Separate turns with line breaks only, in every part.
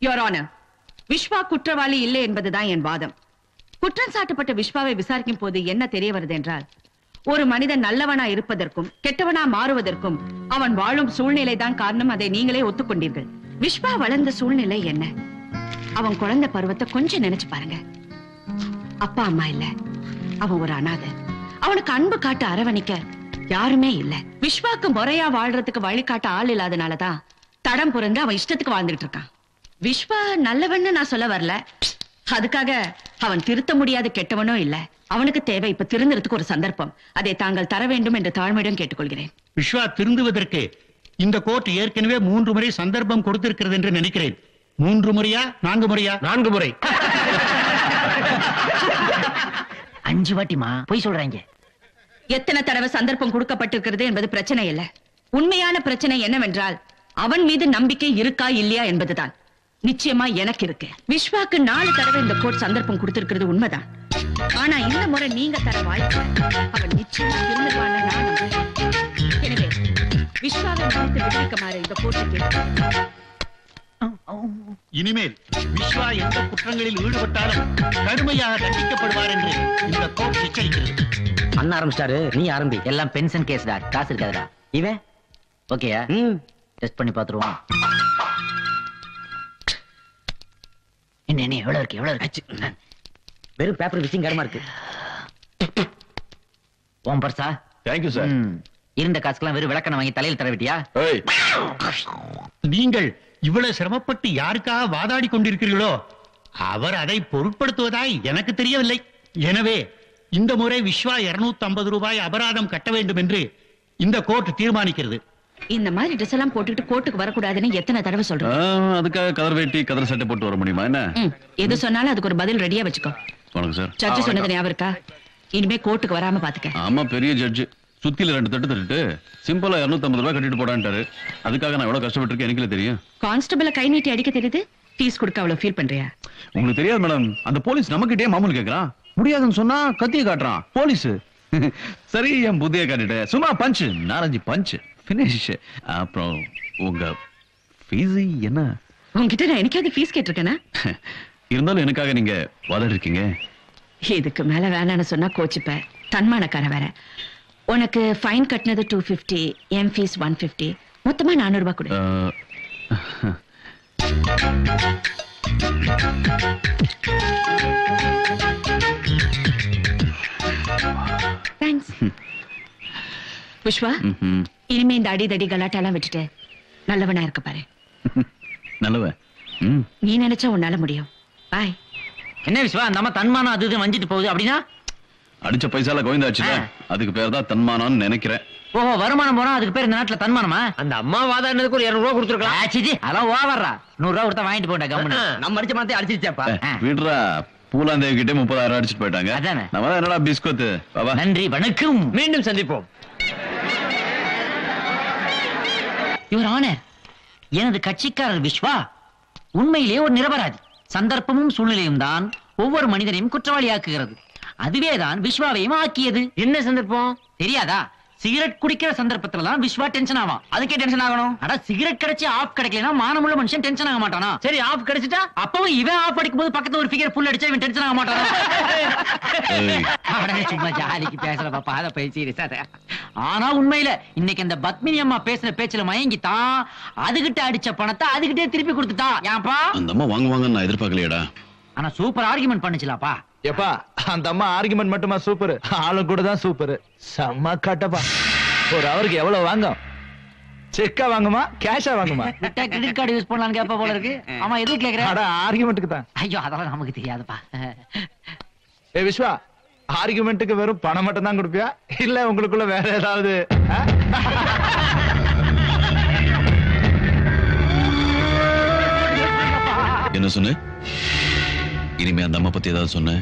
Your honour Vishwa குற்றவாளி இல்லை என்பதுதான் என் வாதம் குற்றம் சாட்டப்பட்ட விஸ்வாவை விசாரிக்கும் போது என்ன தெரிய வருது என்றால் ஒரு மனிதன் நல்லவனா இருப்பதற்கும் கெட்டவனா மாறுவதற்கும் அவன் வாழும் சூழ்நிலை தான் காரணம் அதை நீங்களே ஒத்துக்கொண்டீர்கள் விஸ்வா வளர்ந்த சூழ்நிலை என்ன அவன் குழந்தை பருவத்தை கொஞ்சம் நினைச்சு பாருங்க அப்பா அம்மா இல்ல அவன் ஒரு அனாதை அவனுக்கு அன்பு காட்ட அரவணைக்க யாருமே இல்ல விஸ்வாக்கு முறையா வாழ்றதுக்கு வழிகாட்ட ஆள் இல்லாதனாலதான் தடம் புரந்து அவன் இஷ்டத்துக்கு வாழ்ந்துட்டு இருக்கான் விஸ்வா நல்லவன்னு நான் சொல்ல வரல அதுக்காக அவன் திருத்த முடியாத கெட்டவனோ இல்ல அவனுக்கு தேவை இப்ப திருந்துறதுக்கு ஒரு சந்தர்ப்பம் அதை தாங்கள் தர வேண்டும் என்று தாழ்மையுடன் கேட்டுக்கொள்கிறேன்
விஸ்வா திருந்துவதற்கு இந்த கோர்ட் ஏற்கனவே மூன்று முறை சந்தர்ப்பம் கொடுத்திருக்கிறது என்று நினைக்கிறேன் மூன்று முறையா நான்கு முறையா
நான்கு முறை
அஞ்சு வாட்டிமா போய் சொல்றாங்க
எத்தனை தடவை சந்தர்ப்பம் கொடுக்கப்பட்டிருக்கிறது என்பது பிரச்சனை இல்ல உண்மையான பிரச்சனை என்னவென்றால் அவன் மீது நம்பிக்கை இருக்கா இல்லையா என்பதுதான் நிச்சயமா எனக்கு இருக்கு விஸ்வாக்கு நாலு தடவை இந்த கோர்ட் சந்தர்ப்பம் கொடுத்திருக்கிறது உண்மைதான் ஆனா இந்த முறை நீங்க தர வாய்ப்பு அவன் நிச்சயமா திருந்துவான்னு நான் நம்புறேன் எனவே விஸ்வாவை மன்னித்து விடுவிக்குமாறு இந்த கோர்ட்டை கேட்கிறேன்
இனிமேல் விஸ்வா எந்த குற்றங்களில் ஈடுபட்டாலும் கடுமையாக தண்டிக்கப்படுவார் என்று இந்த கோர்ட் எச்சரிக்கிறது
அண்ணா ஆரம்பிச்சிட்டாரு நீ ஆரம்பி
எல்லாம் பென்ஷன் கேஸ்டா காசு இருக்காதுடா
இவன்
ஓகேயா
ம்
டெஸ்ட் பண்ணி பாத்துருவோம் என்ன என்ன எவ்வளவு இருக்கு எவ்வளவு இருக்கு
வெறும் பேப்பர் விசிங் கடமா இருக்கு
ஓம் பர்சா
தேங்க்யூ சார்
ம். இருந்த காசுக்கெல்லாம் வெறும் விளக்கணை வாங்கி தலையில் தரவிட்டியா
ஏய்
நீங்கள் இவ்வளவு சிரமப்பட்டு யாருக்காக வாதாடி கொண்டிருக்கிறீர்களோ அவர் அதை பொருட்படுத்துவதாய் எனக்கு தெரியவில்லை எனவே இந்த முறை விஸ்வா 250 ஐம்பது ரூபாய் அபராதம் கட்ட வேண்டும் என்று இந்த கோர்ட் தீர்மானிக்கிறது
இந்த மாதிரி ட்ரெஸ் எல்லாம் போட்டுக்கிட்டு கோர்ட்டுக்கு வரக்கூடாதுன்னு எத்தனை தடவை சொல்றேன்
அதுக்காக கதர் வேட்டி கதர் சட்டை போட்டு வர முடியுமா என்ன
ம், எது சொன்னாலும் அதுக்கு ஒரு பதில் ரெடியா வச்சுக்கோ
வணக்கம் சார்
சர்ச்சு சொன்னது ஞாபகம் இருக்கா இனிமே கோர்ட்டுக்கு வராம பாத்துக்க
ஆமா பெரிய ஜட்ஜ் சுத்தில ரெண்டு தட்டு தட்டுட்டு சிம்பிளா 250 ரூபாய் கட்டிட்டு போடான்ட்டாரு அதுக்காக நான் எவ்வளவு கஷ்டப்பட்டிருக்கேன் எனக்கு இல்ல தெரியும்
கான்ஸ்டபிள கை நீட்டி அடிக்க தெரியுது ஃபீஸ் கொடுக்க அவ்வளவு ஃபீல் பண்றியா
உங்களுக்கு தெரியாது மேடம் அந்த போலீஸ் நம்மகிட்டே மாமூல் கேக்குறான் முடியாதுன்னு சொன்னா கத்திய காட்டுறான் போலீஸ் சரி என் புத்திய காட்டிட்டேன் சும்மா பஞ்ச் நாலஞ்சு பஞ்ச் பினிஷ் அப்புறம் உங்க ஃபீஸ் என்ன
உன்கிட்ட நான் எனக்காவது ஃபீஸ் கேட்டிருக்கேனா
இருந்தாலும் எனக்காக நீங்க வாதாடி இருக்கீங்க
இதுக்கு மேல வேணாம்னு சொன்னா கோச்சிப்ப தன்மானக்கார வேற உனக்கு ஃபைன் கட்டினது டூ ஃபிஃப்டி என் ஃபீஸ் ஒன் ஃபிஃப்டி மொத்தமா நானூறு ரூபாய் கொடு
அஹ்,
தேங்க்ஸ் புஷ்பா
ம்ஹும்.
இனிமே இந்த அடி தடி கலாட்டெல்லாம் விட்டுட்டு நல்லவனா இருக்க பாரு
நல்லவன் ம்
நீ நினைச்சா உன்னால முடியும் பாய்
என்ன விஸ்வா நம்ம தன்மானம் அது இது வஞ்சிட்டு போகுது அப்படின்னா
அடிச்ச பைசால கோவிந்தாச்சுல
ஆ.
அதுக்கு பேர் தான் தன்மானம்னு நினைக்கிறேன்
ஓஹோ வருமானம் போறோம் அதுக்கு பேர் இந்த நாட்டுல தன்மானமா
அந்த அம்மா வாதாடினதுக்கு ஒரு இருநூறு ரூபா கொடுத்துருக்கலாம்
ஆச்சிஜி அதெல்லாம் ஓவர்ரா நூறு ரூபா கொடுத்தா வாங்கிட்டு போண்டா கம்முன்னு
நம்ம அடிச்ச மரத்தை அடிச்சிருச்சாப்பா
ஏ, விடுறா பூலாந்தேவி கிட்டே முப்பதாயிரம் அடிச்சிட்டு போயிட்டாங்க
அதானே.
நம்ம தான் என்னடா பிஸ்கோத்து பாபா
நன்றி வணக்கம்
மீண்டும் சந்திப்போம்
யுவர் ஆனர் எனது கட்சிக்காரர் விஸ்வா உண்மையிலே ஒரு நிரபராதி சந்தர்ப்பமும் சூழ்நிலையும் தான் ஒவ்வொரு மனிதனையும் குற்றவாளியாக்குகிறது அதுவேதான் விஸ்வாவையும் ஆக்கியது
என்ன சந்தர்ப்பம்
தெரியாதா சிகரெட் குடிக்கிற சந்தர்ப்பத்துல தான் விஸ்வா டென்ஷன் ஆவான் அதுக்கே டென்ஷன் ஆகணும் அட சிகரெட் கிடைச்சு ஆஃப் கிடைக்கலனா மானமுள்ள மனுஷன் டென்ஷன் ஆக மாட்டானா
சரி ஆஃப் கிடைச்சிட்டா
அப்பவும் இவன் ஆஃப் அடிக்கும் போது பக்கத்துல ஒரு ஃபிகர் ஃபுல் அடிச்சா இவன் டென்ஷன் ஆக மாட்டானா
ஏய்.
அட, சும்மா ஜாலிக்கு பேசுற பாப்பா அதை போய் சீரியஸ் ஆனா உண்மையில இன்னைக்கு அந்த பத்மினி அம்மா பேசுன பேச்சுல மயங்கிட்டான் அதுகிட்ட அடிச்ச பணத்தை அதுகிட்டே திருப்பி கொடுத்துட்டான் ஏன்பா
அந்த அம்மா வாங்குவாங்கன்னு நான் எதிர்பார்க்கலையேடா
ஆனா சூப்பர் ஆர்குமெண்ட் பண்ணுச்சுலாப்பா
எப்பா அந்த அம்மா ஆர்குமெண்ட் மட்டுமா சூப்பர் ஆளும் கூட தான் சூப்பர் செம்ம கட்டப்பா ஒரு அவருக்கு எவ்வளவு வாங்கும் செக்கா வாங்குமா கேஷா வாங்குமா
விட்டா கிரெடிட் கார்டு யூஸ் பண்ணலாம்னு கேப்பா போல இருக்கு ஆமா எதுக்கு கேக்குற
அட ஆர்குமெண்ட்டுக்கு தான்
ஐயோ அதெல்லாம் நமக்கு தெரியாதுப்பா
ஏ விஸ்வா ஆர்குமெண்ட்டுக்கு வெறும் பணம் மட்டும் தான் கொடுப்பியா இல்ல உங்களுக்குள்ள வேற ஏதாவது ஆ?
என்ன சொன்ன இனிமே அந்த அம்மா பத்தி ஏதாவது சொன்ன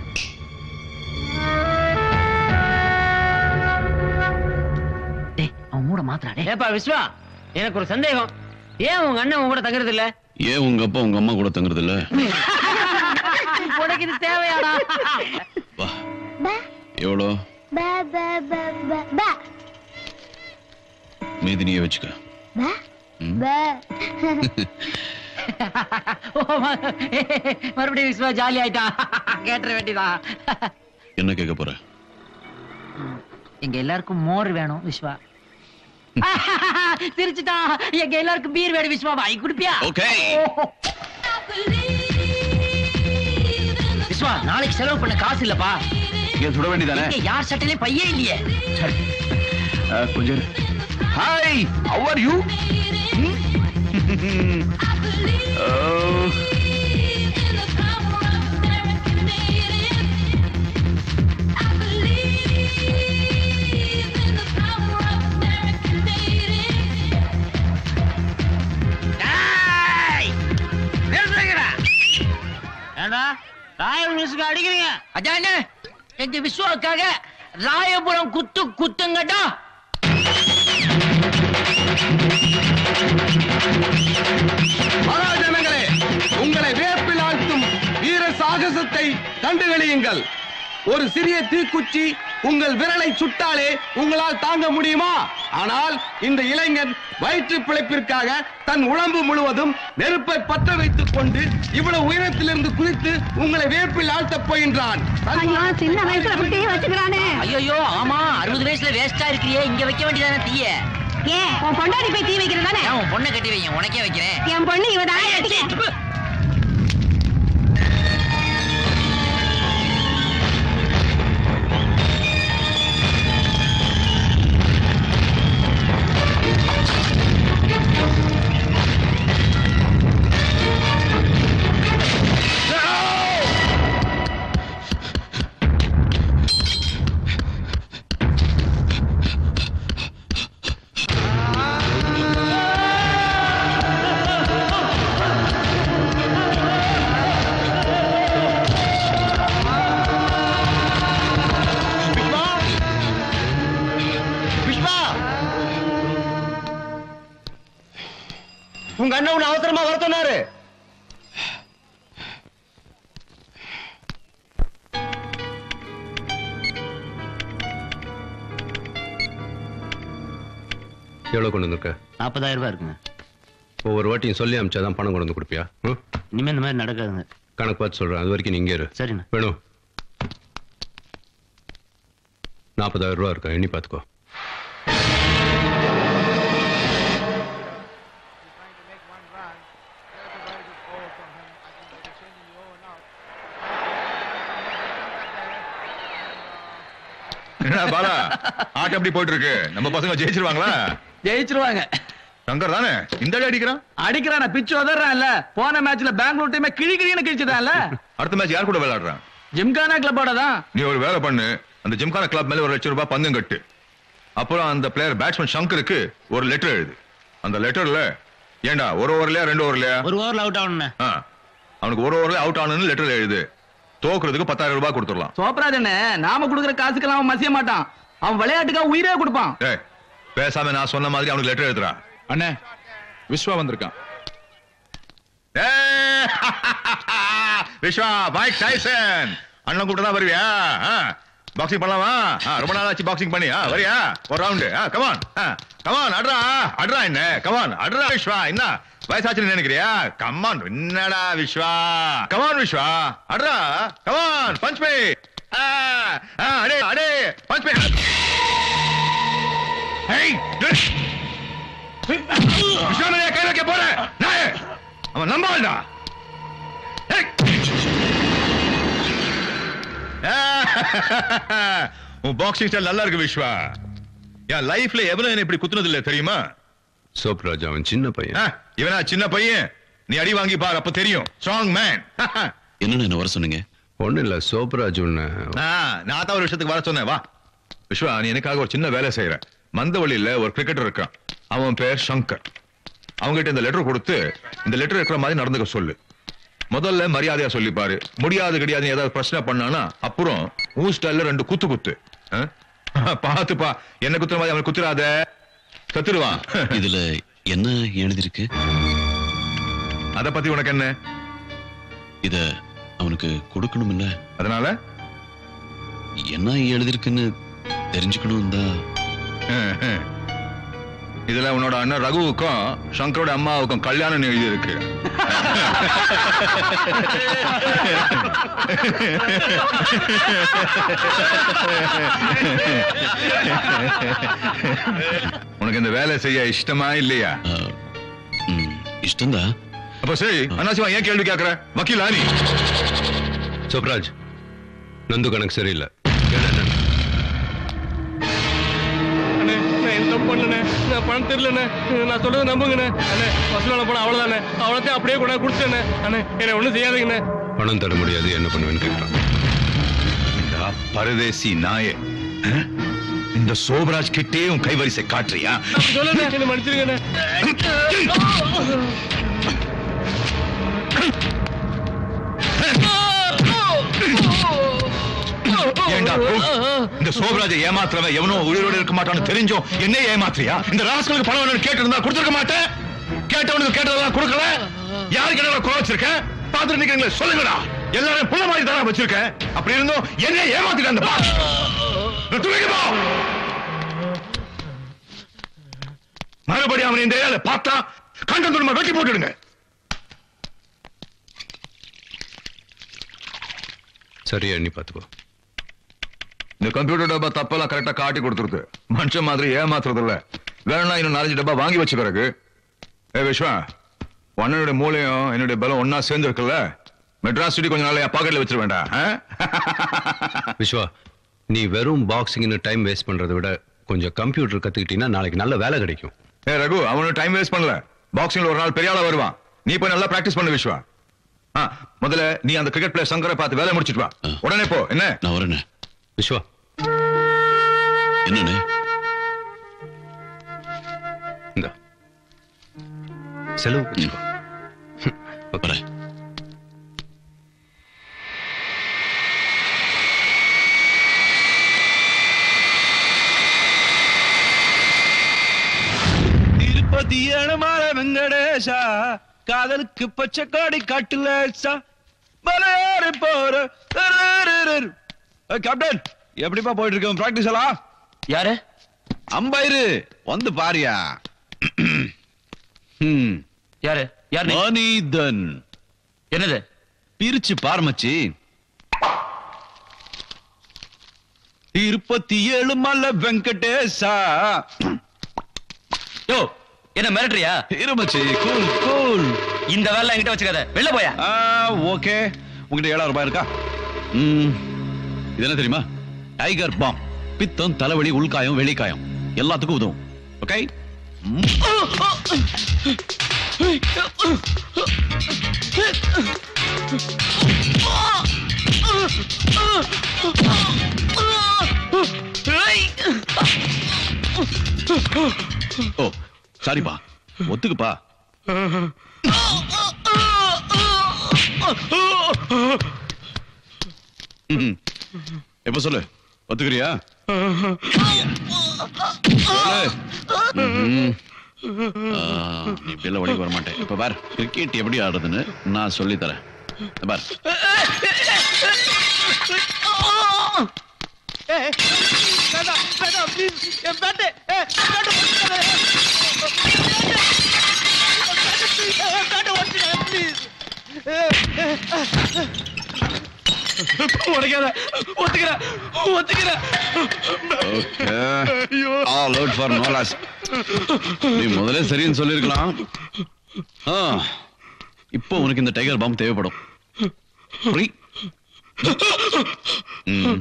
டேய் அவன் மூட மாத்திரா டேய்
ஏப்பா விஸ்வா எனக்கு ஒரு சந்தேகம் ஏன் உங்க அண்ணன் உங்க கூட தங்குறது இல்ல
ஏன் உங்க அப்பா உங்க அம்மா கூட தங்குறது இல்ல
உனக்கு இது தேவையாடா
வா எவ்வளோ
ba ba ba ba ba
மீதி நீயே வச்சுக்க
ba
ம்.
ba
ஓ, ம- மறுபடியும் விஸ்வா ஜாலி ஆயிட்டான் கேட்டுற வேண்டியதான்
என்ன கேட்க போற
எங்க எல்லாருக்கும் மோர் வேணும் விஸ்வா சிரிச்சுட்டான் எங்க எல்லாருக்கும் பீர் வேணும் விஸ்வா வாங்கி குடிப்பியா
ஓகே
விஸ்வா நாளைக்கு செலவு பண்ண காசு இல்லப்பா
ஏன் சுட வேண்டியதானே
இங்க யார் சட்டையிலயும் பையே இல்லையே
கொஞ்சம் ஹாய் ஹவ் ஆர் யூ
ஏண்டா ராயல் மியூசிக் அடிக்கிறீங்க
அதானே எங்க விஸ்வாவுக்காக ராயபுரம் குத்து குத்துங்கட்டா
மகாஜனங்களே உங்களை வேப்பில் ஆழ்த்தும் வீர சாகசத்தை கண்டுகளியுங்கள் ஒரு சிறிய தீக்குச்சி உங்கள் விரலை சுட்டாலே உங்களால் தாங்க முடியுமா ஆனால் இந்த இளைஞன் வயிற்று பிழைப்பிற்காக தன் உடம்பு முழுவதும் நெருப்பை பற்ற வைத்துக் கொண்டு இவ்வளவு உயரத்திலிருந்து குதித்து உங்களை வேப்பில் ஆழ்த்தப் போகின்றான்
சின்ன வயசுல அப்படியே வச்சுக்கிறானே
ஐயோ ஆமா அறுபது வயசுல வேஸ்டா இருக்கிறியே இங்க வைக்க வேண்டியதானே தீய
ஏன் உன் பொண்டாடி போய் தீ வைக்கிறதானே
ஏன் உன் பொண்ணை கட்டி வைங்க உனக்கே வைக்கிறேன்
என் பொண்ணு இவதான்
உங்க அண்ணன் உன்னை அவசரமா வர சொன்னாரு
எவ்வளவு கொண்டு வந்திருக்க
நாற்பதாயிரம் ரூபாய் இருக்குங்க
ஒவ்வொரு வாட்டியும் சொல்லி அமிச்சாதான் பணம் கொண்டு வந்து கொடுப்பியா ம்?
இனிமே இந்த மாதிரி நடக்காதுங்க
கணக்கு பார்த்து சொல்றேன் அது வரைக்கும் நீ இங்கே இரு
சரிண்ணா
வேணும் நாற்பதாயிரம் ரூபா இருக்கா எண்ணி பார்த்துக்கோ
என்ன பாலா ஆட்டம் எப்படி போயிட்டு இருக்கு நம்ம பசங்க ஜெயிச்சிருவாங்களா
ஜெயிச்சிருவாங்க
சங்கர் தானே இந்த அடி அடிக்கிறான்
அடிக்கிறான பிச்சு உதறான்ல போன மேட்ச்ல பெங்களூர் டீமே கிழி கிழின்னு கிழிச்சுதான்ல
அடுத்த மேட்ச் யார் கூட விளையாடுறான்
ஜிம்கானா கிளப்போட தான்
நீ ஒரு வேலை பண்ணு அந்த ஜிம்கான கிளப் மேல ஒரு லட்சம் ரூபாய் பந்தம் கட்டு அப்புறம் அந்த பிளேயர் பேட்ஸ்மேன் சங்கருக்கு ஒரு லெட்டர் எழுது அந்த லெட்டர்ல ஏண்டா ஒரு ஓவர்லயா ரெண்டு ஓவர்லயா
ஒரு ஓவர்ல அவுட் ஆகணுண்ணே
ஆ, அவனுக்கு ஒரு ஓவர்ல அவுட் ஆனு லெட்டர் எழுது தோக்குறதுக்கு பத்தாயிரம் ரூபாய் கொடுத்துடலாம்
சோப்ராஜ் என்ன நாம குடுக்குற காசுக்கெல்லாம் அவன் மசிய மாட்டான் அவன் விளையாட்டுக்காக உயிரே கொடுப்பான்
ஏய் பேசாம நான் சொன்ன மாதிரி அவனுக்கு லெட்டர் எழுதுறா
அண்ணே விஸ்வா வந்திருக்கான்
ஏய், விஸ்வா மைக் டைசன் அண்ணன் கூப்பிட்டு தான் வருவியா பாக்ஸிங் பண்ணலாமா ஆ, ரொம்ப நாள் ஆச்சு பாக்ஸிங் பண்ணி ஆ, வரியா ஒரு ரவுண்டு கமான் கமான் அட்ரா அட்ரா என்ன கமான் அட்ரா விஸ்வா என்ன வயசாச்சுன்னு நினைக்கிறியா கமான் என்னடா விஸ்வா கமான் விஸ்வா அட்ரா கமான் பஞ்ச் பே அடே அடே பஞ்ச் பே ஹேய் விஸ்வா நான் கை வைக்க போறேன் நாயே அவன் நம்பாள்டா ஏய். உன் பாக்ஸிங் ஸ்டைல் நல்லா இருக்கு விஸ்வா என் லைஃப்ல எவனும் என்ன இப்படி குத்துனது இல்ல தெரியுமா
சோப்ராஜ் அவன் சின்ன பையன்
ஆ, இவனா சின்ன பையன் நீ அடி வாங்கி பார் அப்ப தெரியும் ஸ்ட்ராங் மேன்
என்னன்னு என்ன வர சொன்னீங்க
ஒண்ணு இல்ல சோப்ராஜ் உன்னை
நான் தான் ஒரு விஷயத்துக்கு வர சொன்னேன் வா விஸ்வா நீ எனக்காக ஒரு சின்ன வேலை செய்யற மந்தவழியில ஒரு கிரிக்கெட்டர் இருக்கான் அவன் பேர் சங்கர் அவங்ககிட்ட இந்த லெட்டர் கொடுத்து இந்த லெட்டர் இருக்கிற மாதிரி நடந்துக்க சொல்லு முதல்ல மரியாதையா சொல்லிப்பாரு முடியாது கிடையாது ஏதாவது பிரச்சனை பண்ணானா அப்புறம் ஊ ஸ்டைல்ல ரெண்டு குத்து குத்து ஆ? பாத்துப்பா என்ன குத்துற மாதிரி அவன் குத்துறாத செத்துருவான்
இதுல என்ன எழுதிருக்கு
அத பத்தி உனக்கு என்ன
இத அவனுக்கு கொடுக்கணும் இல்ல
அதனால
என்ன எழுதிருக்குன்னு தெரிஞ்சுக்கணும் தான்
இதுல உன்னோட அண்ணன் ரகுவுக்கும் சங்கரோட அம்மாவுக்கும் கல்யாணம் எழுதி இருக்கு உனக்கு இந்த வேலை செய்ய இஷ்டமா இல்லையா
இஷ்டம்தான்
அப்ப சரி அண்ணாசிவா ஏன் கேள்வி கேக்குற வக்கீலா நீ
சுப்ராஜ் நந்து கணக்கு சரியில்லை கேளு என்னன்னு.
அண்ணே நான் எந்த தப்பு பண்ணலண்ணே நான் பணம் தெரியலண்ணே நான் சொல்றதை நம்புங்கண்ணே அண்ணே வசூலான பணம் அவ்வளவுதானே அவ்வளோத்தையும் அப்படியே கொண்டா கொடுத்தேண்ணே அண்ணே என்ன ஒண்ணும் செய்யாதீங்கண்ணே
பணம் தர முடியாது என்ன பண்ணுவேன்னு கேட்கறான்
இந்த பரதேசி நாயே அஹ்? இந்த சோபராஜ் கிட்டே உன் கைவரிசை காட்டுறியா
அப்படி சொல்லண்ணே என்ன மன்னிச்சிருங்கண்ணே
ஏண்டா குரூப்? இந்த சோபராஜை ஏமாத்துறவன் எவனோ உயிரோடு இருக்க மாட்டான்னு தெரிஞ்சும் என்ன ஏமாத்துறியா இந்த ராஸ்களுக்கு பணம் வேணும்னு கேட்டு இருந்தா கொடுத்துருக்க மாட்டேன் கேட்டவனுக்கு கேட்டதெல்லாம் கொடுக்கல யாருக்கு என்ன குறை வச்சிருக்கேன் பாத்துட்டு நிக்கிறீங்களே சொல்லுங்கடா எல்லாரும் புள்ள மாதிரி தானே வச்சிருக்கேன் அப்படி இருந்தும் என்ன ஏமாத்திட்டு அந்த பாஸ் துணிக்கு போ மறுபடியும் அவன் இந்த ஏரியால பார்த்தா கண்டம் துணுமா வெட்டி போட்டுடுங்க
சரியா எண்ணி பார்த்துக்கோ
இந்த கம்ப்யூட்டர் டப்பா தப்பெல்லாம் கரெக்டா காட்டி கொடுத்துருது மனுஷன் மாதிரி ஏமாத்துறது இல்ல வேணா இன்னும் நாலஞ்சு டப்பா வாங்கி வச்சுக்கிறக்கு ஏ விஸ்வா உன்னோட மூளையும் என்னுடைய பலம் ஒன்னா சேர்ந்து இருக்குல்ல மெட்ராஸ் சிட்டி கொஞ்ச நாள் என் பாக்கெட்ல வச்சிட வேண்டாம் ஆ?
விஸ்வா நீ வெறும் பாக்ஸிங்னு டைம் வேஸ்ட் பண்றதை விட கொஞ்சம் கம்ப்யூட்டர் கத்துக்கிட்டீங்கன்னா நாளைக்கு நல்ல வேலை கிடைக்கும்
ஏ ரகு அவனும் டைம் வேஸ்ட் பண்ணல பாக்ஸிங்ல ஒரு நாள் பெரிய ஆளா வருவான் நீ போய் நல்லா பிராக்டிஸ் பண்ணு விஸ்வா ஆ, முதல்ல நீ அந்த கிரிக்கெட் பிளேயர் சங்கரை பார்த்து வேலை முடிச்சிட்டு வா உடனே போ என்ன
நான் வரேனே
விஸ்வா
என்னண்ணே
இந்த செலவு வச்சுக்கோ
வரேன்
திருப்பதி அனுமார வெங்கடேஷா காதலுக்கு பச்சை காடி காட்டுலேசா மலையாறு போற தரரரரர். ஏய், கேப்டன் எப்படிப்பா போயிட்டு இருக்கோம் பிராக்டிஸ் எல்லாம்
யாரு
அம்பைரு வந்து பாரியா ம்
யாரு யாரு நீ?
மனிதன்
என்னது
பிரிச்சு பார்மச்சி
இருபத்தி ஏழு மலை வெங்கடேஷா
யோ என்ன மிரட்டுறியா
இருமச்சி கூல் கூல்
இந்த வேலை என்கிட்ட வச்சுக்காத வெளில போயா
ஓகே உங்ககிட்ட ஏழாயிரம் ரூபாய் இருக்கா ம் இது என்ன தெரியுமா டைகர் பாம் பித்தம் தலைவலி உள்காயம் வெளிக்காயம் எல்லாத்துக்கும் உதவும் ஓகே ஓ சாரிப்பா ஒத்துக்குப்பா ம்ஹும். எப்ப சொல்லு ஒத்துக்கிறியா சொல்லு. ம்ஹும். ஆ, நீ இப்படியெல்லாம் வழிக்கு வர மாட்டேன் இப்ப பார் கிரிக்கெட் எப்படி ஆடுறதுன்னு நான் சொல்லி தரேன் இந்த பார்
உடைக்காத ஒத்துக்கிற ஒத்துக்கிற
okay all out for no loss நீ முதல்ல சரின்னு சொல்லிருக்கலாம் ஆ, இப்போ உனக்கு இந்த டைகர் பாம் தேவைப்படும் ஃப்ரீ ம்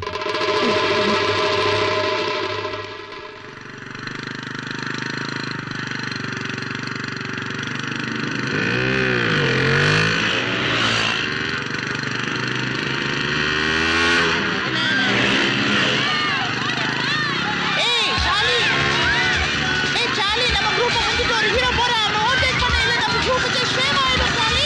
ஏய் சாலி ஏய் சாலி நம்ம குரூப் வந்துட்டு ஒரு ஹீரோ போறான் அவன் ஓவர்டேக் பண்ண இல்ல நம்ம குரூப்புக்கு ஷேம் ஆயிடும் Charlie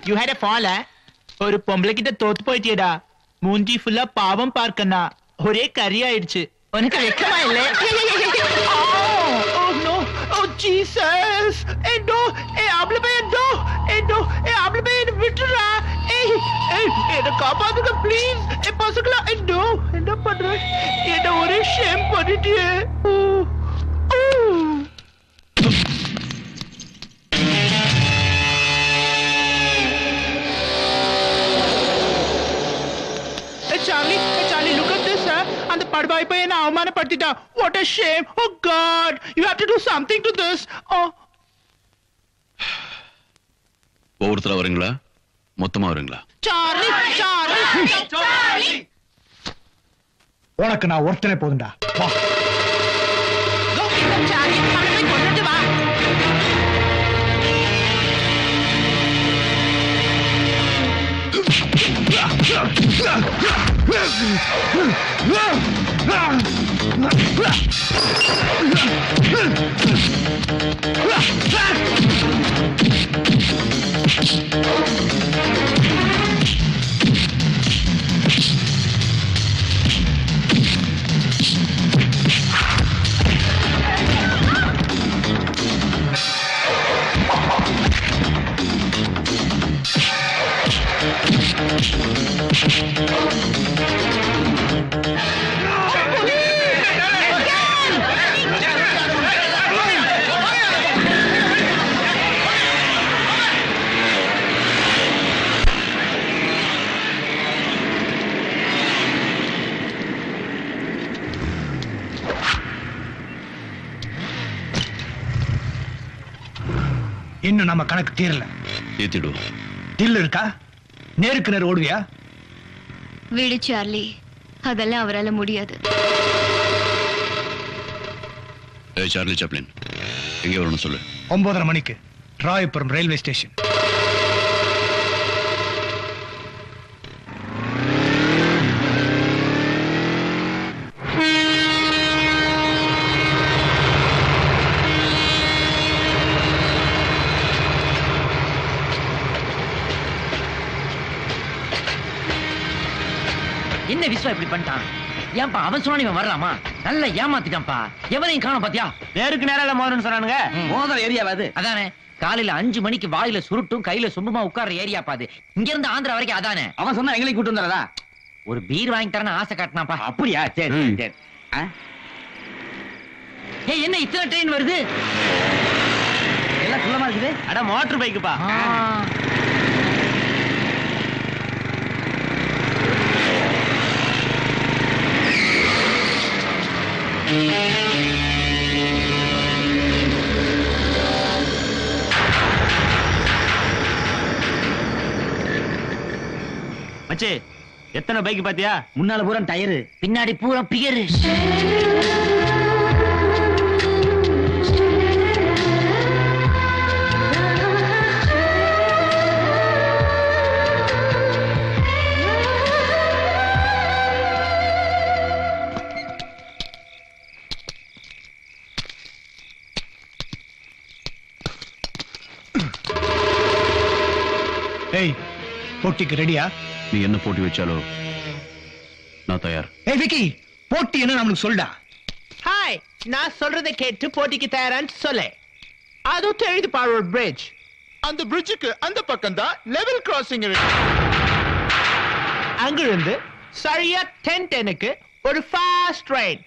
you had a fall ஒரு பொம்பளை கிட்ட தோத்து போயிட்டியடா மூஞ்சி ஃபுல்லா பாவம் பார்க்கனா ஒரே கறி ஆயிடுச்சு உனக்கு வெக்கமா இல்ல Oh no! Oh Jesus! Eh no! Eh ஆம்பளை பையன் no! Eh no! Eh ஆம்பளை பையன் விட்டுடா! ஏய் ஏய் என்ன காப்பாத்துங்க ப்ளீஸ்! ஏ பசங்களா eh no! என்ன பண்ற? என்ன ஒரே ஷேம் பண்ணிட்டியே! ஓ ஓ Hey Charlie, hey Charlie, look at this, sir. And the bad boy பையன் அவமானப்படுத்திட்டா. What a shame. Oh God, you have to do something to this. Oh.
ஒவ்வொருத்தரா வரீங்களா மொத்தமா வரீங்களா
Charlie, Charlie, Charlie.
உனக்கு நான் ஒருத்தனே போதுண்டா வா
Go get them, Charlie. அவனை போய் கொன்னுட்டு வா.
இன்னும் நம்ம கணக்கு தீரல
ஏத்திடுவோம்
தில்லு இருக்கா நேருக்கு நேர் ஓடுவியா
விடு சார்லி அதெல்லாம் அவரால முடியாது
ஏய் சார்லி சாப்ளின் எங்கே வரணும் சொல்லு
ஒன்பதரை மணிக்கு ராயபுரம் ரயில்வே ஸ்டேஷன்
என்ன விஸ்வா இப்படி பண்ணிட்டான் ஏன்பா அவன் சொன்னா இவன் வரலாமா நல்லா ஏமாத்திட்டான்ப்பா எவனையும் காணோம் பாத்தியா
நேருக்கு நேரால மோதன்னு சொன்னானுங்க
மோதல் ஏரியாவாது அதானே காலையில அஞ்சு மணிக்கு வாயில சுருட்டும் கையில சொம்புமா உட்கார்ற ஏரியா பாது இங்க இருந்து ஆந்திரா வரைக்கும் அதானே
அவன் சொன்னா எங்களையும் கூட்டு வந்துறதா
ஒரு பீர் வாங்கி தரேன்னு ஆசை காட்டினாப்பா
அப்படியா சரி
ம்.
சரி ஆ?
ஏய் என்ன இத்தனை ட்ரெயின் வருது
எல்லாம் சுள்ளமா இருக்குது அட மோட்டர் பைக்குப்பா மச்சி எத்தனை பைக் பாத்தியா
முன்னால பூரா டயரு பின்னாடி பூரா பியரு
ஏய் போட்டிக்கு ரெடியா
நீ என்ன போட்டி வச்சாலோ நான் தயார்
ஏய் விக்கி போட்டி என்ன நம்மளுக்கு சொல்டா
ஹாய் நான் சொல்றதை கேட்டு போட்டிக்கு தயாரான்னு சொல்லு அதுவும் தெரியுது பாரு ஒரு பிரிட்ஜ் அந்த பிரிட்ஜுக்கு அந்த பக்கம் தான் லெவல் கிராசிங் இருக்கு அங்கிருந்து சரியா டென் டெனுக்கு ஒரு ஃபாஸ்ட் ட்ரெயின்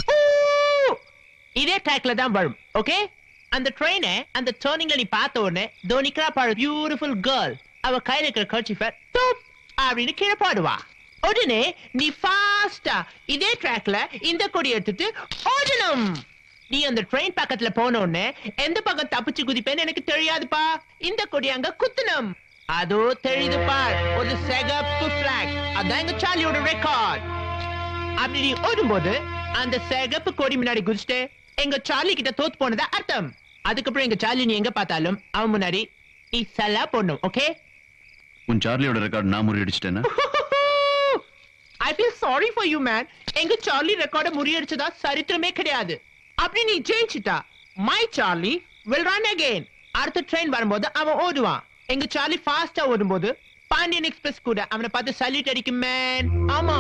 இதே ட்ராக்ல தான் வரும் ஓகே அந்த ட்ரெயினை அந்த டேர்னிங்ல நீ பார்த்த உடனே தோனிக்கிறா பாரு பியூட்டிஃபுல் கேர்ள் அவ கையில இருக்கிற கர்ச்சிஃபை டூப் அப்படின்னு கீழே பாடுவா உடனே நீ ஃபாஸ்டா இதே ட்ராக்ல இந்த கொடி எடுத்துட்டு ஓடணும் நீ அந்த ட்ரெயின் பக்கத்துல போன உடனே எந்த பக்கம் தப்பிச்சு குதிப்பேன்னு எனக்கு தெரியாதுப்பா இந்த கொடி அங்க குத்தணும் அதோ தெரியுது பார் ஒரு சிகப்பு பிளாக் அதான் எங்க சாலியோட ரெக்கார்ட் அப்படி நீ ஓடும்போது அந்த சிகப்பு கொடி முன்னாடி குதிச்சுட்டு எங்க சார்லி கிட்ட தோத்து போனதா அர்த்தம் அதுக்கப்புறம் எங்க சார்லி நீ எங்க பார்த்தாலும் அவன் முன்னாடி நீ சல்லா போடணும் ஓகே
உன் சார்லியோட ரெக்கார்ட் நான் முறியடிச்சிட்டேன்னா
I feel sorry for you man எங்க சார்லி ரெக்கார்ட முறியடிச்சதா சரித்திரமே கிடையாது அப்படி நீ ஜெயிச்சிட்டா my Charlie will run again அடுத்த ட்ரெயின் வரும்போது அவன் ஓடுவான் எங்க சார்லி ஃபாஸ்டா ஓடும்போது பாண்டியன் எக்ஸ்பிரஸ் கூட அவனை பார்த்து சல்யூட் அடிக்கும் மேன் ஆமா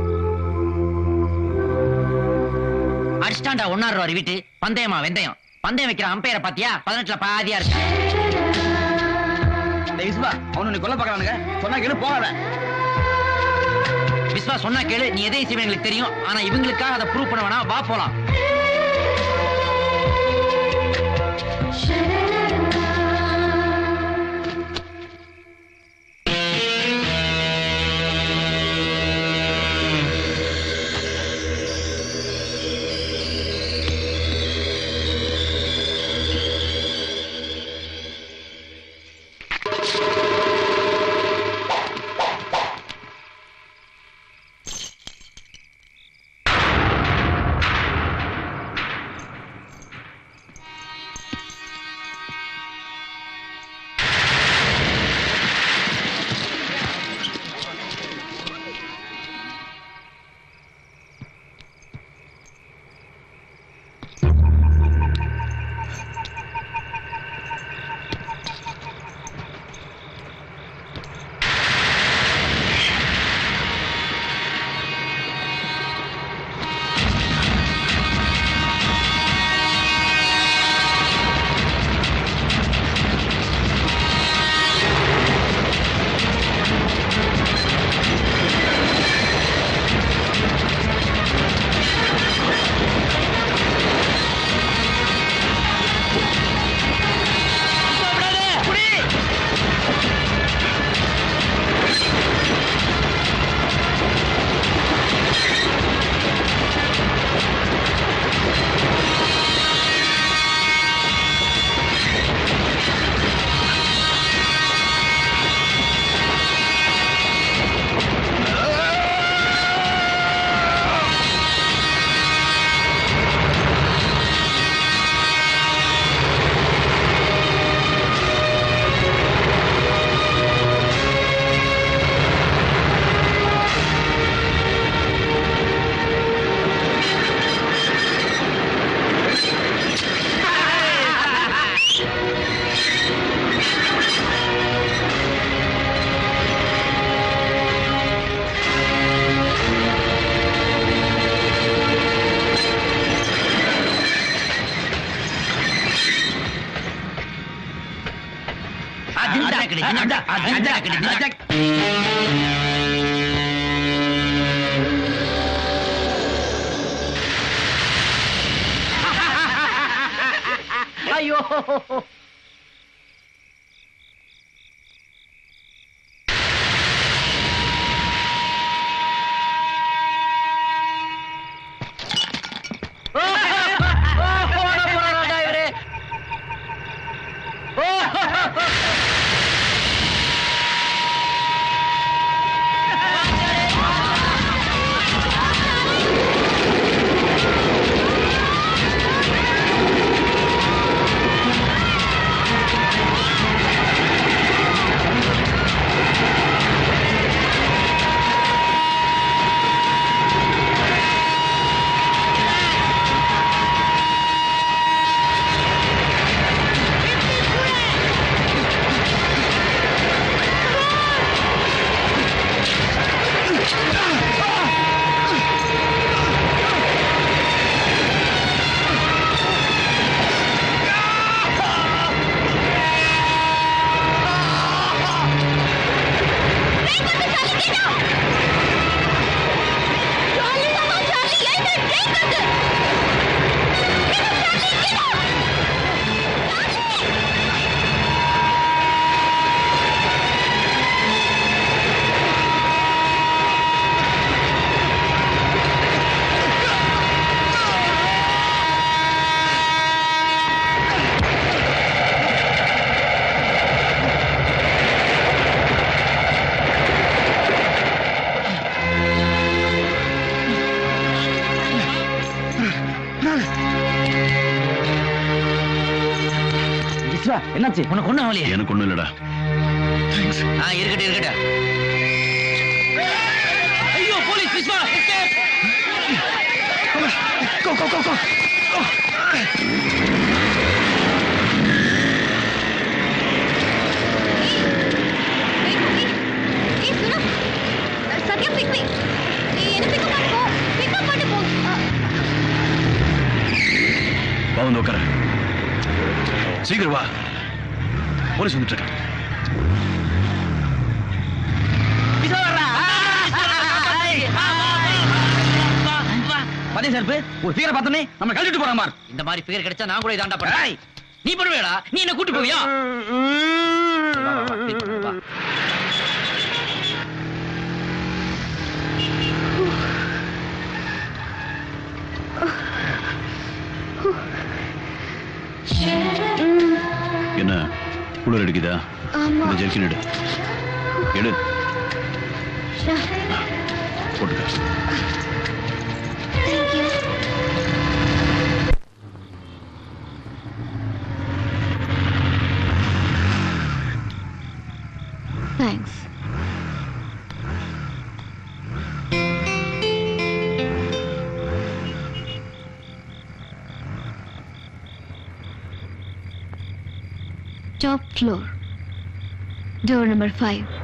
அடிச்சிட்டாண்டா ஒன்னாறு ரூபா வீட்டு பந்தயமா வெந்தயம் பந்தயம் வைக்கிற அம்பையரை பாத்தியா பதினெட்டுல பாதியா இருக்கு
விஸ்வா அவனு நீ கொல்ல பாக்குறானுங்க சொன்னா கேளு போகாத
விஸ்வா சொன்னா கேளு நீ எதையும் செய்வ எங்களுக்கு தெரியும் ஆனா இவங்களுக்காக அதை ப்ரூவ் பண்ண வேணாம் வா போலாம் ஐயோ
விஸ்வா என்னாச்சு
உனக்கு ஒண்ணும் ஆகலையே
எனக்கு ஒண்ணும் இல்லடா
ஆ இருக்கட்டும் இருக்கட்டும் ஐயோ police Viswa
Go, go, go, go.
வா வந்து உட்கார சீக்கிரம் வா போலீஸ் வந்துட்டு இருக்கான்
பதே சார்பு ஒரு ஃபிகரை பார்த்தோன்னே நம்ம கழட்டிட்டு போற மாதிரி
இந்த மாதிரி ஃபிகர் கிடைச்சா நான் கூட இதாண்டா பண்ணுவேன் நீ பண்ணுவேடா நீ என்ன கூட்டி போவியா வா, வா, வா, feel பண்ணு, வா.
என்ன குளிர் அடிக்குதா
ஆமா.
இந்த ஜெர்கின் எடு எடு போட்டுக்க
thanks Top floor. Door number five.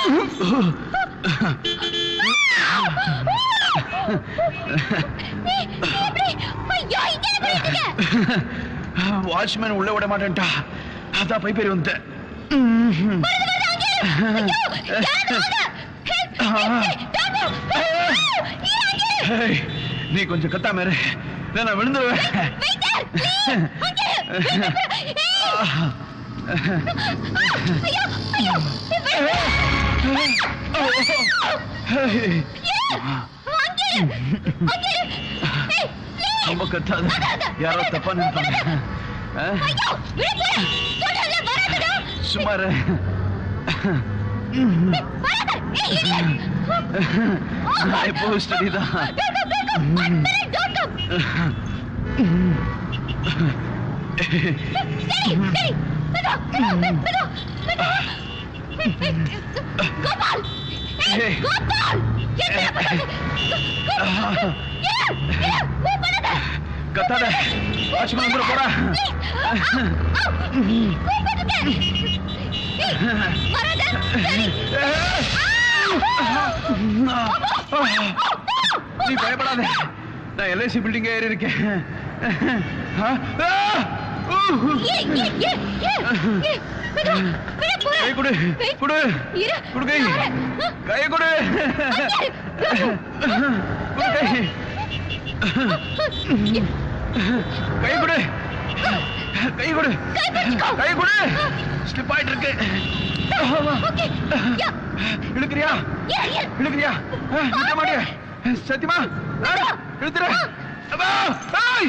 Watchman உள்ள விட மாட்டேன்டா அதான் பைப்பேரி வந்துட்டேன் ஏய், நீ கொஞ்சம் கத்தாம இரு இல்ல, நான் விழுந்துருவேன் ஏய். ரொம்ப கத்தாத யாரோ தப்பா நினைப்பாங்க ஆ? சும்மா இரு. நான் இப்போ ஸ்டடி தான் ஏய். கத்தாத வாட்ச்மேன் வந்துட போறா நீ பயப்படாத நான் எல்ஐசி பில்டிங் ஏறி இருக்கேன் ஆ? ஆ! ஊ! கை கொடு கொடு கொடு கை கை கொடு கொடு கை கை கொடு கை கொடு கை கொடு ஸ்லிப் ஆயிட்டு இருக்கு இழுக்கிறியா இழுக்கிறியா ஆ, இழுக்க மாட்டியா சத்தியமா ஆ, இழுத்துற அப்பா! ஆய்!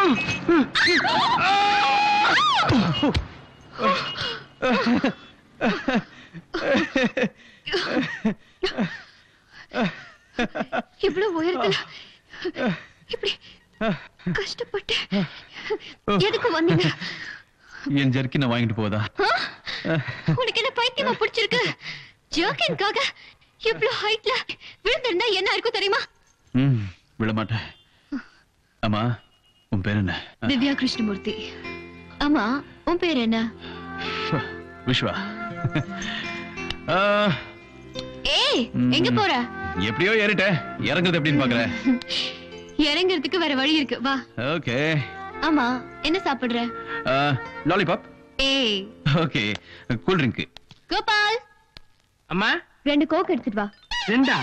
இவ்வளவு உயரத்துல இப்படி கஷ்டப்பட்டு எதுக்கு வந்தீங்க
என் ஜர்க்கி நான் வாங்கிட்டு போதா
ஆ? உனக்கு என்ன பைத்தியமா பிடிச்சிருக்கு ஜர்க்கின்காக இவ்வளவு ஹைட்ல விழுந்திருந்தா என்ன இருக்கும் தெரியுமா
ம் விட மாட்டேன் ஆமா உன் பேர் என்ன
திவ்யா கிருஷ்ணமூர்த்தி ஆமா உன் பேர் என்ன
விஸ்வா ஆ,
ஏய் எங்க போற
எப்படியோ ஏறிட்டேன் இறங்குறது எப்படின்னு பாக்குறேன்
இறங்குறதுக்கு வேற வழி இருக்கு வா
ஓகே
ஆமா என்ன சாப்பிடுற
லாலிபாப்
ஏய்
ஓகே கூல் ட்ரிங்க்
கோபால்
அம்மா
ரெண்டு கோக் எடுத்துட்டு வா
ரெண்டா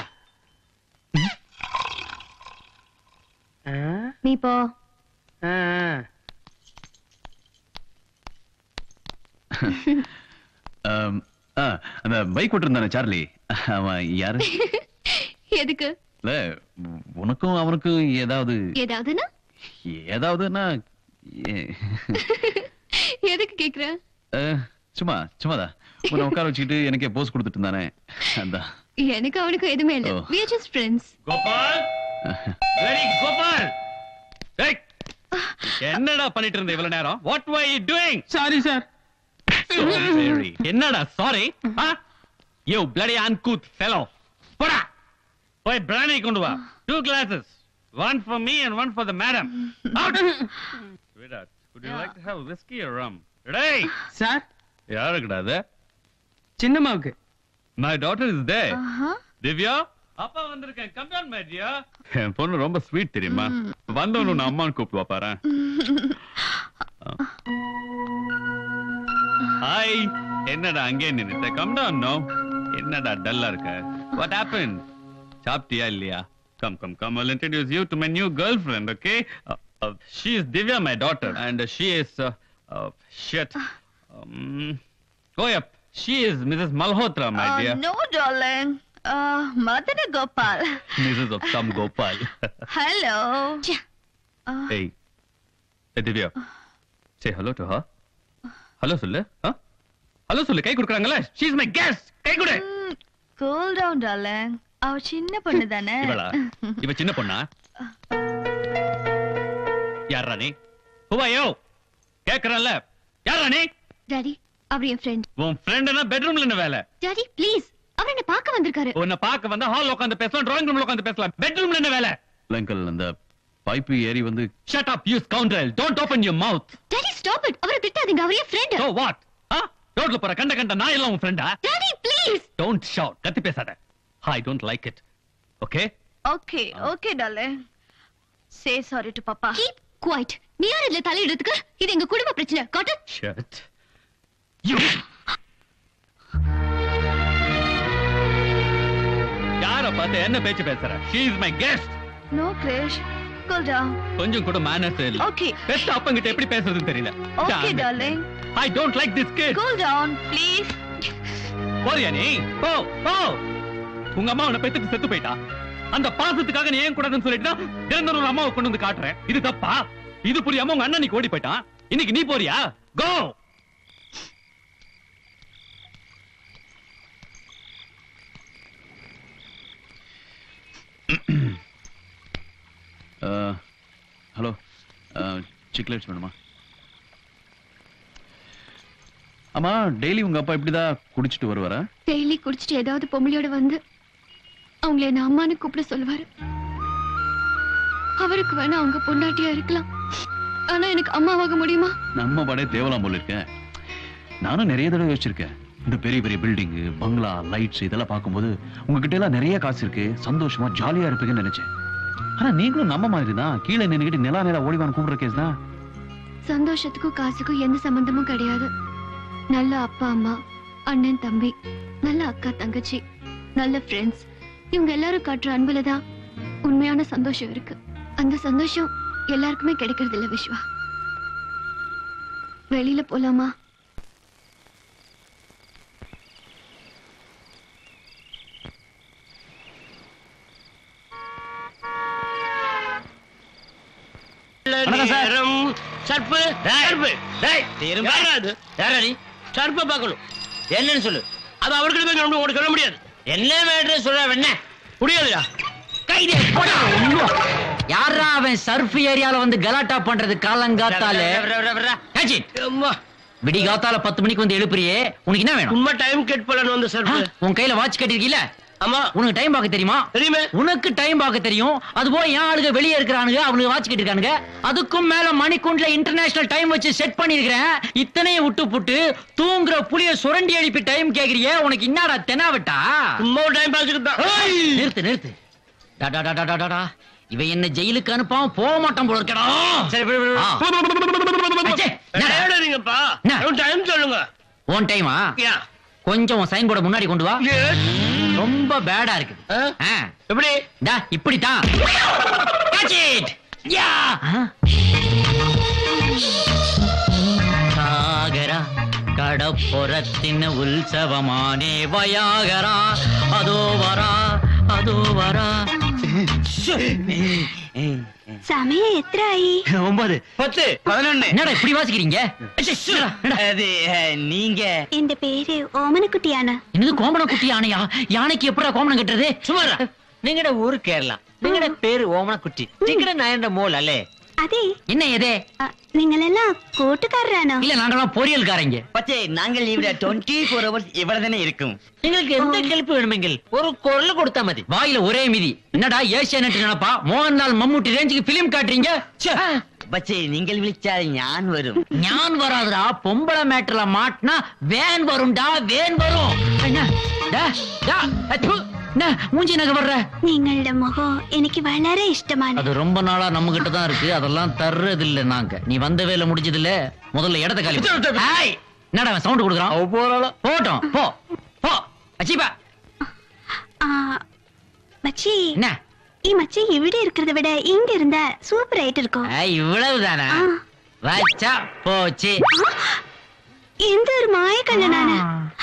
நீ போ
அந்த பைக் ஓட்டிருந்தானே சார்லி அவன் யாரு
எதுக்கு
இல்ல உனக்கும் அவனுக்கும் ஏதாவது
ஏதாவதுன்னா
ஏதாவதுன்னா ஏ-
எதுக்கு கேக்குற
அஹ், சும்மா சும்மாதான் உன்னை உட்கார வச்சுக்கிட்டு எனக்கே போஸ் கொடுத்துட்டு இருந்தானே அதான்
எனக்கு அவனுக்கு எதுவுமே இல்ல
ஓ.
we are just friends
Gopal very Gopal ஏய் என்னடா பண்ணிட்டு இருந்த இவ்வளவு நேரம் what why you doing sorry sir very என்னடா sorry you bloody uncouth fellow போடா போய் பிராணி கொண்டு வா two glasses one for me and one for the madam out sweetheart would you like to have whiskey or rum டேய்
sir
யாருக்குடா அது
சின்னம்மாவுக்கு
my daughter is there Divya அப்பா வந்திருக்கேன் கம் டவுன் மை டியர் என் பொண்ணு ரொம்ப ஸ்வீட் தெரியுமா வந்தவனு உன்னை அம்மான்னு கூப்பிடுவா பாரு ஹாய் என்னடா அங்கே நின்னுட்ட கம் டவுன் நோ என்னடா டல்லா இருக்க வாட் ஹேப்பன் சாப்பிட்டியா இல்லையா come come come I'll introduce you to my new girlfriend okay uh, uh, she is Divya my daughter and uh, she is uh, uh, shit um, go up she is Mrs. Malhotra my dear
no, darling. Uh, Madana Gopal.
Mrs. of some Gopal.
Hello.
hey. Hey, Divya. Say hello to her. Hello சொல்லு huh? hello சொல்லு கை கொடுக்குறாங்கல்ல she is my guest கை கொடு
Cool down, darling. அவ சின்ன பொண்ணு தானே
இவளா இவ சின்ன பொண்ணா யாரா நீ ஹுவாயோ கேக்குறல்ல யாரா நீ
டாடி அவர் என் ஃப்ரெண்ட்
உன் ஃப்ரெண்ட்னா பெட்ரூம்ல என்ன வேலை
டாடி ப்ளீஸ் அவர் என்ன பார்க்க வந்திருக்காரு
உன்னை பார்க்க வந்தா ஹால் உட்கார்ந்து பேசலாம் டிராயிங் ரூம்ல உட்கார்ந்து பேசலாம் பெட்ரூம்ல என்ன வேலை
அங்கிள் அந்த பைப்பு ஏறி வந்து
shut up you scoundrel don't open your mouth
daddy stop it அவரை திட்டாதீங்க அவர் என் ஃப்ரெண்ட்
So what? Huh? ரோட்ல போற கண்ட கண்ட நான் எல்லாம் உன் ஃப்ரெண்டா
டாடி ப்ளீஸ்
டோன்ட் ஷவுட் கத்தி பேசாத I don't like it okay
Okay, okay, darling. Say sorry to Papa.
Keep quiet நீ யார் இதுல தலையிடுறதுக்கு இது எங்க குடும்ப பிரச்சனை காட் இட்
ஷட் யூ யார பார்த்து என்ன பேச்சு பேசுற she is my guest
No, Krish. Cool down.
கொஞ்சம் கூட மேனர்ஸ் இல்ல
Okay.
பெத்த அப்பங்கிட்ட எப்படி பேசுறதுன்னு தெரியல
Okay, darling.
I don't like this kid
Cool down, please.
போறியா நீ போ போ உங்க அம்மா உன்னை பெத்துட்டு செத்து போயிட்டா அந்த பாசத்துக்காக நீ ஏன் கூடாதுன்னு சொல்லிட்டு தினந்தோறும் ஒரு அம்மாவை கொண்டு வந்து காட்டுறேன் இது தப்பா இது புரியாம உங்க அண்ணன் நீ ஓடி போயிட்டான் இன்னைக்கு நீ போறியா கோ
ஹலோ சிக்லேட்ஸ் வேணுமா ஆமா டெய்லி உங்க அப்பா இப்படிதான் குடிச்சிட்டு வருவாரா
டெய்லி குடிச்சிட்டு ஏதாவது பொம்பளையோட வந்து அவங்கள என்ன அம்மான்னு கூப்பிட சொல்லுவாரு அவருக்கு வேணா அவங்க பொண்டாட்டியா இருக்கலாம் ஆனா எனக்கு அம்மாவாக முடியுமா
நம்ம படே தேவலாம் போல இருக்கேன் நானும் நிறைய தடவை யோசிச்சிருக்கேன் இந்த பெரிய பெரிய பில்டிங் பங்களா லைட்ஸ் இதெல்லாம் பார்க்கும்போது உங்ககிட்ட எல்லாம் நிறைய காசு இருக்கு சந்தோஷமா ஜாலியா இருப்பீங்கன்னு நினைச்சேன் ஆனா நீங்களும் நம்ம மாதிரி தான் கீழே நின்னுக்கிட்டு நிலா நிலா ஓடிவான் கூப்பிடுற கேஸ் தான்
சந்தோஷத்துக்கும் காசுக்கும் எந்த சம்பந்தமும் கிடையாது நல்ல அப்பா அம்மா அண்ணன் தம்பி நல்ல அக்கா தங்கச்சி நல்ல ஃப்ரெண்ட்ஸ் இவங்க எல்லாரும் காட்டுற அன்புல தான் உண்மையான சந்தோஷம் இருக்கு அந்த சந்தோஷம் எல்லாருக்குமே கிடைக்கிறது இல்ல விஸ்வா வெளியில போலாமா
வணக்கம் சார் சர்ப்பு சர்ப்பு டேய் யாரா அது யாரா நீ சர்ப்பை பார்க்கணும் என்னன்னு சொல்லு அது அவர்கிட்ட போய் நம்ம உனக்கு சொல்ல முடியாது என்ன மேட்ரு சொல்ற என்ன முடியாதுடா கைதே போடா
யாரா அவன் சர்ஃப் ஏரியால வந்து கலாட்டா பண்றது காலங்காத்தால Catch it. விடி காத்தால பத்து மணிக்கு வந்து எழுப்புறியே உனக்கு என்ன வேணும்
சும்மா டைம் கட் பண்ணணும் அந்த சர்ப்பு
உன் கையில வாட்ச் கட்டிருக்கீல
ஆமா
உனக்கு டைம் பார்க்க தெரியுமா
தெரியுமே
உனக்கு டைம் பார்க்க தெரியும் அது போய் என் ஆளுங்க வெளியே இருக்கிறானுங்க அவனுக்கு வாட்ச் கட்டிருக்கானுங்க அதுக்கும் மேல மணிக்குண்டுல இன்டர்நேஷனல் டைம் வச்சு செட் பண்ணிருக்கிறேன் இத்தனையும் விட்டு புட்டு தூங்குற புளிய சுரண்டி எழுப்பி டைம் கேக்குறியே உனக்கு என்னடா தெனாவட்டா
சும்மா டைம் பாஸ்க்கு தான்
நிறுத்து நிறுத்து டா, டா, டா, டா, டா, டா, டா. இவன் என்ன ஜெயிலுக்கு அனுப்பாம போக மாட்டான் போல இருக்கடா
சரி விடு, விடு, விடு.
அச்சே, என்னடா?
விளையாடாதீங்கப்பா டைம் சொல்லுங்க
உன் டைமா கொஞ்சம் உன் சைன் போர்ட முன்னாடி கொண்டு வா ரொம்ப பேடா இருக்கு
எப்படி
டா இப்படித்தான் Catch it! Yeah! சாகரா கடப்புறத்தின் உற்சவமானே வயாகரா அதோ வரா அதோ வரா
സമയം എത്രയായി
ஒன்பது பத்து பதினொன்னு
என்னடா இப்படி வாசிக்கிறீங்க
அது நீங்க
എന്റെ പേര് ഓമനക്കുട്ടിയാണ്
என்னது கோமண குட்டி யானையா யானைக்கு எப்படா கோமணம் கட்டுறது
சுமாரா നിങ്ങളുടെ ഊര് കേരള നിങ്ങളുടെ പേര് ഓമനക്കുട്ടി നിങ്ങളുടെ നയന്റെ മോൾ അല്ലേ
അതെ
என்ன எதே
നിങ്ങളെല്ലാം കൂട്ടുകാരാണോ
இல்ல நாங்கெல்லாம் பொரியல்காரங்க
പക്ഷേ ഞങ്ങൾ ഇവിടെ ട്വന്റി ഫോർ അവേഴ്സ് ഇവിടെ തന്നെ ഇരിക്കും നിങ്ങൾക്ക് എന്ത് ഹെൽപ്പ് വേണമെങ്കിൽ ഒരു കുരൽ കൊടുത്താ മതി
வாயில ஒரே மிதி என்னடா ஏசியானெட் நினைப்பா மோகன்லால் மம்முட்டி ரேஞ்சுக்கு பிலிம் காட்டுறீங்க ச்சே.
പക്ഷേ നിങ്ങൾ വിളിച്ചാൽ ഞാൻ വരും
ஞான் வராதுடா பொம்பளை மேட்டர்ல மாட்டினா வேன் வரும்டா வேன் வரும் என்ன டா, டா, அச்சு, என்ன மூஞ்சி நகை வர்ற
നിങ്ങളുടെ മുഖം എനിക്ക് വളരെ ഇഷ്ടമാണ്
அது ரொம்ப நாளா நம்ம கிட்ட தான் இருக்கு அதெல்லாம் தர்றது இல்ல நாங்க நீ வந்த வேலை முடிஞ்சது இல்ல முதல்ல இடத்த காலி பண்ணு. ஏய், என்னடா அவன் சவுண்ட் கொடுக்குறான் போட்டோம் போ போ அச்சிப்பா
ആ மச்சி
என்ன
ഈ மச்சி ഇവിടെ இருக்கிறத விட இங்க இருந்தா சூப்பர் ஆயிட்டு இருக்கும்
ஏய், இவ்வளவுதானா வச்சா போச்சு
എന്ത് ഒരു മായക്കണ്ണനാണ്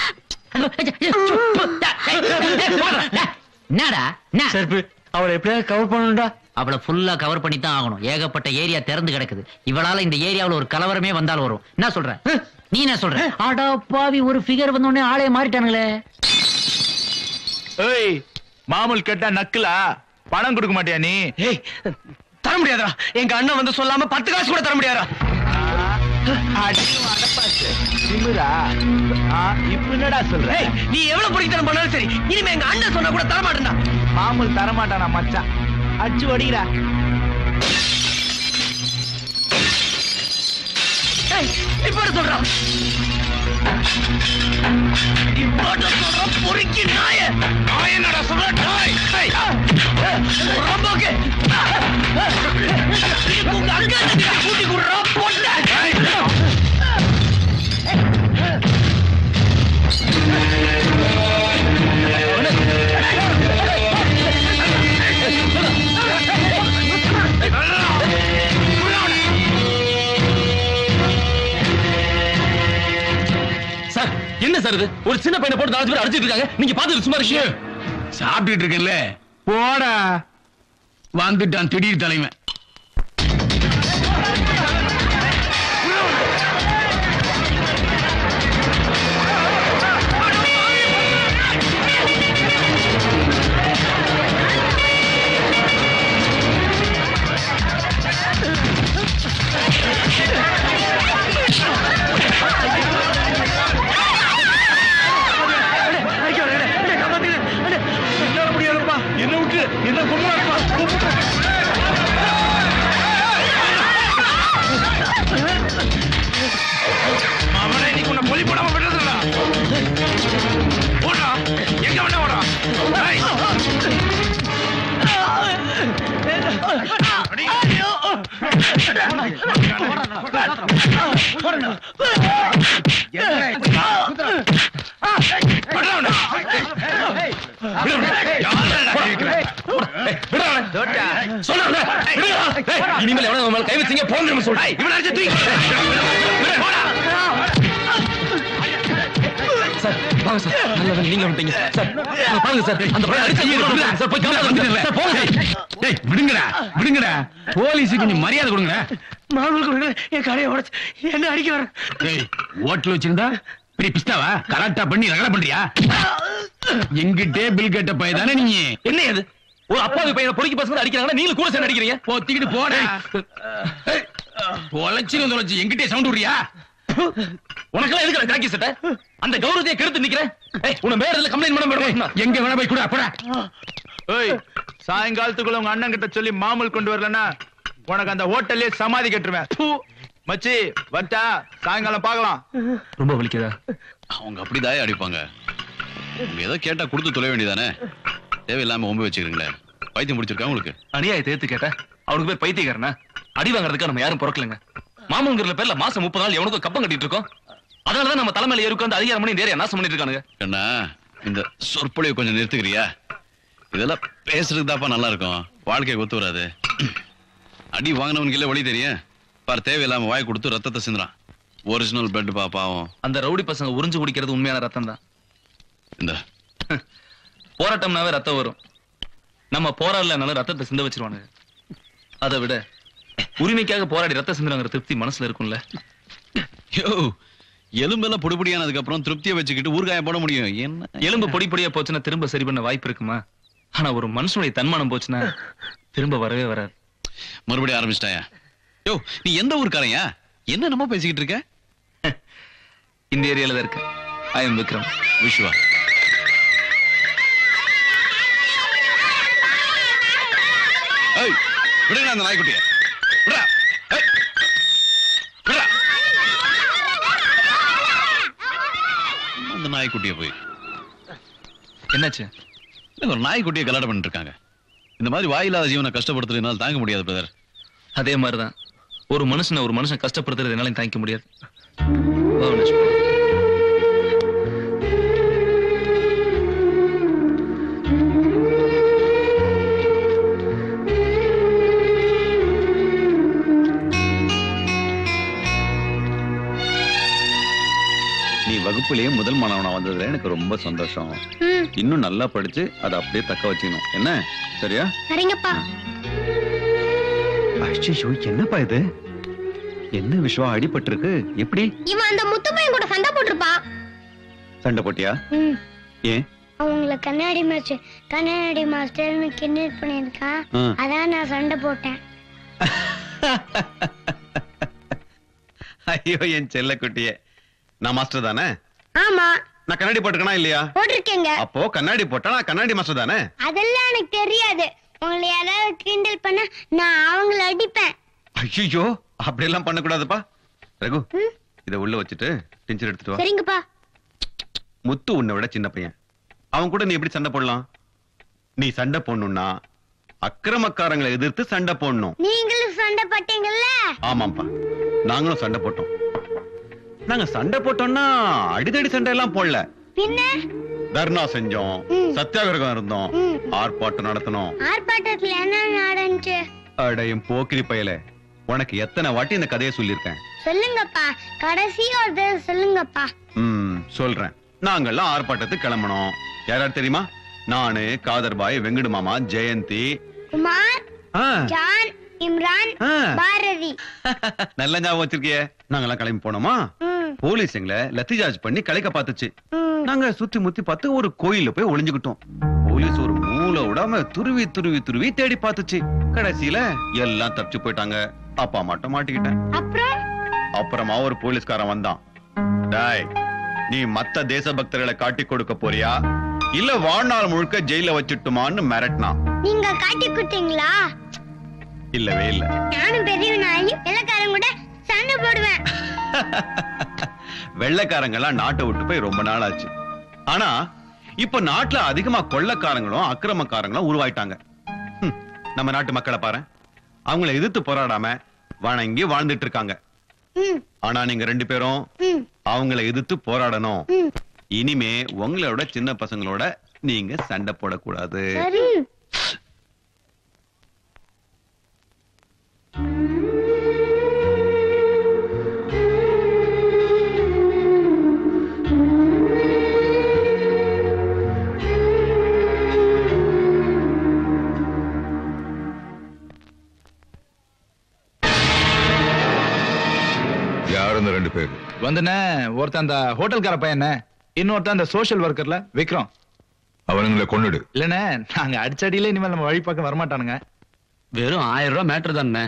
என்னடா என்ன அவளை எப்படியாவது கவர் பண்ணணும்டா அவளை ஃபுல்லா கவர் பண்ணி தான் ஆகணும் ஏகப்பட்ட ஏரியா திறந்து கிடக்குது இவளால இந்த ஏரியாவுல ஒரு கலவரமே வந்தாலும் வரும் என்ன சொல்ற ஹ், நீ என்ன சொல்ற ஆடா பாவி ஒரு ஃபிகர் வந்த உடனே ஆளே மாறிட்டானுங்களே
ஏய் மாமூல் கேட்டா நக்குலா பணம் கொடுக்க மாட்டியா நீ
ஏய் தர முடியாதா எங்க அண்ணன் வந்து சொல்லாம பத்து காசு கூட தர முடியாதா
திமிரா இப்ப என்னடா சொல்ற
நீ எவ்வளவு பிடித்தனம் பண்ணாலும் சரி இனிமே எங்க அண்ணன் சொன்னா கூட தர மாட்டேன்டா
மாமூல் தர மாட்டானா மச்சான் அடிச்சு ஒடிக்கிறா
இப்ப சொல்றான்
பொறுக்கி நாய நாய என்னடா சொல்ற நாய் ரொம்பக்கு உங்க அக்கா தங்கச்சி கூட்டி குடுறா போட்ட
சார் என்ன சார் இது ஒரு சின்ன பையனை போட்டு நாலு பேர் அடிச்சிட்டு இருக்காங்க நீங்க பாத்துட்டு சும்மா இருக்கீங்க
சாப்பிட்டுட்டு இருக்கேன்ல போடா வந்துட்டான் திடீர் தலைமை
என்ன விட்டு என்ன கொண்டு அவனை இன்னைக்கு உன்னை பொலி போடாம விடுறதுடா ஓடா எங்க வேணா ஓடா ஏய்.
இனிமேல் எவனா உன் மேல கை வச்சீங்க போங்க சொல்றேன்
இவனை அடிச்சு தூக்கி
சார் வாங்க சார் நல்ல வேலை நீங்க வந்துட்டீங்க சார் அங்க பாருங்க சார் அந்த பையன் அடிச்சு சார் போய் காப்பாத்து வந்துடுறேன். சார் போங்க சார்
டேய் விடுங்கடா விடுங்கடா போலீஸுக்கு கொஞ்சம் மரியாதை கொடுங்க
மாமூல் கொடுங்க என் கடையை உடைச்சு என்ன அடிக்க வர
டேய் ஹோட்டல் வச்சிருந்தா பெரிய பிஸ்தாவா கரெக்டா பண்ணி ரகலை பண்றியா எங்கிட்டே பில் கேட்ட பைய தானே நீங்க
என்ன இது ஒரு அப்பாவி பையனை பொறுக்கி பசங்க அடிக்கிறாங்கன்னா நீங்க கூட சேர்ந்து அடிக்கிறீங்க
பொத்திக்கிட்டு போடா தொலைச்சிரும் தொலைச்சு எங்கிட்டே சவுண்ட் விடுறியா
உனக்கெல்லாம் எதுக்கு காக்கி சட்டை அந்த கௌரவத்தையே கெடுத்து நிக்கிறேன் ஏய் உன மேல இதுல கம்ப்ளைண்ட் பண்ண மேடம்
எங்க வேணா போய் கூட போடா
ஏய் சாயங்காலத்துக்குள்ள உங்க அண்ணன் கிட்ட சொல்லி மாமூல் கொண்டு வரலன்னா உனக்கு அந்த ஹோட்டல்லே சமாதி கட்டுருவேன் பூ. மச்சி வட்டா சாயங்காலம் பார்க்கலாம்
ரொம்ப வலிக்குதா
அவங்க அப்படிதான் அடிப்பாங்க உங்க ஏதோ கேட்டா கொடுத்து தொலை வேண்டியதானே தேவையில்லாம ஒம்பு வச்சுக்கிறீங்களே பைத்தியம் முடிச்சிருக்கா உங்களுக்கு
அநியாயத்தை ஏத்து கேட்ட அவனுக்கு பேர் பைத்தியக்காரனா அடி வாங்குறதுக்கு நம்ம யாரும் பிறக்கலங்க மாமங்கிற பேர்ல மாசம் முப்பது நாள் எவனுக்கும் கப்பம் கட்டிட்டு இருக்கோம் அதனாலதான் நம்ம தலைமையில ஏறி உட்கார்ந்து அதிகாரம் பண்ணி நேரம் நாசம் பண்ணிட்டு இருக்கானுங்க
கண்ணா இந்த சொற்பொழிவை கொஞ்சம் நிறுத்துக்கிறியா இதெல்லாம் பேசுறதுக்கு தாப்பா நல்லா இருக்கும் வாழ்க்கைக்கு ஒத்து வராது அடி வாங்கினவனுக்கு இல்ல வழி தெரியும் பார் தேவையில்லாம வாய் கொடுத்து ரத்தத்தை சிந்துறான் ஒரிஜினல் பிளட் பா பாவம்
அந்த ரவுடி பசங்க உறிஞ்சு குடிக்கிறது உண்மையான ரத்தம் தான்
இந்த
போராட்டம்னாவே ரத்தம் வரும் நம்ம போராடலனாலும் ரத்தத்தை சிந்த வச்சிருவானுங்க அதை விட உரிமைக்காக போராடி ரத்தம் சிந்துறாங்கிற திருப்தி மனசுல இருக்கும்ல
யோ எலும்பெல்லாம் பொடி பொடியானதுக்கு அப்புறம் திருப்தியை வச்சுக்கிட்டு ஊறுகாயம் போட முடியும் என்ன
எலும்பு பொடி பொடியா போச்சுன்னா திரும்ப சரி பண்ண வாய்ப்பு இருக்குமா ஆனா ஒரு மனுஷனுடைய தன்மானம் போச்சுன்னா திரும்ப வரவே வராது
மறுபடியும் ஆரம்பிச்சிட்டாயா யோ நீ எந்த ஊருக்காரையா என்ன நம்ம பேசிக்கிட்டு இருக்க
இந்த ஏரியால தான் இருக்கு ஐ எம் விக்ரம்
விஸ்வா ஏய் விடுங்க அந்த நாய்க்குட்டிய விடுறா ஏய், விடுறா அந்த நாய்க்குட்டிய போய்
என்னாச்சு
இல்ல ஒரு நாய்க்குட்டியை கலாட்டம் பண்ணிட்டு இருக்காங்க இந்த மாதிரி வாயில்லாத ஜீவனை கஷ்டப்படுத்துறது என்னால தாங்க முடியாது பிரதர்
அதே மாதிரிதான் ஒரு மனுஷனை ஒரு மனுஷன் கஷ்டப்படுத்துறது என்னால தாங்கிக்க முடியாது வா, வினோஷ்.
நீ வகுப்புலயே முதல் மாணவனா வந்ததுல எனக்கு ரொம்ப சந்தோஷம்
ம்
இன்னும் நல்லா படிச்சு அதை அப்படியே தக்க வச்சுக்கணும் என்ன சரியா
சரிங்கப்பா
அச்சோ என்னப்பா இது என்ன விஷயம் அடிபட்டிருக்கு எப்படி
இவன் அந்த முத்து பையன் கூட சண்டை போட்டிருப்பான்
சண்டை போட்டியா
ம்
ஏன்
அவங்கள கண்ணாடி மாஸ்டர் கண்ணாடி மாஸ்டர்னு கிண்டல் பண்ணியிருக்கான்
ஆ.
அதான் நான் சண்டை போட்டேன்
ஐயோ என் செல்ல குட்டியே நான் மாஸ்டர் தானே
ஆமா
நான் கண்ணாடி போட்டுக்கனா இல்லையா
போட்டிருக்கேங்க
அப்போ கண்ணாடி போட்டா நான் கண்ணாடி மாஸ்டர் தானே
அதெல்லாம் எனக்கு தெரியாது உங்களை யாராவது கிண்டல் பண்ண நான் அவங்கள அடிப்பேன்
ஐயோ அப்படியெல்லாம் பண்ணக்கூடாதுப்பா ரகு
இத உள்ள வச்சுட்டு டிஞ்சர் எடுத்துட்டு வா
சரிங்கப்பா
முத்து உன்னை விட சின்ன பையன் அவன் கூட நீ எப்படி சண்டை போடலாம் நீ சண்டை போடணும்னா அக்கிரமக்காரங்களை எதிர்த்து சண்டை போடணும்
நீங்களும் சண்டை பட்டீங்கல்ல
ஆமாப்பா நாங்களும் சண்டை போட்டோம் நாங்க சண்டை போட்டோம்னா அடிதடி சண்டை எல்லாம் போடல
பின்ன
தர்ணா செஞ்சோம் சத்தியாகிரகம் இருந்தோம் ஆர்ப்பாட்டம் நடத்தணும்
ஆர்ப்பாட்டத்துல என்ன நடந்துச்சு
அடையும் போக்கிரி பயல உனக்கு எத்தனை வாட்டி இந்த கதையை சொல்லியிருக்கேன்
சொல்லுங்கப்பா கடைசி ஒரு தடவை சொல்லுங்கப்பா
ம் சொல்றேன் நாங்கெல்லாம் ஆர்ப்பாட்டத்துக்கு கிளம்பணும் யாரார் தெரியுமா நானு காதர்பாய் வெங்கடு மாமா ஜெயந்தி
குமார்
ஆ,
ஜான் இம்ரான்
ஆ.
பாரதி
நல்ல ஞாபகம் வச்சிருக்கியே நாங்கெல்லாம் கிளம்பி போனோமா
ம்,
போலீஸ் எங்களை லத்தி சார்ஜ் பண்ணி கலைக்க பார்த்துச்சு
ம்.
நாங்க சுத்தி முத்தி பார்த்து ஒரு கோயில்ல போய் ஒளிஞ்சுக்கிட்டோம் போலீஸ் ஒரு மூளை விடாம துருவி துருவி துருவி தேடி பார்த்துச்சு கடைசியில எல்லாம் தப்பிச்சு போயிட்டாங்க அப்பா மட்டும் மாட்டிக்கிட்டேன்
அப்புறம்
அப்புறமா ஒரு போலீஸ்காரன் வந்தான் டேய் நீ மத்த தேசபக்தர்களை காட்டி கொடுக்க போறியா இல்ல வாழ்நாள் முழுக்க ஜெயில வச்சுட்டுமான்னு மிரட்டினான்
நீங்க காட்டி கொடுத்தீங்களா
இல்லவே இல்ல
நானும் பெரியவனாயி வெள்ளக்காரன் கூட சண்டை போடுவேன்
வெள்ளைக்காரங்கெல்லாம் நாட்டை விட்டு போய் ரொம்ப நாள் ஆச்சு ஆனா இப்ப நாட்டுல அதிகமா கொள்ளக்காரங்களும் அக்கிரமக்காரங்களும் உருவாயிட்டாங்க ஹம், நம்ம நாட்டு மக்களை பாரு அவங்கள எதிர்த்து போராடாம வணங்கி வாழ்ந்துட்டு இருக்காங்க
ம்,
ஆனா நீங்க ரெண்டு பேரும்
ம்,
அவங்கள எதிர்த்து போராடணும்
ம்.
இனிமே உங்களோட சின்ன பசங்களோட நீங்க சண்டை போடக்கூடாது
சரி
யார் இந்த ரெண்டு பேர்
வந்துண்ணே ஒருத்தன் அந்த ஹோட்டல்கார பையன் இன்னொருத்தன் அந்த சோஷியல் ஒர்க்கர்ல விக்ரம்
அவனுங்களை கொன்னுடு
இல்லண்ணே நாங்க அடிச்சடியில இனிமேல் நம்ம வழி பக்கம் வரமாட்டானுங்க
வெறும் ஆயிரம் ரூபாய் மேட்டர் தானே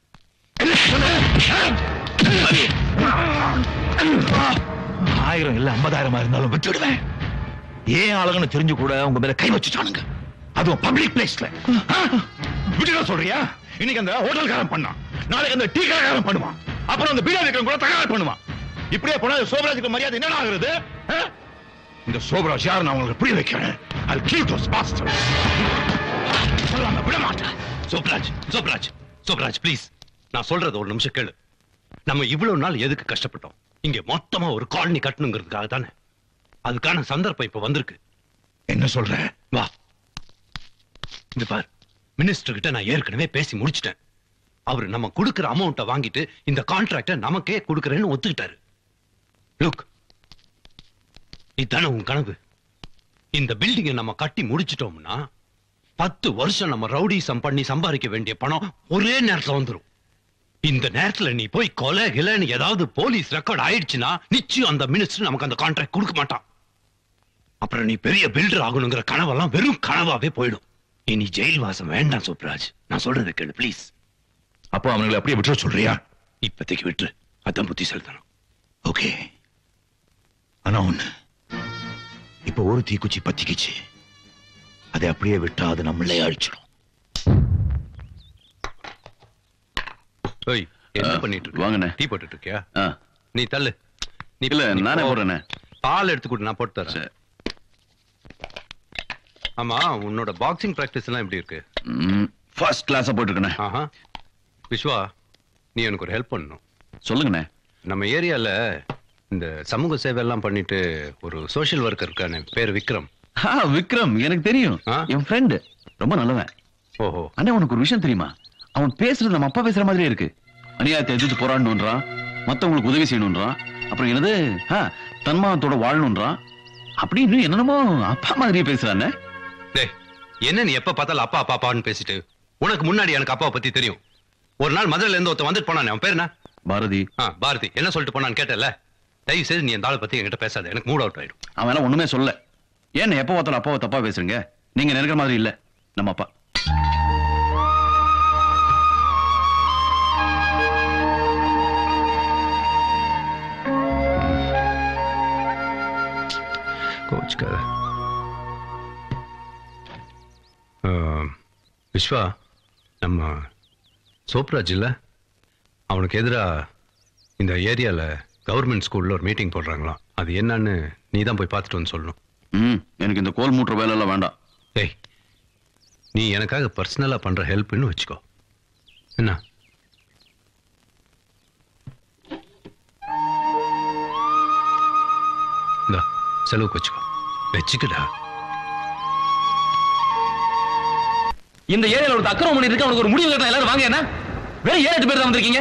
ஆயிரம் இல்ல ஐம்பதாயிரமா இருந்தாலும் விட்டுடுவேன் ஏன் ஆளுங்கன்னு தெரிஞ்சு கூட உங்க மேல கை வச்சுட்டானுங்க அதுவும் பப்ளிக் பிளேஸ்ல விட்டுட சொல்றியா இன்னைக்கு அந்த ஹோட்டல்காரன் பண்ணான் நாளைக்கு அந்த டீ கடைக்காரன் பண்ணுவான் அப்புறம் அந்த பீடா விக்ரம் கூட தகவல் பண்ணுவான் இப்படியே போனா இந்த சோபராஜுக்கு மரியாதை என்ன ஆகுறது ஆ? இந்த சோபராஜ் யார் நான் உங்களுக்கு புரிய வைக்கிறேன் அது கில் தோஸ் பாஸ்டர்ஸ் சொல்லாம விட மாட்டேன்
சோப்ராஜ் சோப்ராஜ் சோப்ராஜ் ப்ளீஸ் நான் சொல்றது ஒரு நிமிஷம் கேளு நம்ம இவ்வளவு நாள் எதுக்கு கஷ்டப்பட்டோம் இங்க மொத்தமா ஒரு காலனி கட்டணுங்கிறதுக்காக தானே அதுக்கான சந்தர்ப்பம் இப்ப வந்திருக்கு
என்ன சொல்ற
வா இந்த பார் மினிஸ்டர் கிட்ட நான் ஏற்கனவே பேசி முடிச்சிட்டேன் அவர் நம்ம கொடுக்கிற அமௌண்ட்டை வாங்கிட்டு இந்த கான்ட்ராக்ட நமக்கே கொடுக்கறேன்னு ஒத்துக்கிட்டாரு லுக் இதானே உன் கனவு இந்த பில்டிங்கை நம்ம கட்டி முடிச்சிட்டோம்னா பத்து வருஷம் நம்ம ரவுடிசம் பண்ணி சம்பாதிக்க வேண்டிய பணம் ஒரே நேரத்துல வந்துரும் இந்த நேரத்துல நீ போய் கொலை கிலைன்னு ஏதாவது போலீஸ் ரெக்கார்ட் ஆயிடுச்சுன்னா நிச்சயம் அந்த மினிஸ்டர் நமக்கு அந்த கான்ட்ராக்ட் கொடுக்க மாட்டான் அப்புறம் நீ பெரிய பில்டர் ஆகணுங்கிற கனவெல்லாம் வெறும் கனவாவே போயிடும் இனி ஜெயில் வாசம் வேண்டாம் சுப்ராஜ் நான் சொல்றது கேளு ப்ளீஸ்
அப்போ அவனுங்களை அப்படியே விட்டுற சொல்றியா
இப்போதைக்கு விட்டு அதான் புத்தி செலுத்தணும்
ஓகே ஆனா ஒண்ணு இப்ப ஒரு தீக்குச்சி பத்திக்கிச்சு அதை அப்படியே விட்டா அது நம்மளே அழிச்சிடும்
ஓய் என்ன பண்ணிட்டு இருக்க
வாங்கண்ணே.
டீ போட்டுட்டு இருக்கியா
ஆ.
நீ தள்ளு நீ
இல்ல,
நீ
நானே
போ.
போடுறேண்ணே.
பால் எடுத்து கொடு நான் போட்டு தரேன் ஆமா உன்னோட பாக்ஸிங் பிராக்டிஸ் எல்லாம் எப்படி இருக்கு
ஃபர்ஸ்ட் கிளாஸா போட்டுருக்கண்ணே
ஆஹா விஸ்வா நீ எனக்கு ஒரு ஹெல்ப் பண்ணணும்
சொல்லுங்கண்ணே
நம்ம ஏரியால இந்த சமூக சேவை எல்லாம் பண்ணிட்டு ஒரு சோஷியல் ஒர்க்கர் இருக்கானே பேர் விக்ரம்
ஆ விக்ரம் எனக்கு தெரியும் என் ஃப்ரெண்டு ரொம்ப நல்லவன்
ஓஹோ
அண்ணே உனக்கு ஒரு விஷயம் தெரியுமா அவன் பேசுறது நம்ம அப்பா பேசுற மாதிரியே இருக்கு அநியாயத்தை எதிர்த்து போராடணுன்றான் மத்தவங்களுக்கு உதவி செய்யணுன்றான் அப்புறம் என்னது ஆ, தன்மானத்தோட வாழணுன்றான் அப்படின்னு என்னென்னமோ அப்பா மாதிரியே பேசுறானே
டேய் என்ன நீ எப்ப பார்த்தாலும் அப்பா அப்பா அப்பான்னு பேசிட்டு உனக்கு முன்னாடி எனக்கு அப்பாவை பத்தி தெரியும் ஒரு நாள் மதுரையில இருந்து ஒருத்தன் வந்துட்டு போனானே அவன் பேர் என்ன
பாரதி
ஆ பாரதி என்ன சொல்லிட்டு போனான்னு கேட்டல தயவு செய்து நீ அந்த ஆளை பத்தி என்கிட்ட பேசாத எனக்கு மூட் அவுட் ஆயிடும்
அவன் எல்லாம் ஒண்ணுமே சொல்ல ஏன் எப்ப பார்த்தாலும் அப்பாவை தப்பா பேசுறீங்க நீங்க நினைக்கிற மாதிரி இல்ல நம்ம அப்பா
கோச்சுக்காத ஆ, விஸ்வா நம்ம சோப்ராஜ் இல்ல அவனுக்கு எதிரா இந்த ஏரியால கவர்மெண்ட் ஸ்கூல்ல ஒரு மீட்டிங் போடுறாங்களாம் அது என்னன்னு நீ தான் போய் பார்த்துட்டு வந்து சொல்லணும்
ம் எனக்கு இந்த கோல் மூட்டுற வேலை எல்லாம் வேண்டாம்
ஏய் நீ எனக்காக பர்சனலா பண்ற ஹெல்ப்னு வச்சுக்கோ என்ன இந்தா செலவுக்கு வச்சுக்கோ வச்சுக்கடா
இந்த ஏரியால ஒரு அக்கிரமம் பண்ணிட்டு இருக்கு அவனுக்கு ஒரு முடிவு கட்டலாம் எல்லாரும் வாங்க என்ன வேற ஏழு எட்டு பேர் தான் வந்திருக்கீங்க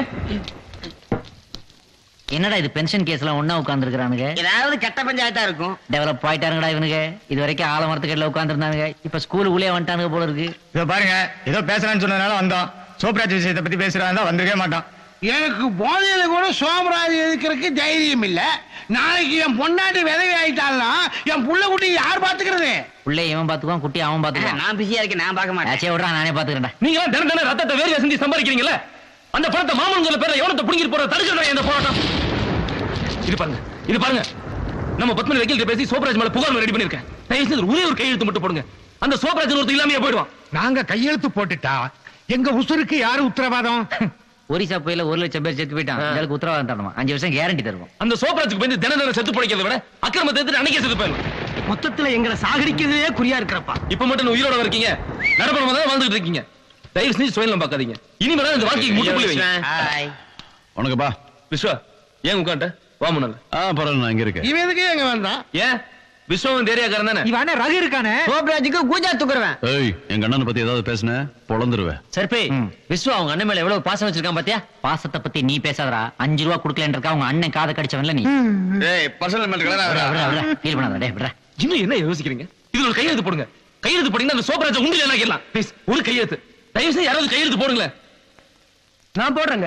என்னடா இது பென்ஷன் கேஸ்ல ஒண்ணா உட்கார்ந்துருக்கானுங்க
ஏதாவது கெட்ட பஞ்சாயத்தா இருக்கும்
டெவலப் ஆயிட்டாருங்கடா இவனுங்க இது வரைக்கும் ஆலமரத்துக்கடியில உட்கார்ந்துருந்தாங்க இப்ப ஸ்கூல் உள்ளே வந்துட்டானுங்க போல இருக்கு
இதோ பாருங்க ஏதோ பேசலாம்னு சொன்னதுனால வந்தோம் சோப்ராஜ் விஷயத்தை பத்தி பேசுறாங்க வந்திருக்கவே மாட்டான்
எனக்கு போதையில கூட சோமராஜ் எதுக்கிறதுக்கு தைரியம் இல்ல நாளைக்கு என் பொண்டாட்டி விதவி ஆயிட்டாள்னா என் புள்ள குட்டி யார் பாத்துக்கிறது
உள்ளே இவன் பாத்துக்குவான் குட்டி அவன் பாத்துக்குவான்
நான் பிஸியா இருக்கேன் நான் பார்க்க மாட்டேன்
சே விட்றா நானே பாத்துக்கிறேன்டா
நீங்க எல்லாம் தினம் தினம் ரத்தத்தை வேர்வை செஞ்சு சம்பாதிக்கிறீங்கல்ல அந்த பணத்தை மாமன்கள பேர்ல எவனத்தை புடிங்கிட்டு போற தடுக்கிறா இந்த போராட்டம் இது பாருங்க இது பாருங்க நம்ம பத்மனி வக்கீல் பேசி சோப்ராஜ் மேல புகார் ரெடி பண்ணிருக்கேன் தயவு செய்து ஒரே ஒரு கையெழுத்து மட்டும் போடுங்க அந்த சோப்ராஜ் ஒருத்தர் இல்லாமையே போயிடுவான்
நாங்க கையெழுத்து போட்டுட்டா எங்க உசுருக்கு யாரு உத்தரவாதம்
ஒரிசா புயல ஒரு லட்சம் பேர் செத்து போயிட்டான் இதற்கு உத்தரவாதம் தரணுமா அஞ்சு வருஷம் கேரண்டி தருவோம்
அந்த சோப்ராஜுக்கு போய் தினம் தினம் செத்து பிடிக்கிறத விட அக்கிரமத்தை எடுத்து அன்னைக்கே செத்து போயிடலாம்
மொத்தத்துல எங்களை சாகடிக்கிறதே குறியா இருக்கிறப்பா
இப்ப மட்டும் நீ உயிரோட இருக்கீங்க நடப்பணமா தான் வாழ்ந்துட்டு இருக்கீங்க தயவு செஞ்சு சுயநலம் பார்க்காதீங்க இனிமேல் இந்த வாழ்க்கைக்கு முட்டுப்புள்ளி வைங்க
உனக்குப்பா
விஸ்வா ஏன் உட்காண்ட வா முன்னால
ஆ பரவாயில்ல நான் இங்க இருக்கேன்
இவன் எதுக்கு எங்க வேண்டாம்
ஏன் விஸ்வம் தெரியாக்காரன் தானே
இவன ரகு இருக்கானே சோப்ராஜுக்கு கூஜா துக்குறவன்
ஏய் எங்க அண்ணனை பத்தி ஏதாவது பேசுன பொழந்துருவேன்
சர்பே விஸ்வா அவங்க அண்ணன் மேல எவ்வளவு பாசம் வச்சிருக்கான் பாத்தியா பாசத்தை பத்தி நீ பேசாதடா அஞ்சு ரூபா குடுக்கலன்னு இருக்கா அவங்க அண்ணன் காதை கடிச்சவன்ல நீ
ஏய் பர்சனல்
ஃபீல் பண்ணாத டேய் விட்றா
இன்னும் என்ன யோசிக்கிறீங்க இது ஒரு கையெழுத்து போடுங்க கையெழுத்து போட்டீங்கன்னா அந்த சோப்ராஜ உண்டு என்ன கேட்கலாம் ப்ளீஸ் ஒரு கையெழுத்து தயவு செய்து யாராவது கையெழுத்து போடுங்களேன்
நான் போடுறேங்க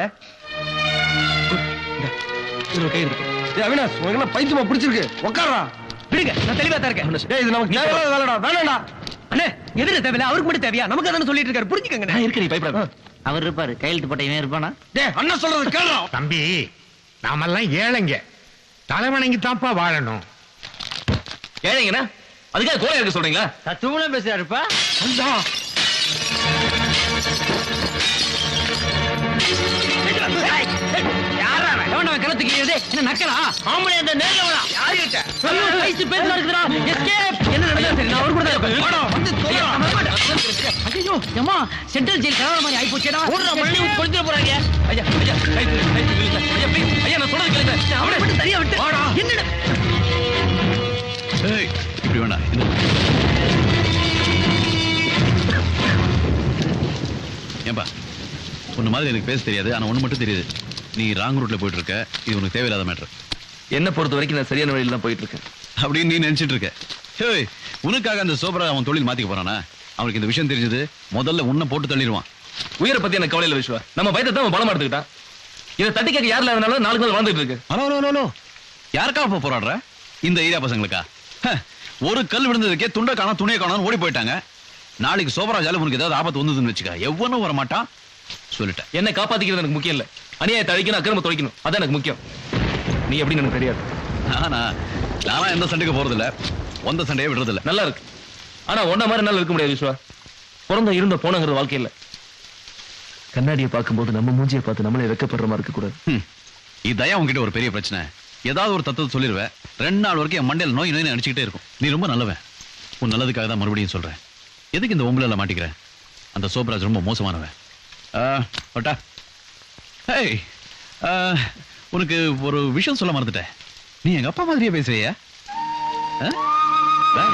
இது ஒரு கையெழுத்து போடு.
ஏய் அவினாஷ் உனக்கு என்ன பைத்தியமா பிடிச்சிருக்கு உட்காரா
விடுங்க நான் தெளிவா தான் இருக்கேன்
டேய் இது நமக்கு தேவையில்லாத வேலைடா வேணாம்டா
அண்ணே எதுல தேவையில்ல அவருக்கு மட்டும் தேவையா நமக்கு அதானே சொல்லிட்டு இருக்காரு புரிஞ்சுக்கங்க
நான் இருக்கேன் நீ பயப்படாத
அவர் இருப்பாரு கையெழுத்து போட்ட இவன் இருப்பானா
டேய் அண்ணன் சொல்றது கேளுடா
தம்பி நாமெல்லாம் ஏழைங்க தலைவணங்கி தான்ப்பா வாழணும்
ஏழைங்கண்ணா அதுக்காக கோலை இருக்க சொல்றீங்களா
தத்துவங்களும் பேசுறாருப்பா
யாரா எவன் அவன் கிணத்துக்கு என்ன நக்கலா
ஆம்பளை அந்த நேர்ல வரா யாரு கிட்ட
ஐயோ, வயசு பேசுறா இருக்குதுடா. Escape. என்ன நடந்தது சரி, நான் அவர் கூட தான் இருப்பேன். வாடா, வந்து தொலைடா. ஐயோ, ஏம்மா, சென்ட்ரல் ஜெயில் கலவரம் மாதிரி ஆயிப்போச்சேடா.
ஓடுறா மண்ணி கொளுத்திட போறாங்க
ஐயா ஐயா கை தூக்கு, கை தூக்கு, இல்ல. ஐயா ப்ளீஸ் ஐயா நான் சொல்றது கேளுங்க
அவனை மட்டும் தனியா விட்டு என்னடா
ஏய் இப்படி வேண்டாம் இந்த ஏன்பா உன்ன மாதிரி எனக்கு பேச தெரியாது ஆனா ஒண்ணு மட்டும் தெரியுது நீ ராங் ரூட்ல போயிட்டு இருக்க இது உனக்கு தேவையில்லாத மேட்டர்
என்ன பொறுத்த வரைக்கும் நான் சரியான வழியில தான் போயிட்டு இருக்கேன்
அப்படின்னு நீ நினைச்சிட்டு இருக்க ஏய் உனக்காக அந்த சோபரா அவன் தொழில் மாத்திக்க போறானா அவனுக்கு இந்த விஷயம் தெரிஞ்சது முதல்ல உன்னை போட்டு தள்ளிடுவான்
உயிரை பத்தி எனக்கு கவலை இல்ல விஸ்வா நம்ம பயத்தை தான் அவன் பணம் எடுத்துக்கிட்டான் இதை தட்டி கேட்க யாருல இருந்தாலும் நாளுக்கு நாள் வாழ்ந்துட்டு இருக்கு
ஹலோ ஹலோ ஹலோ யாருக்காக இப்ப போராடுற இந்த ஏரியா பசங்களுக்கா ஹ, ஒரு கல் விழுந்ததுக்கே துண்டை காணோம் துணியை காணோம் ஓடி போயிட்டாங்க நாளைக்கு சோபராஜால உனக்கு ஏதாவது ஆபத்து வந்ததுன்னு வச்சுக்க எவனும் வர மாட்டான் சொல்லிட்டேன்
என்ன காப்பாத்திக்கிறது எனக்கு முக்கியம் இல்ல அநியாயத்தை அழிக்கணும் அக்கிரம தொலைக்கணும் அதான் எனக்கு முக்கியம் நீ எப்படின்னு எனக்கு தெரியாது
நானா நானா எந்த சண்டைக்கு போறதில்ல வந்த சண்டையே விடுறதில்ல
நல்லா இருக்கு ஆனா ஒன்ன மாதிரி என்னால இருக்க முடியாது விஸ்வா பிறந்த இருந்த போனங்கிறது வாழ்க்கை இல்ல கண்ணாடியை பார்க்கும்போது நம்ம மூஞ்சியை பார்த்து நம்மளே வெக்கப்படுற மாதிரி இருக்க கூடாது
ஹம். இதான் உன்கிட்ட ஒரு பெரிய பிரச்சனை ஏதாவது ஒரு தத்துவத்தை சொல்லிடுவேன் ரெண்டு நாள் வரைக்கும் என் மண்டையில் நோய் நோய் அடிச்சுக்கிட்டே இருக்கும் நீ ரொம்ப நல்லவன் உன் நல்லதுக்காக தான் மறுபடியும் சொல்றேன் எதுக்கு இந்த ஒம்பளை மாட்டிக்கிறேன் அந்த சோப்ராஜ் ரொம்ப மோசமானவன் ஆ, பட்டா ஹேய் ஆ, உனக்கு ஒரு விஷயம் சொல்ல மறந்துட்டேன் நீ எங்க அப்பா மாதிரியே பேசுறியா ஆ? Bye.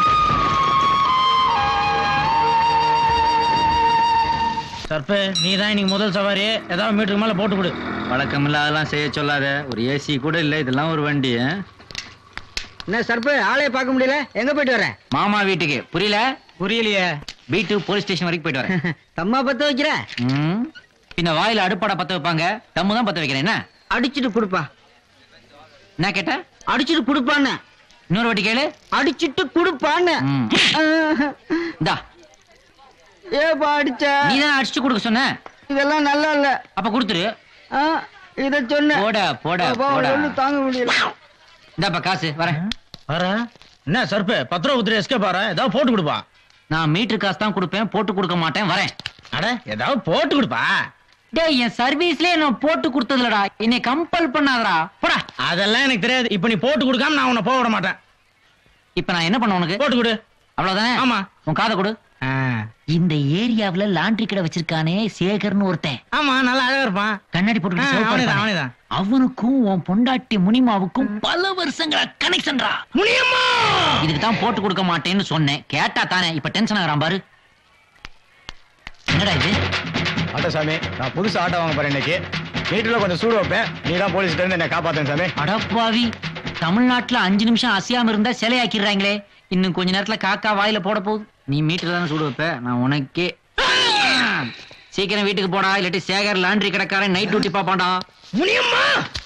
சர்பே நீ தான் இன்னைக்கு முதல் சவாரி ஏதாவது மீட்டருக்கு மேல போட்டு கொடு
வழக்கம் இல்லாதெல்லாம் செய்ய சொல்லாத ஒரு ஏசி கூட இல்ல இதெல்லாம் ஒரு வண்டி ஆ?
என்ன சர்ப்பு ஆளைய பார்க்க முடியல எங்க போயிட்டு வரேன்
மாமா வீட்டுக்கு புரியல
புரியலையே
வீட்டு போலீஸ் ஸ்டேஷன் வரைக்கும் போயிட்டு வரேன்
தம்மா பத்த வைக்கிற
ம். பின்ன வாயில அடுப்பாடா பத்த வைப்பாங்க தம்மு தான் பத்த வைக்கிறேன் என்ன
அடிச்சிட்டு கொடுப்பா
என்ன கேட்ட
அடிச்சிட்டு கொடுப்பான்னு
இன்னொரு வாட்டி கேளு
அடிச்சிட்டு கொடுப்பான்னு
ம். இந்தா
ஏப்பா அடிச்ச
நீ தான் அடிச்சு கொடுக்க சொன்ன
இதெல்லாம் நல்லா இல்ல
அப்ப கொடுத்துரு
ஆ, இத சொன்ன
போட போட
அப்பா,
போட
ஒண்ணு தாங்க முடியல
இந்தாப்பா காசு வரேன்
வர என்ன சர்ப்பு பத்து ரூபா குத்துரு எஸ்கே பாரு ஏதாவது போட்டு கொடுப்பா
நான் மீட்டர் காசு தான் கொடுப்பேன் போட்டு கொடுக்க மாட்டேன் வரேன்
அட ஏதாவது போட்டு கொடுப்பா
டேய் என் சர்வீஸ்லயே நான் போட்டு கொடுத்ததுலடா என்னை கம்பல் பண்ணாதடா போடா
அதெல்லாம் எனக்கு தெரியாது இப்ப நீ போட்டு கொடுக்காம நான் உன்னை போக விட மாட்டேன்
இப்ப நான் என்ன பண்ண உனக்கு
போட்டு கொடு
அவ்வளவுதானே
ஆமா.
உன் காதை கொடு இந்த ஏரியாவுல லாண்டரி கடை வச்சிருக்கானே சேகர்னு ஒருத்தன்
ஆமா நல்லா அழகா இருப்பான்
கண்ணாடி
ஆ,
போட்டு
அவனேதான், அவனேதான்.
அவனுக்கும் உன் பொண்டாட்டி முனிமாவுக்கும் பல வருஷங்களா கனெக்ஷன்டா
முனியம்மா
இதுக்கு தான் போட்டு கொடுக்க மாட்டேன்னு சொன்னேன் கேட்டா தானே இப்ப டென்ஷன் ஆகுறான் பாரு என்னடா இது
ஆட்டோ சாமி நான் புதுசு ஆட்டோ வாங்க போறேன் இன்னைக்கு வீட்டுல கொஞ்சம் சூடு வைப்பேன் நீ தான் போலீஸ்ல இருந்து என்னை காப்பாத்தேன் சாமி
அடப்பாவி தமிழ்நாட்டுல அஞ்சு நிமிஷம் அசையாம இருந்தா சிலையாக்கிடுறாங்களே இன்னும் கொஞ்ச நேரத்துல காக்கா வாயில போட போகுது நீ மீட்டர் தானே சூடு வைப்ப நான் உனக்கே சீக்கிரம் வீட்டுக்கு போடா இல்லாட்டி சேகர் லாண்டரி கடைக்காரன் நைட் டியூட்டி பாப்பான்டா
முனியம்மா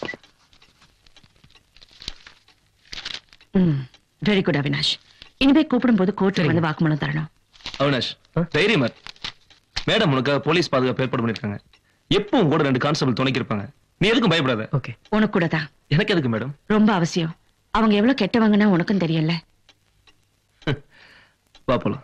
வெரி குட் அவினாஷ் இனிமே கூப்பிடும்போது கோர்ட்ல வந்து வாக்குமூலம் தரணும்
அவினாஷ் தைரியமா இரு. மேடம் உனக்கு போலீஸ் பாதுகாப்பு ஏற்பாடு பண்ணிருக்காங்க எப்பவும் கூட ரெண்டு கான்ஸ்டபிள் துணைக்கு இருப்பாங்க நீ எதுக்கும் பயப்படாத
ஓகே
உனக்கு கூட தான்
எனக்கு எதுக்கு மேடம்
ரொம்ப அவசியம் அவங்க எவ்வளவு கெட்டவங்கன்னா உனக்கும் தெரியல
வா போலாம்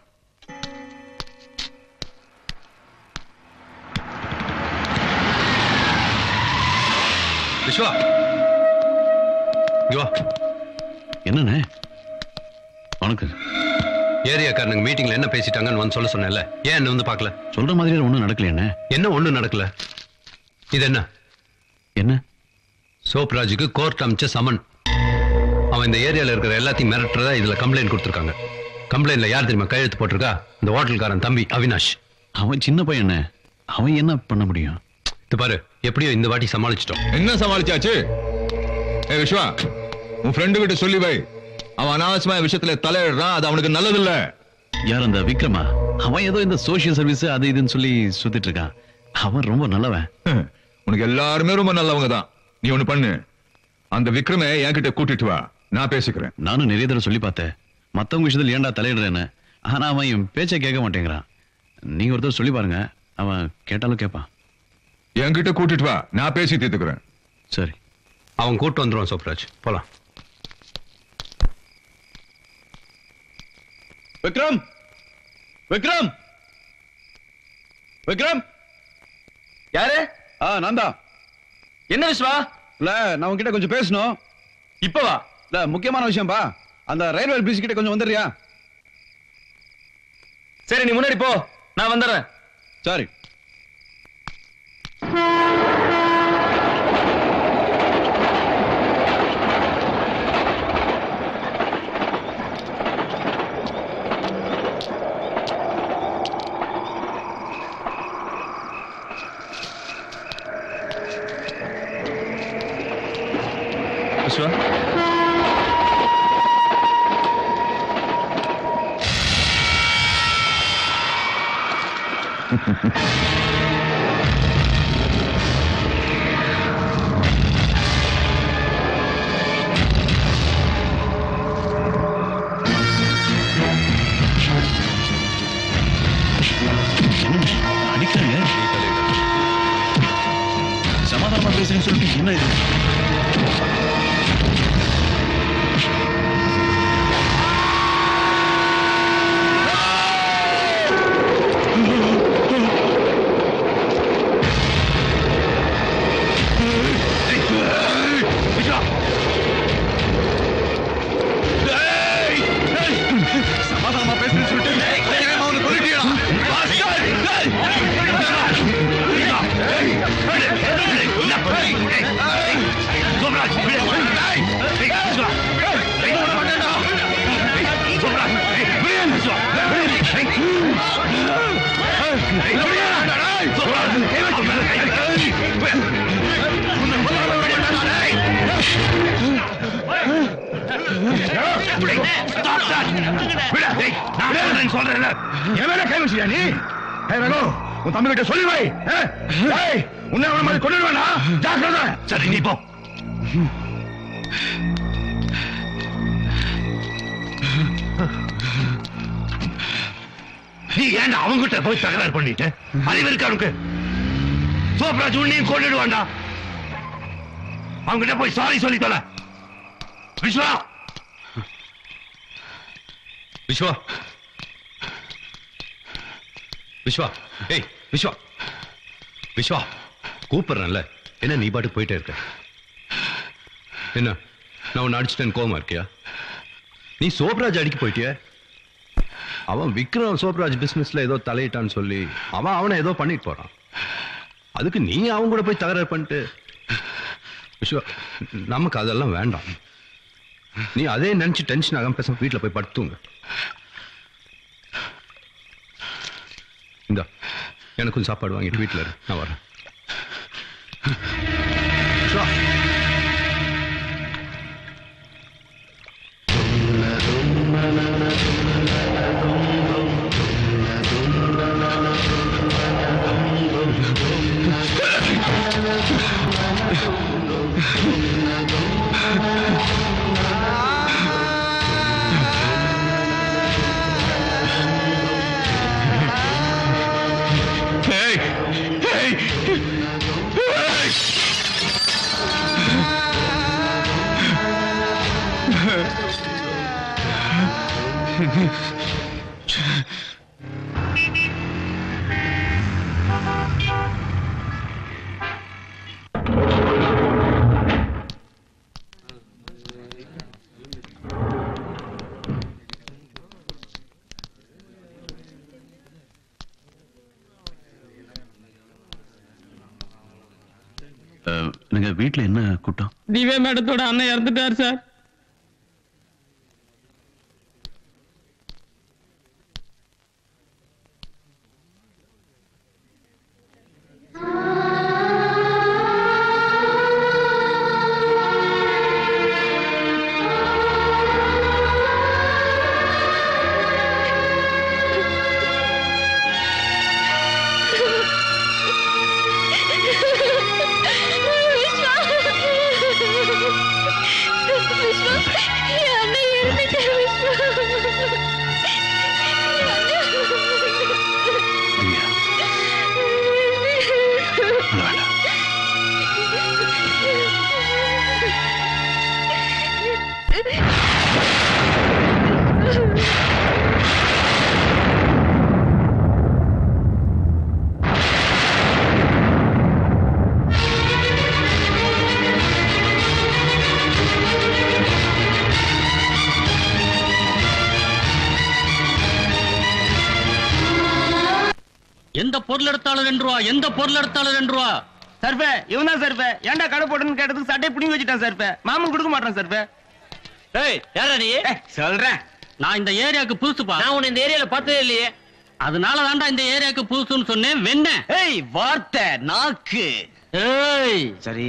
விஸ்வா இங்க வா
என்னண்ணே வணக்கம்
ஏரியாக்காரனுங்க மீட்டிங்ல என்ன பேசிட்டாங்கன்னு வந்து சொல்ல சொன்னேன்ல ஏன் என்ன வந்து பார்க்கல
சொல்ற மாதிரி ஒண்ணும் நடக்கலையே
என்ன ஒண்ணும் நடக்கல இது என்ன
என்ன
சோப்ராஜுக்கு கோர்ட் அமைச்ச சமன் அவன் இந்த ஏரியால இருக்கிற எல்லாத்தையும் மிரட்டுறதா இதுல கம்ப்ளைண்ட் கொடுத்துருக்காங்க கம்ப்ளைண்ட்ல யார் தெரியுமா கையெழுத்து போட்டிருக்கா இந்த ஹோட்டல்காரன் தம்பி அவினாஷ்
அவன் சின்ன பையன் அவன் என்ன பண்ண முடியும்
இது பாரு எப்படியோ இந்த வாட்டி சமாளிச்சிட்டோம்
என்ன சமாளிச்சாச்சு ஏ விஸ்வா உன் ஃப்ரெண்டு கிட்ட சொல்லி வை அவன் அனாவசியமா விஷயத்துல தலையிடுறான் அது அவனுக்கு நல்லதில்ல
யார் அந்த விக்ரமா அவன் ஏதோ இந்த சோஷியல் சர்வீஸ் அது இதுன்னு சொல்லி சுத்திட்டு இருக்கான் அவன் ரொம்ப நல்லவன்
உனக்கு எல்லாருமே ரொம்ப நல்லவங்க தான் நீ ஒண்ணு பண்ணு அந்த விக்ரமை என்கிட்ட கூட்டிட்டு வா நான் பேசிக்கிறேன்
நானும் நிறைய தடவை சொல்லி பார்த்தேன் மத்தவங்க விஷயத்துல ஏன்டா தலையிடுறேன்னு ஆனா அவன் என் பேச்சை கேட்க மாட்டேங்கிறான் நீங்க ஒருத்தர் சொல்லி பாருங்க அவன் கேட்டாலும் கேட்பான்
என்கிட்ட கூட்டிட்டு வா நான் பேசி தீர்த்துக்கிறேன்
சரி
அவன் கூட்டு வந்துருவான் சோப்ராஜ் போலாம்
விக்ரம் விக்ரம் விக்ரம்
யாரு
ஆ நான் தான்
என்ன விஸ்வா
இல்ல நான் உன்கிட்ட கொஞ்சம் பேசணும்
இப்ப வா
இல்ல முக்கியமான விஷயம்பா அந்த ரயில்வே பிரிட்ஜ் கிட்ட கொஞ்சம் வந்துடுறியா
சரி நீ முன்னாடி போ நான் வந்துடுறேன்
சரி
விஸ்வா
அடிக்கிறாங்க சமாதானமா பேசுறேன்னு சொல்லிட்டு என்ன இது சமாதானமா பேசுறேன்னு சொல்லிட்டு வேகமா வந்து கொல்லிட்டியா
சொல்றேன் என் மேல கை வச்சியா நீ ஏய் வேணு உன் தம்பி கிட்ட சொல்லி வை ஏய், ஏய், உன்னை அவன மாதிரி கொண்டுடுவேனா ஜாக்கிரதை சரி நீ போ நீ ஏன்டா அவங்கிட்ட போய் தகராறு பண்ணிட்டு அறிவு இருக்கா உனக்கு சோப்ராஜ் உன்னையும் கொண்டுடுவான்டா அவங்கிட்ட போய் சாரி சொல்லி தொலை விஸ்வா
விஸ்வா விஸ்வா ஏய் விஸ்வா விஸ்வா கூப்பிடுறேன்ல என்ன நீ பாட்டு போயிட்டே இருக்க என்ன நான் உன்னை அடிச்சிட்டேன் கோவமா இருக்கியா நீ சோப்ராஜ் அடிக்க போயிட்டிய அவன் விக்ரம் சோப்ராஜ் பிசினஸ்ல ஏதோ தலையிட்டான்னு சொல்லி அவன் அவனை ஏதோ பண்ணிட்டு போறான் அதுக்கு நீ அவன் கூட போய் தகராறு பண்ணிட்டு விஸ்வா நமக்கு அதெல்லாம் வேண்டாம் நீ அதே நினைச்சு டென்ஷன் ஆகாம பேசாம வீட்டுல போய் படுத்துங்க இந்தா எனக்கும் சாப்பாடு வாங்கிட்டு வீட்டுல இரு நான் வரேன் விஸ்வா
Hey! Hey! Hey!
அஹ், நீங்க வீட்டுல என்ன கூட்டம்
திவ்யா மேடத்தோட அண்ணன் இறந்துட்டார் சார்
எந்த பொருள் எடுத்தாலும் ரெண்டு ரூபா எந்த பொருள் எடுத்தாலும் ரெண்டு ரூபா
சர்பே இவன் தான் சர்பே ஏன்டா கடை போட்டுன்னு கேட்டதுக்கு சட்டையை பிடிங்கி வச்சுட்டான் சர்பே மாமன் கொடுக்க மாட்டான் சர்பே
ஏய் யாரா நீ
சொல்றேன்
நான் இந்த ஏரியாவுக்கு புதுசுப்பா நான் உன்னை இந்த ஏரியால பார்த்ததே இல்லையே அதனால தான்டா இந்த ஏரியாவுக்கு புதுசுன்னு சொன்னேன் வெண்ண
ஏய் வார்த்தை நாக்கு ஏய்
சரி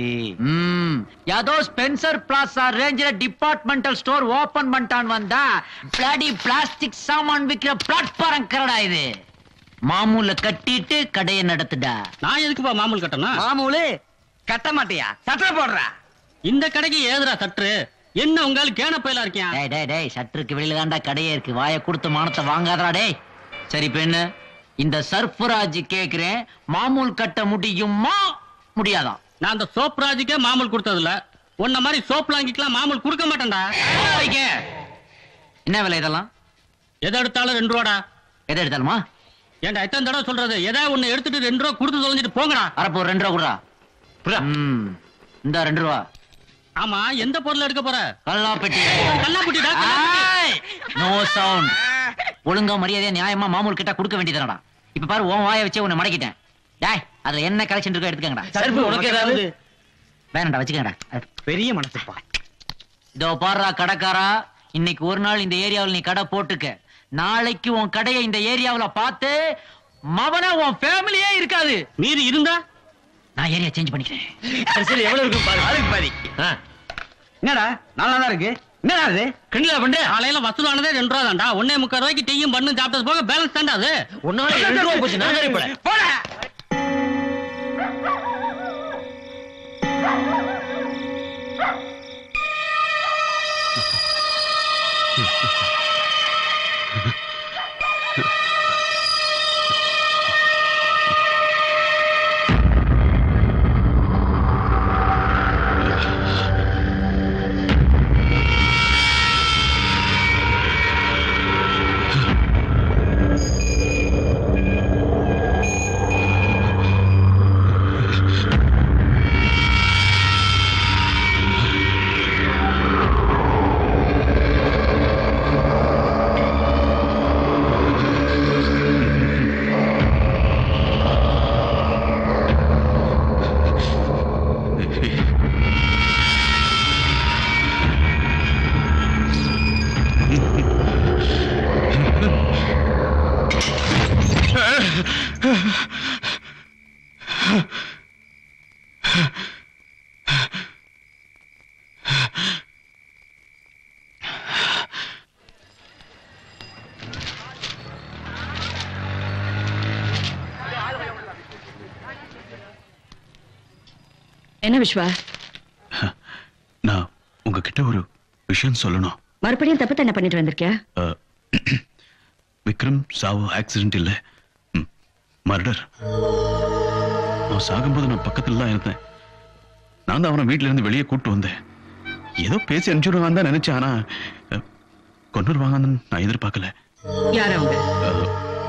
ம் யாதோ ஸ்பென்சர் பிளாசா ரேஞ்சில டிபார்ட்மெண்டல் ஸ்டோர் ஓபன் பண்ணிட்டான் வந்தா பிளாடி பிளாஸ்டிக் சாமான் விக்கிற பிளாட்ஃபாரம் கரடா இது மாமூல கட்டிட்டு கடையை நடத்துடா
நான் எதுக்குப்பா மாமூல் கட்டணும்
மாமூலு கட்ட மாட்டியா சட்டை போடுறா
இந்த கடைக்கு ஏதுடா சற்று என்ன உங்கால கேன பயிலா இருக்கியா
டேய் டேய் டேய் சட்டருக்கு வெளியில தாண்டா கடையே இருக்கு வாயை கொடுத்து மானத்தை வாங்காதடா டேய் சரி பெண்ணு இந்த சர்ஃபராஜ் கேக்குறேன் மாமூல் கட்ட முடியுமா முடியாதா
நான் அந்த சோப் ராஜுக்கே மாமூல் கொடுத்தது இல்ல உன்ன மாதிரி சோப் லாங்கிக்கலாம் மாமூல் கொடுக்க மாட்டேன்டா
என்ன விலை இதெல்லாம்
எதை எடுத்தாலும் ரெண்டு ரூபாடா
எதை எடுத்தாலுமா
ஏன்டா எத்தனை தடவை சொல்றது எதை ஒண்ணு எடுத்துட்டு ரெண்டு ரூபா கொடுத்து தொலைஞ்சிட்டு போங்கடா
அரப்போ ஒரு ரெண்டு ரூபா குடுறா ம் இந்த ரெண்டு ரூபா
ஆமா எந்த பொருள் எடுக்க போற
கல்லாப்பெட்டி
கல்லாப்பட்டிடா
நோ சவுண்ட் ஒழுங்கா மரியாதையா நியாயமா மாமூல் கிட்ட கொடுக்க வேண்டியதுடா இப்ப பாரு உன் வாயை வச்சே உன்னை மடக்கிட்டேன் டேய் அதுல என்ன கலெக்ஷன் இருக்கோ எடுத்துக்கங்கடா
சர்பு, உனக்கு ஏதாவது?
வேணாம்டா வச்சுக்கங்கடா
பெரிய மனசுப்பா
இதோ பாருடா கடைக்காரா இன்னைக்கு ஒரு நாள் இந்த ஏரியாவுல நீ கடை போட்டுக்க நாளைக்கு உன் கடையை இந்த ஏரியாவுல பார்த்து மவன உன் ஃபேமிலியே இருக்காது
மீறி இருந்தா
நான் ஏரியா சேஞ்ச் பண்ணிக்கிறேன்
சரி எவ்வளவு இருக்கு பாரு அதுக்கு பாதி என்னடா நல்லா தான் இருக்கு என்னடா இது
கிண்டலா பண்ற காலையில வசூலானதே ரெண்டு ரூபா தான்டா ஒன்னே முக்கால் ரூபாய்க்கு டீயும் பண்ணு சாப்பிட்டது போக பேலன்ஸ் தான்டா அது
உன்னால ரெண்டு ரூபா போச்சு நான் சரி போல போடா
என்ன விஸ்வா
நான் உங்ககிட்ட ஒரு விஷயம் சொல்லணும்
மறுபடியும் தப்பு என்ன பண்ணிட்டு வந்திருக்கியா
அஹ், விக்ரம் சாவு ஆக்சிடென்ட் இல்ல மர்டர் அவன் சாகும்போது நான் பக்கத்துல தான் இருந்தேன் நான் தான் அவனை வீட்ல இருந்து வெளியே கூட்டு வந்தேன் ஏதோ பேசி அனுப்பிச்சுடுவாங்க தான் நினைச்சேன் ஆனா அஹ், கொன்னுடுவாங்கன்னு நான் எதிர்பார்க்கல
யார் அவங்க
அஹ்,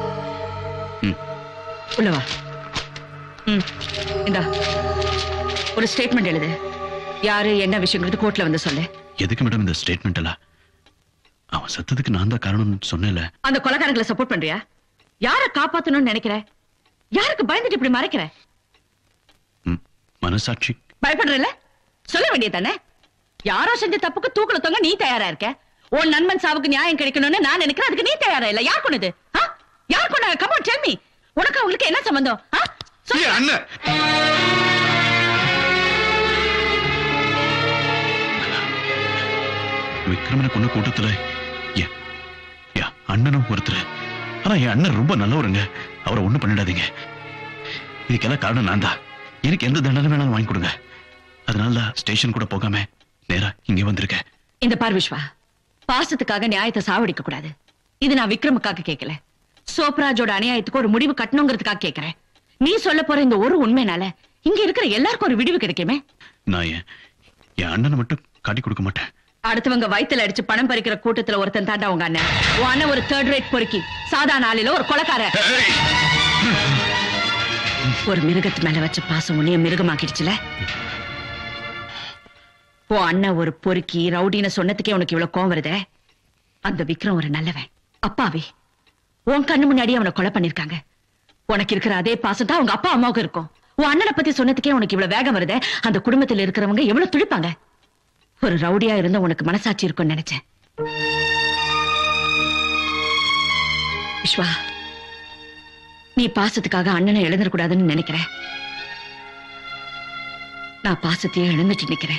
உள்ள வா ம் இந்தா ஒரு ஸ்டேட்மெண்ட் எழுது யாரு என்ன விஷயங்கிறது கோர்ட்ல வந்து சொல்லு
எதுக்கு மேடம் இந்த ஸ்டேட்மெண்ட் எல்லாம் அவன் சத்தத்துக்கு நான் தான் காரணம்னு சொன்னேன்ல
அந்த கொலைக்காரங்களை சப்போர்ட் பண்றியா யார காப்பாத்தணும்னு நினைக்கிற யாருக்கு பயந்துட்டு இப்படி மறைக்கிற
மனசாட்சி
பயப்படுறல சொல்ல வேண்டியதானே யாரோ செஞ்ச தப்புக்கு தூக்குல தொங்க நீ தயாரா இருக்க உன் நண்பன் சாவுக்கு நியாயம் கிடைக்கணும்னு நான் நினைக்கிறேன் அதுக்கு நீ தயாரா இல்ல யார் கொண்டது யார் கொண்ட கமான் டெல் மீ உனக்கு அவங்களுக்கு என்ன சம்பந்தம் ஆ? சொல்லு.
விக்ரமனை கொண்ட கூட்டத்துல என் என் அண்ணனும் ஒருத்தர் ஆனா என் அண்ணன் ரொம்ப நல்லவருங்க அவரை ஒண்ணும் பண்ணிடாதீங்க இதுக்கெல்லாம் காரணம் நான் தான் எனக்கு எந்த தண்டனை வேணாலும் வாங்கி கொடுங்க அதனால தான் ஸ்டேஷன் கூட போகாம நேரா இங்க வந்திருக்கேன்
இந்த பார் விஸ்வா பாசத்துக்காக நியாயத்தை சாவடிக்க கூடாது இது நான் விக்ரமுக்காக கேட்கல சோப்ராஜோட அநியாயத்துக்கு ஒரு முடிவு கட்டணுங்கிறதுக்காக கேட்கிறேன் நீ சொல்ல போற இந்த ஒரு உண்மைனால இங்க இருக்கிற எல்லாருக்கும் ஒரு விடிவு கிடைக்குமே
நான் என் என் அண்ணனை மட்டும் காட்டி கொடுக்க மாட்டேன்
அடுத்தவங்க வயித்துல அடிச்சு பணம் பறிக்கிற கூட்டத்துல ஒருத்தன் தாண்டா உங்க அண்ணன் உன் அண்ணன் ஒரு தேர்ட் ரேட் பொறுக்கி சாதா நாளில ஒரு கொலைக்கார ஒரு மிருகத்து மேல வச்ச பாசம் உன்னைய மிருகமாக்கிடுச்சுல உன் அண்ணன் ஒரு பொறுக்கி ரவுடின்னு சொன்னதுக்கே உனக்கு இவ்வளவு கோவம் வருதே அந்த விக்ரம் ஒரு நல்லவன் அப்பாவி உன் கண்ணு முன்னாடி அவனை கொலை பண்ணிருக்காங்க உனக்கு இருக்கிற அதே பாசம் தான் உங்க அப்பா அம்மாவுக்கு இருக்கும் உன் அண்ணனை பத்தி சொன்னதுக்கே உனக்கு இவ்வளவு வேகம் வருதே அந்த குடும்பத்துல இருக்கிறவங்க எவ்வளவு துடிப்பாங்க ஒரு ரவுடியா இருந்த உனக்கு மனசாட்சி இருக்கும்னு நினைச்சேன் விஸ்வா நீ பாசத்துக்காக அண்ணனை எழுந்திரக்கூடாதுன்னு நினைக்கிறேன் நான் பாசத்தையே இழந்துட்டு நிக்கிறேன்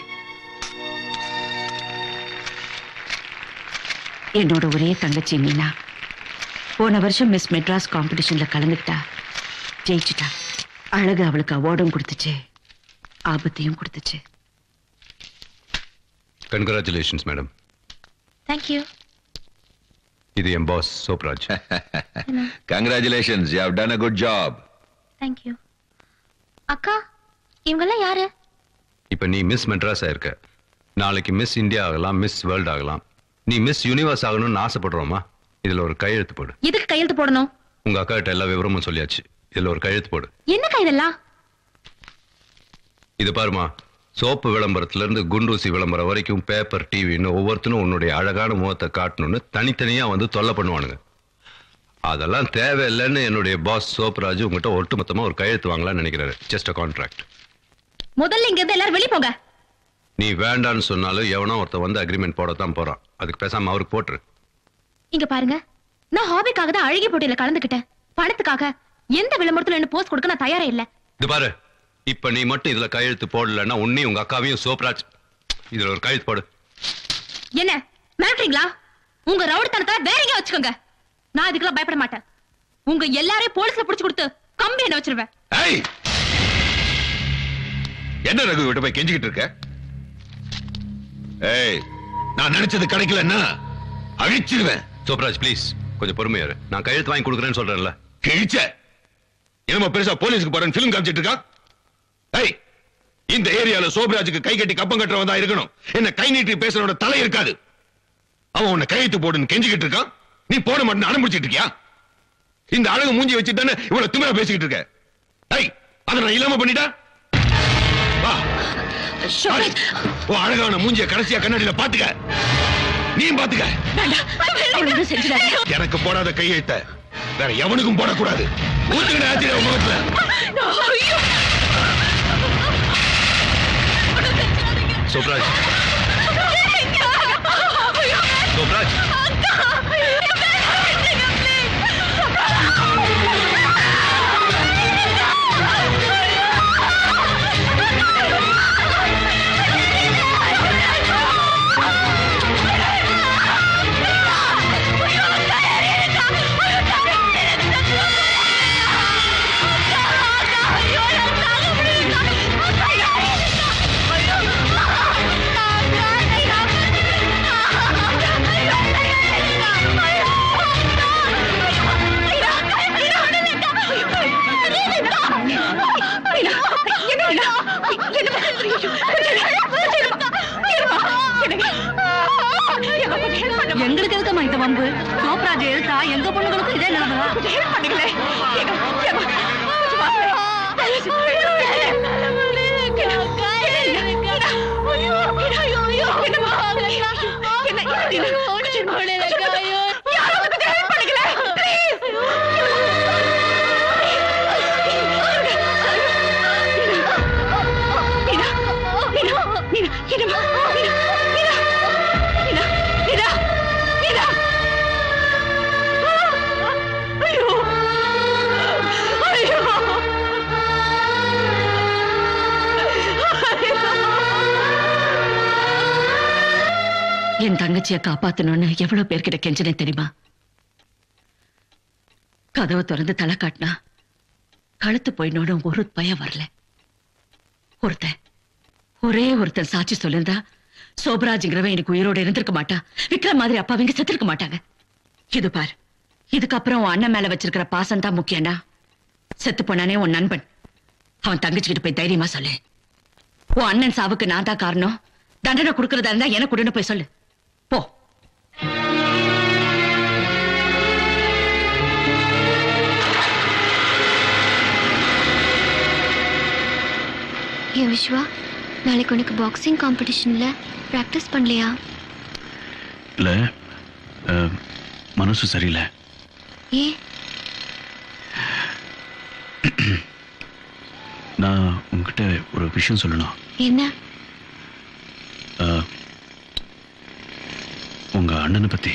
என்னோட ஒரே தங்கச்சி மீனா போன வருஷம் மிஸ் மெட்ராஸ் காம்படிஷன்ல கலந்துக்கிட்டா ஜெயிச்சுட்டா அழகு அவளுக்கு அவார்டும் கொடுத்துச்சு ஆபத்தையும் கொடுத்துச்சு
கங்க்ராச்சுலேஷன்ஸ் மேடம்
தேங்க்யூ
இது என் boss Sobraj
congratulations you have done a good job
thank you அக்கா இவங்கெல்லாம் யாரு
இப்ப நீ மிஸ் மெட்ராஸ் ஆயிருக்க நாளைக்கு மிஸ் இந்தியா ஆகலாம் மிஸ் வேர்ல்ட் ஆகலாம் நீ மிஸ் யூனிவர்ஸ் ஆகணும்னு ஆசைப்படுறோமா இதுல ஒரு கையெழுத்து போடு
எதுக்கு கையெழுத்து போடணும்
உங்க அக்கா கிட்ட எல்லா விவரமும் சொல்லியாச்சு இதுல ஒரு கையெழுத்து போடு
என்னக்கா இதெல்லாம்
இது பாருமா சோப்பு விளம்பரத்துல இருந்து குண்டூசி விளம்பரம் வரைக்கும் பேப்பர் டிவின்னு ஒவ்வொருத்தனும் உன்னுடைய அழகான முகத்தை காட்டணும்னு தனித்தனியா வந்து தொல்லை பண்ணுவானுங்க அதெல்லாம் தேவையில்லைன்னு என்னுடைய பாஸ் சோப்ராஜ் உங்ககிட்ட ஒட்டுமொத்தமா ஒரு கையெழுத்து வாங்கலாம்னு நினைக்கிறாரு ஜஸ்ட் அ கான்ட்ராக்ட்
முதல்ல இங்க இருந்து எல்லாரும் வெளிய போங்க
நீ வேண்டான்னு சொன்னாலும் எவனோ ஒருத்தன் வந்து அக்ரிமெண்ட் போடத்தான் போறான் அதுக்கு பேசாம அவருக்கு போட்டுரு
இங்க பாருங்க நான் ஹாபிக்காக தான் அழகி போட்டியில கலந்துக்கிட்டேன் பணத்துக்காக எந்த விளம்பரத்துல என்ன போஸ்ட் கொடுக்க நான் தயாரா இல்ல
இது பாரு இப்ப நீ மட்டும் இதுல கையெழுத்து போடலன்னா உன்னையும் உங்க அக்காவையும் சோப்ராஜ் இதுல ஒரு கையெழுத்து போடு
என்ன மிரட்டுறீங்களா உங்க ரவுடித்தனத்தை வேற எங்க வச்சுக்கோங்க நான் இதுக்கெல்லாம் பயப்பட மாட்டேன் உங்க எல்லாரையும் போலீஸ்ல புடிச்சு கொடுத்து கம்பி என்ன வச்சிருவேன்
ஏய் என்ன ரகு விட்டு போய் கெஞ்சிக்கிட்டு இருக்க ஏய் நான் நினைச்சது கிடைக்கலன்னா அழிச்சிருவேன்
சோப்ராஜ் ப்ளீஸ் கொஞ்சம் பொறுமையா இரு நான் கையெழுத்து வாங்கி கொடுக்குறேன்னு சொல்றேன்ல
கிழிச்ச என்னமோ பெருசா போலீஸ்க்கு போறேன் பிலிம் காமிச்சிட்டு இருக்கான் ஏய் இந்த ஏரியால சோபராஜுக்கு கை கட்டி கப்பம் கட்டுறவன் தான் இருக்கணும் என்ன கை நீட்டி பேசுறவனோட தலை இருக்காது அவன் உன்னை கையெழுத்து போடுன்னு கெஞ்சிக்கிட்டு இருக்கான் நீ போட மாட்டேன்னு அனுப்பிச்சிட்டு இருக்கியா இந்த அழகு மூஞ்சி வச்சுட்டு தானே இவ்வளவு திமிரா பேசிக்கிட்டு இருக்க ஏய் அதை நான் இல்லாம பண்ணிட்டா வா பாரு. உன் அழகான மூஞ்சிய கடைசியா கண்ணாடியில பாத்துக்க நீயும் பாத்துக்க எனக்கு போடாத கையெழுத்த வேற எவனுக்கும் போடக்கூடாது ஊத்துக்கிட்ட ஆத்திர முகத்துல
சோப்ராஜ் சோப்ராஜ்
ஐயோ
கொஞ்சம் help பண்ணுங்களேன். ஏங்க, ஏம்மா, கொஞ்சம் வாங்களேன். தயவு செஞ்சு, என்னம்மா? என்ன, என்ன, கொஞ்சம் யாராவது கொஞ்சம் help பண்ணுங்களேன். Please. மீனா, மீனா, மீனா, என்னம்மா? மீனா, மீனா, மீனா, மீனா, மீனா. ஐயோ ஐயோ என் தங்கச்சியை காப்பாத்தணும்னு எவ்வளவு பேர்கிட்ட கெஞ்சினே தெரியுமா கதவை திறந்து தலை காட்டினா கழுத்து போயினோட ஒரு பயம் வரல ஒருத்தன் ஒரே ஒருத்தன் சாட்சி சொல்லிருந்தா சோபராஜ்ங்கிறவன் எனக்கு உயிரோட இருந்திருக்க மாட்டான் விக்ரம் மாதிரி அப்பாவிங்க செத்திருக்க மாட்டாங்க இது பார் இதுக்கப்புறம் உன் அண்ணன் மேல வச்சிருக்கிற பாசம் தான் முக்கியம்னா செத்து போனானே உன் நண்பன் அவன் தங்கச்சிக்கிட்ட போய் தைரியமா சொல்லு உன் அண்ணன் சாவுக்கு நான் தான் காரணம் தண்டனை கொடுக்கறதா இருந்தா எனக்கு கொடுன்னு போய் சொல்லு போ
ஏன் விஸ்வா நாளைக்கு உனக்கு பாக்ஸிங் காம்படிஷன்ல ப்ராக்டிஸ் பண்ணலையா
இல்ல அஹ், மனசு சரியில்லை
ஏன்
நான் உங்ககிட்ட ஒரு விஷயம் சொல்லணும்
என்ன
அஹ், உங்க அண்ணனை பத்தி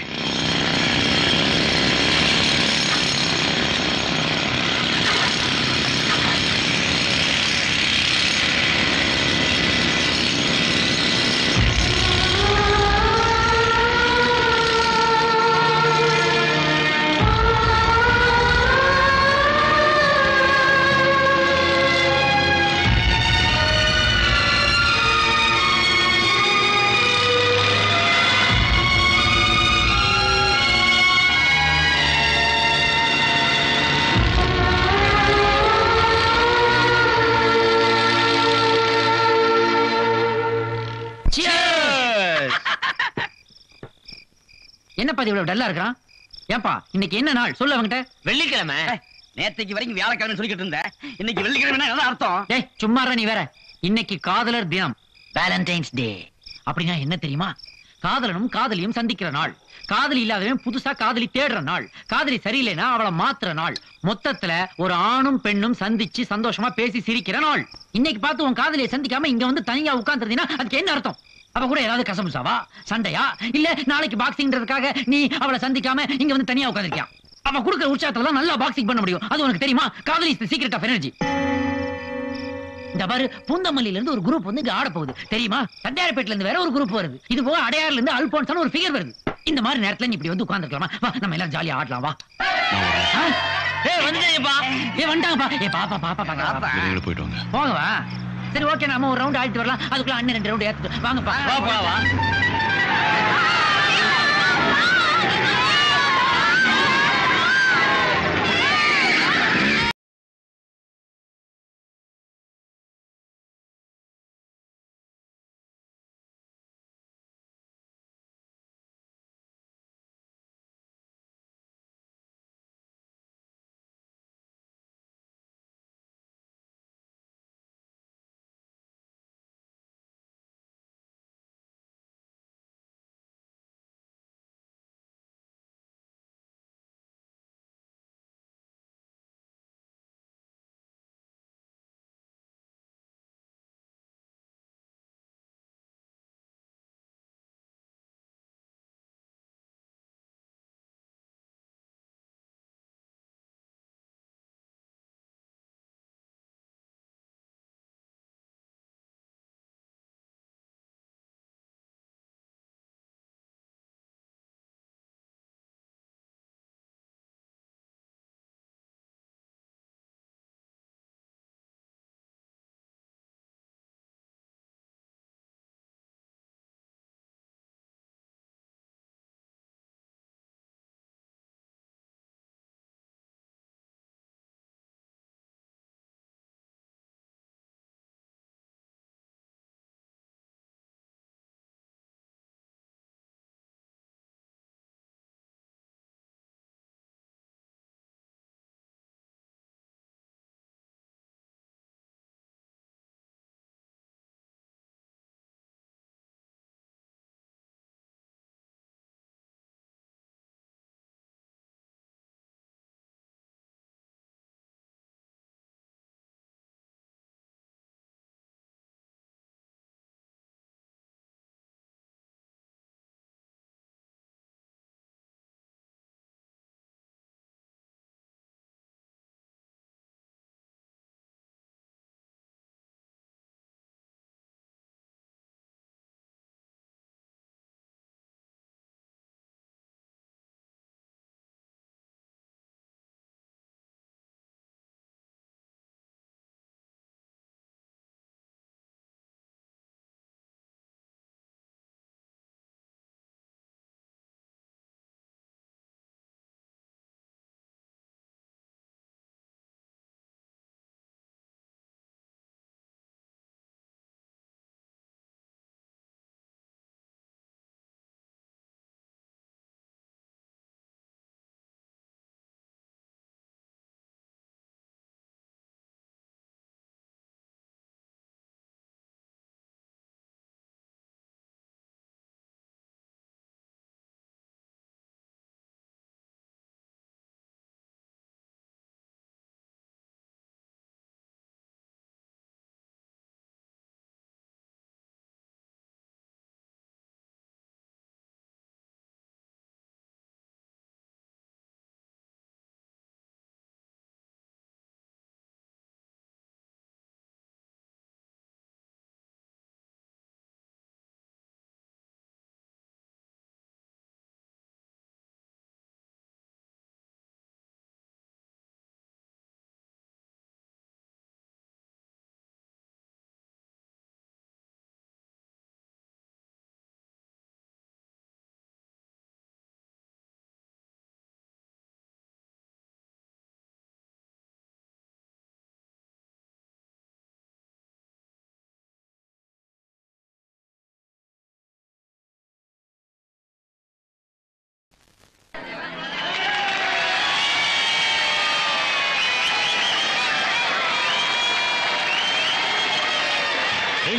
என்னப்பா இது இவ்வளவு டல்லா இருக்கிறான் ஏன்பா இன்னைக்கு என்ன நாள் சொல்ல அவங்கிட்ட
வெள்ளிக்கிழமை நேத்தைக்கு வரைக்கும் வியாழக்கிழமை சொல்லிக்கிட்டு இருந்த இன்னைக்கு வெள்ளிக்கிழமை என்ன அர்த்தம்
ஏய் சும்மாரா நீ வேற இன்னைக்கு காதலர் தினம் வேலண்டைன்ஸ் டே அப்படின்னா என்ன தெரியுமா காதலனும் காதலியும் சந்திக்கிற நாள் காதலி இல்லாதவன் புதுசா காதலி தேடுற நாள் காதலி சரியில்லைன்னா அவளை மாத்துற நாள் மொத்தத்துல ஒரு ஆணும் பெண்ணும் சந்திச்சு சந்தோஷமா பேசி சிரிக்கிற நாள் இன்னைக்கு பார்த்து உன் காதலியை சந்திக்காம இங்க வந்து தனியா உட்கார்ந்துருந்தீங்கன்னா அதுக்கு என்ன அர்த்தம் அவ கூட ஏதாவது கசமுசாவா சண்டையா இல்ல நாளைக்கு பாக்ஸிங்ன்றதுக்காக நீ அவளை சந்திக்காம இங்க வந்து தனியா உட்கார்ந்திருக்கியா அவ கொடுக்குற உற்சாகத்துல தான் நல்லா பாக்ஸிங் பண்ண முடியும் அது உனக்கு தெரியுமா காதலி இஸ் சீக்ரெட் ஆஃப் எனர்ஜி இந்த பாரு பூந்தமல்லியில இருந்து ஒரு குரூப் வந்து இங்க ஆட போகுது தெரியுமா தண்டையார்பேட்ல இருந்து வேற ஒரு குரூப் வருது இது போக அடையாறுல இருந்து அல்போன்சான ஒரு ஃபிகர் வருது இந்த மாதிரி நேரத்துல நீ இப்படி வந்து உட்கார்ந்துக்கலாமா வா நம்ம எல்லாம் ஜாலியா ஆடலாம் வா ஆ? ஏய் வந்துட்டேப்பா ஏய் வந்துட்டாங்கப்பா ஏய் பாப்பா பாப்பா பாப்பா
வெளியில போயிட்டு வாங்க
போங்க வா சரி ஓகே நம்ம ஒரு ரவுண்ட் ஆடிட்டு வரலாம் அதுக்குள்ள அண்ணன் ரெண்டு ரவுண்ட் ஏத்துட்டு வாங்கப்பா
வா, வா, வா.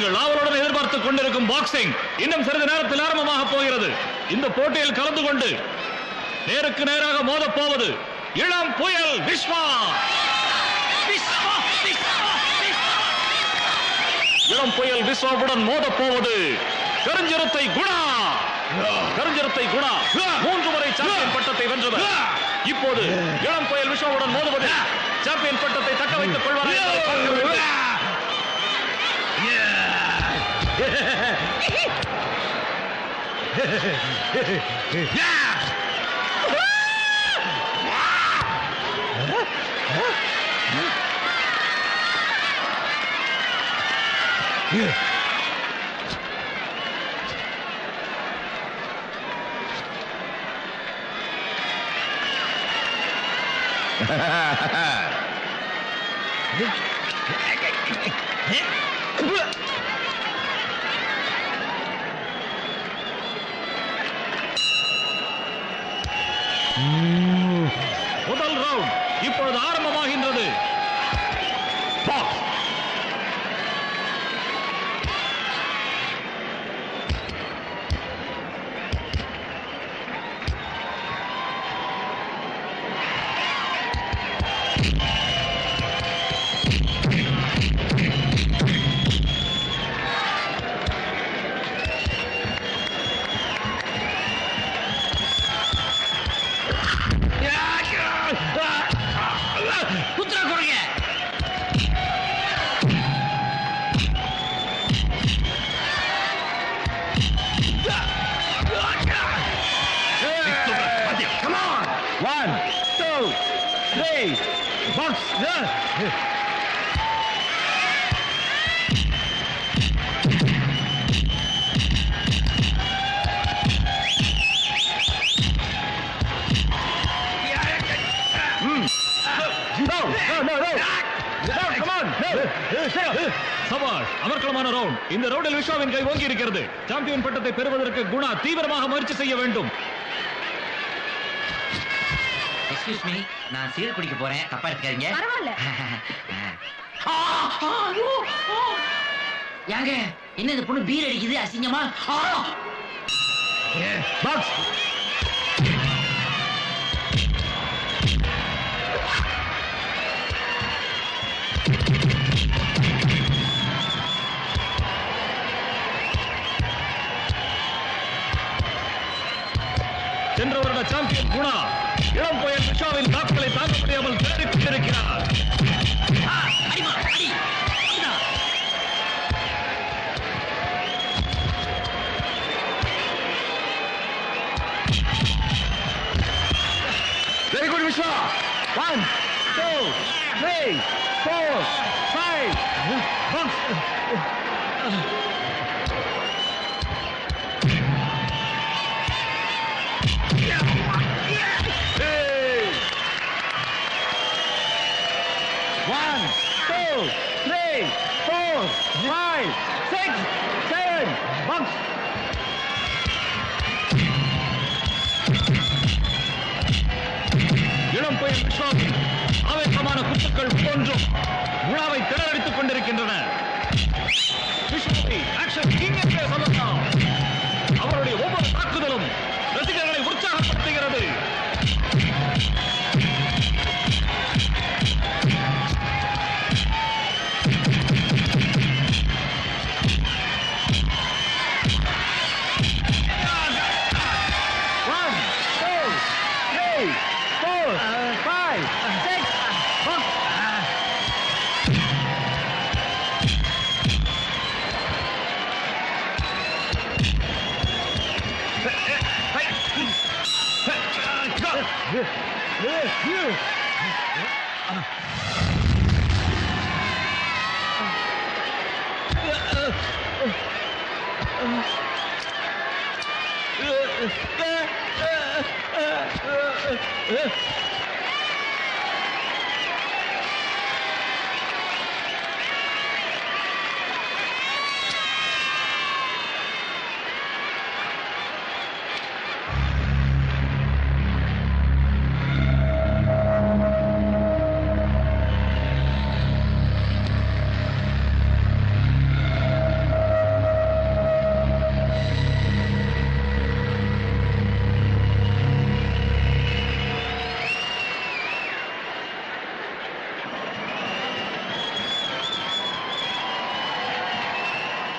நீங்கள் ஆவலுடன் எதிர்பார்த்துக் கொண்டிருக்கும் பாக்ஸிங் இன்னும் சிறிது நேரத்தில் ஆரம்பமாக போகிறது இந்த போட்டியில் கலந்து கொண்டு நேருக்கு நேராக மோதப் போவது இளம் புயல் விஸ்வா விஸ்வா, விஸ்வா, விஸ்வா. இளம் புயல் விஸ்வாவுடன் மோதப் போவது கருஞ்சிரத்தை குணா கருஞ்சிரத்தை குணா மூன்று முறை சாம்பியன் பட்டத்தை வென்றவர் இப்போது இளம் புயல் விஸ்வாவுடன் மோதுவது சாம்பியன் பட்டத்தை தக்க வைத்துக் கொள்வார் என்பதை பார்க்க வேண்டும். முதல் ரவுண்ட் இப்பொழுது ஆரம்பமாகின்றது பாக்ஸ்
குத்துற குறைங்க
Come on! One, two, three, box. சபாஷ் அமர்க்கலமான ரவுண்ட் இந்த ரவுண்டில் விஸ்வாவின் கை ஓங்கி இருக்கிறது சாம்பியன் பட்டத்தை பெறுவதற்கு குணா தீவிரமாக முயற்சி செய்ய வேண்டும்
எக்ஸ்கியூஸ் மீ நான் சீர் குடிக்க போறேன் தப்பா எடுத்துக்காதீங்க
பரவாயில்ல
யாங்க என்ன இந்த பொண்ணு பீர் அடிக்குது அசிங்கமா ஆ!
பாக்ஸ் சென்ற வருட சாம்பியன் குணா இளம் புயல் விஷாவின் தாக்குதலை தாங்க முடியாமல் தேடிக் கொண்டிருக்கிறார்
ஆ, அடிமா அடி அடிடா.
Very good Viswa one two three four five One, two, three, four, five, six, seven, box.
இளம் புயல் விஸ்வாவின் ஆவேசமான குத்துக்கள் ஒவ்வொன்றும் உணாவை திணறடித்துக் கொண்டிருக்கின்றன விஸ்வாவை ஆக்ஷன் கிங் என்றே சொல்லலாம் அவருடைய ஒவ்வொரு தாக்குதலும் ரசிகர்களை உற்சாகப்படுத்துகிறது
One, two, three, four, five, six, box.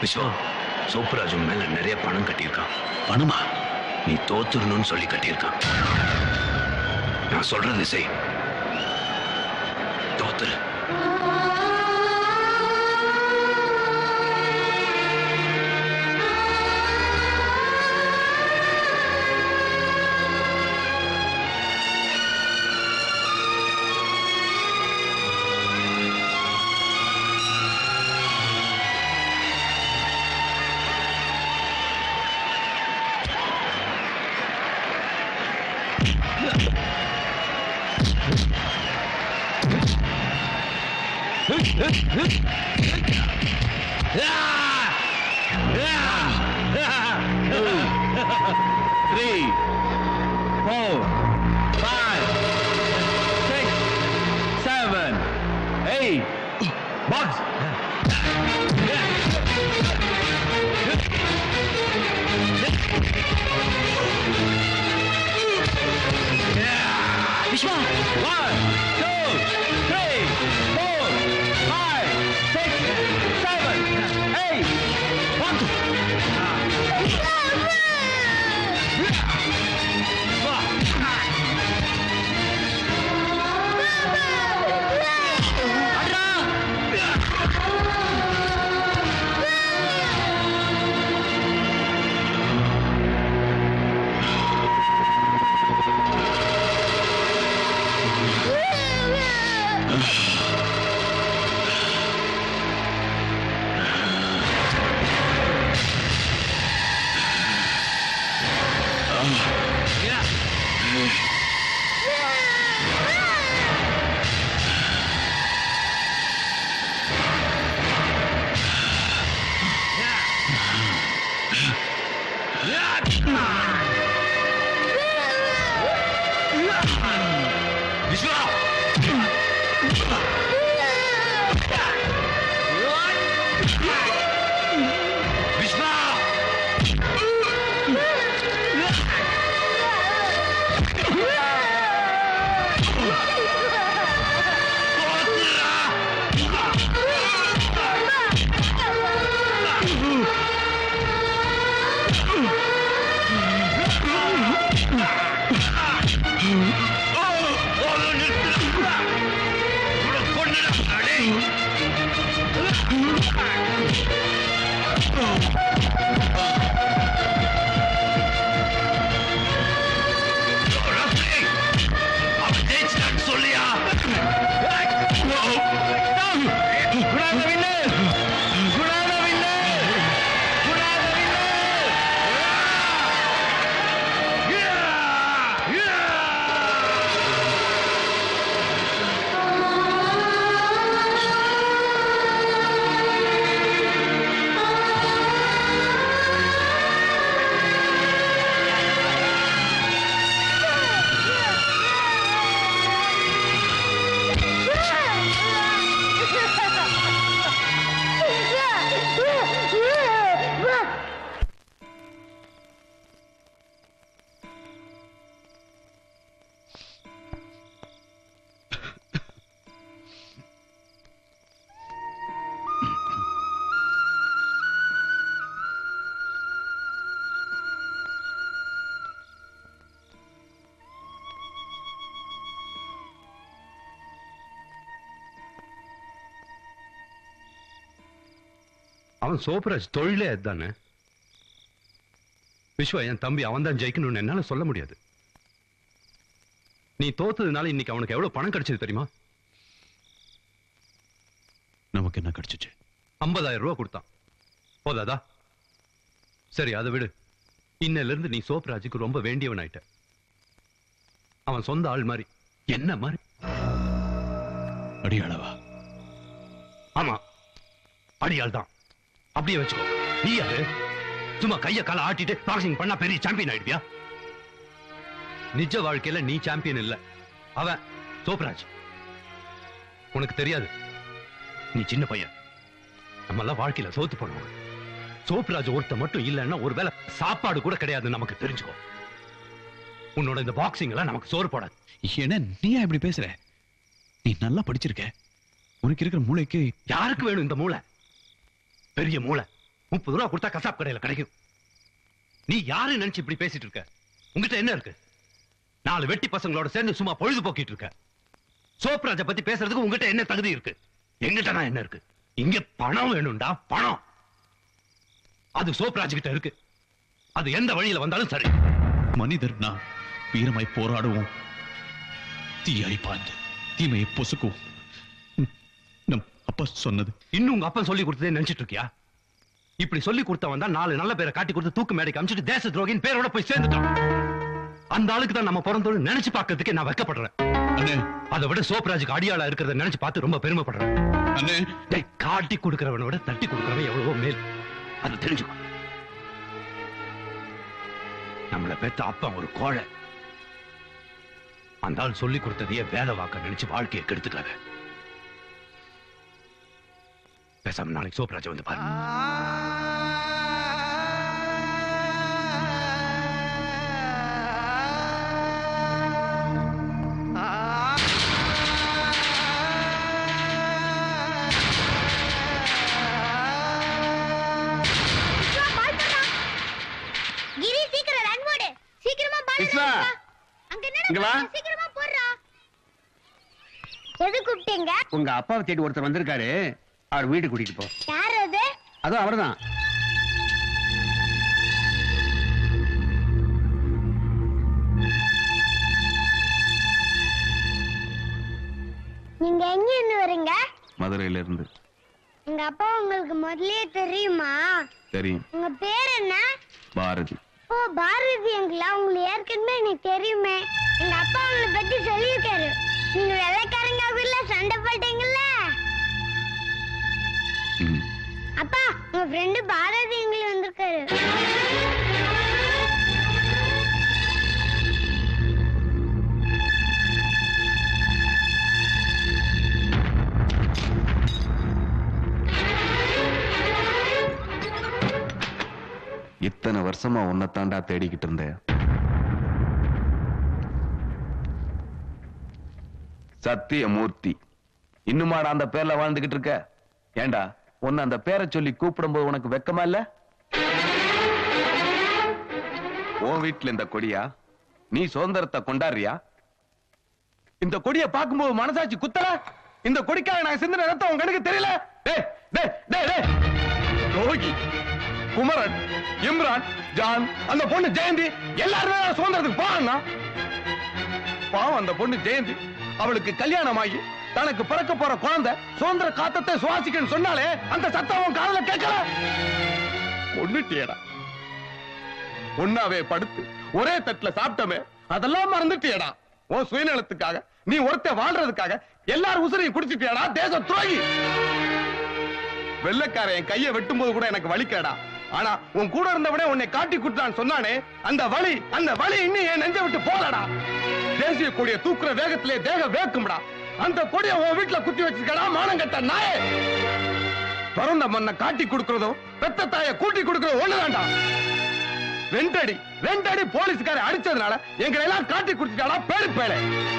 Vishwa சோப்புராஜ் உன் மேல நிறைய பணம் கட்டியிருக்கான்
பணமா
நீ தோத்துடணும்னு சொல்லி கட்டியிருக்கான் நான் சொல்றது செய் தோத்துரு
Three, four, five, six, seven, eight. Box.
Vishwa
One, two, three, four, five, six, seven, eight. One.
Vishwa Vishwa சொல்லியா அவன் சோப்ராஜ் தொழிலே அதுதானே விஸ்வா என் தம்பி அவன் தான் ஜெயிக்கணும்னு என்னால சொல்ல முடியாது நீ தோத்ததுனால இன்னைக்கு அவனுக்கு எவ்வளவு பணம் கிடைச்சது தெரியுமா
நமக்கு என்ன கிடைச்சிச்சு
ஐம்பதாயிரம் ரூபாய் கொடுத்தான் போதாதா சரி அதை விடு இன்னையில இருந்து நீ சோப்ராஜுக்கு ரொம்ப வேண்டியவன் ஆயிட்ட அவன் சொந்த ஆள் மாதிரி என்ன மாதிரி
அடியாளவா
ஆமா அடியாள் தான் அப்படியே வச்சுக்கோ நீ யாரு சும்மா கைய கால ஆட்டிட்டு பாக்ஸிங் பண்ணா பெரிய சாம்பியன் ஆயிடுவியா நிஜ வாழ்க்கையில நீ சாம்பியன் இல்ல அவன் சோப்ராஜ் உனக்கு தெரியாது நீ சின்ன பையன் நம்ம எல்லாம் வாழ்க்கையில சோத்து போனவங்க சோப்ராஜ் ஒருத்த மட்டும் இல்லைன்னா ஒருவேளை சாப்பாடு கூட கிடையாது நமக்கு தெரிஞ்சுக்கோ உன்னோட இந்த பாக்ஸிங் எல்லாம் நமக்கு சோறு போடாது
என்ன நீ ஏன் இப்படி பேசுற நீ நல்லா படிச்சிருக்க உனக்கு இருக்கிற மூளைக்கு
யாருக்கு வேணும் இந்த மூளை பெரிய மூளை முப்பது ரூபா கொடுத்தா கசாப் கடையில கிடைக்கும் நீ யாரு நினைச்சு இப்படி பேசிட்டு இருக்க உங்ககிட்ட என்ன இருக்கு நாலு வெட்டி பசங்களோட சேர்ந்து சும்மா பொழுது போக்கிட்டு இருக்க சோப்ராஜ பத்தி பேசுறதுக்கு உங்ககிட்ட என்ன தகுதி இருக்கு எங்கிட்ட நான் என்ன இருக்கு இங்க பணம் வேணும்டா பணம் அது சோப்ராஜ் கிட்ட இருக்கு அது எந்த வழியில வந்தாலும் சரி
மனிதர் நான் வீரமாய் போராடுவோம் தீயாய் பாய்ந்து தீமையை பொசுக்குவோம் ம், நம் அப்பா சொன்னது
இன்னும் உங்க அப்பா சொல்லி கொடுத்ததே நினைச்சிட்டு இருக்கியா இப்படி சொல்லி கொடுத்தவன் தான் நாலு நல்ல பேரை காட்டி கொடுத்து தூக்கு மேடைக்கு அமிச்சிட்டு தேச துரோகின் பேரோட போய் சேர்ந்துட்டான் அந்த ஆளுக்கு தான் நம்ம பிறந்தோம் நினைச்சு பார்க்கிறதுக்கு நான் வெக்கப்படுறேன் அதை விட சோப்ராஜுக்கு அடியாளா இருக்கிறத நினைச்சு பார்த்து ரொம்ப பெருமைப்படுறேன் டேய், காட்டி கொடுக்கிறவனை விட தட்டி கொடுக்கிறவன் எவ்வளவோ மேல் அதை தெரிஞ்சுக்கோ நம்மள பெத்த அப்பா ஒரு கோழை அந்த ஆள் சொல்லி கொடுத்ததையே வேலை வாக்க நினைச்சு வாழ்க்கையை கெடுத்துக்காத பேசாம நாளைக்கு சோப்ராஜ் வந்து பாரு
கிரி சீக்கிரம் ரன் போடு சீக்கிரமா பால்
விஸ்வா,
அங்க
இங்க
என்னடா
வா.
பண்ற? சீக்கிரமா போடுறா எது கூப்பிட்டீங்க
உங்க அப்பாவை தேடி ஒருத்தர் வந்திருக்காரு அவர் வீடு கூட்டிட்டு போ
யார் அது
அதுவும் அவர்தான்
நீங்க எங்க இருந்து வரீங்க
மதுரையில இருந்து
எங்க அப்பா உங்களுக்கு முதல்லயே தெரியுமா
தெரியும்
உங்க பேர் என்ன
பாரதி
ஓ பாரதி எங்களா உங்களுக்கு ஏற்கனவே எனக்கு தெரியுமே எங்க அப்பா உங்களை பத்தி சொல்லியிருக்காரு நீங்க வெள்ளைக்காரங்க வீட்டுல சண்டை போட்டீங்கல்ல அப்பா உங்க ஃப்ரெண்டு பாரதி எங்களை வந்திருக்காரு
இத்தனை வருஷமா உன்னை தாண்டா தேடிக்கிட்டு இருந்தேன் சத்தியமூர்த்தி இன்னுமாடா அந்த பேர்ல வாழ்ந்துகிட்டு இருக்க ஏண்டா உன்னை அந்த பேரை சொல்லி கூப்பிடும்போது உனக்கு வெக்கமா இல்ல உன் வீட்டுல இந்த கொடியா நீ சுதந்திரத்தை கொண்டாடுறியா இந்த கொடியை பார்க்கும்போது மனசாட்சி குத்தல இந்த கொடிக்காக நான் சிந்தின ரத்தம் உன் கணக்கு தெரியல டேய் டேய் டேய் டேய் யோகி குமரன் இம்ரான் ஜான் அந்த பொண்ணு ஜெயந்தி எல்லாருமே நான் சுதந்திரத்துக்கு போனா பாவம் அந்த பொண்ணு ஜெயந்தி அவளுக்கு கல்யாணம் ஆகி தனக்கு பிறக்க போற குழந்தை சுதந்திர காத்தத்தை சுவாசிக்கன்னு சொன்னாலே அந்த சத்தம் உன் காதுல கேட்கல ஒண்ணுட்டியடா ஒன்னாவே படுத்து ஒரே தட்டுல சாப்பிட்டமே அதெல்லாம் மறந்துட்டியடா உன் சுயநலத்துக்காக நீ ஒருத்த வாழ்றதுக்காக எல்லாரும் உசுரையும் குடிச்சிட்டியாடா தேச துரோகி வெள்ளக்காரன் என் கையை வெட்டும் போது கூட எனக்கு வலிக்கடா ஆனா உன் கூட இருந்தவனே உன்னை காட்டி கொடுத்தான்னு சொன்னானே அந்த வலி அந்த வலி இன்னும் என் நெஞ்ச விட்டு போலடா தேசிய கொடியை தூக்குற வேகத்திலே தேக வேக்கும்டா அந்த கொடியை உன் வீட்டுல குத்தி வச்சிருக்கடா மானங்கட்ட நாயே பிறந்த மண்ணை காட்டி கொடுக்கறதும் பெத்த தாயை கூட்டி கொடுக்கறதும் ஒண்ணுதான்டா ரெண்டடி ரெண்டடி போலீஸ்காரை அடிச்சதுனால எங்களை எல்லாம் காட்டி கொடுத்துட்டாடா பேரு பேரு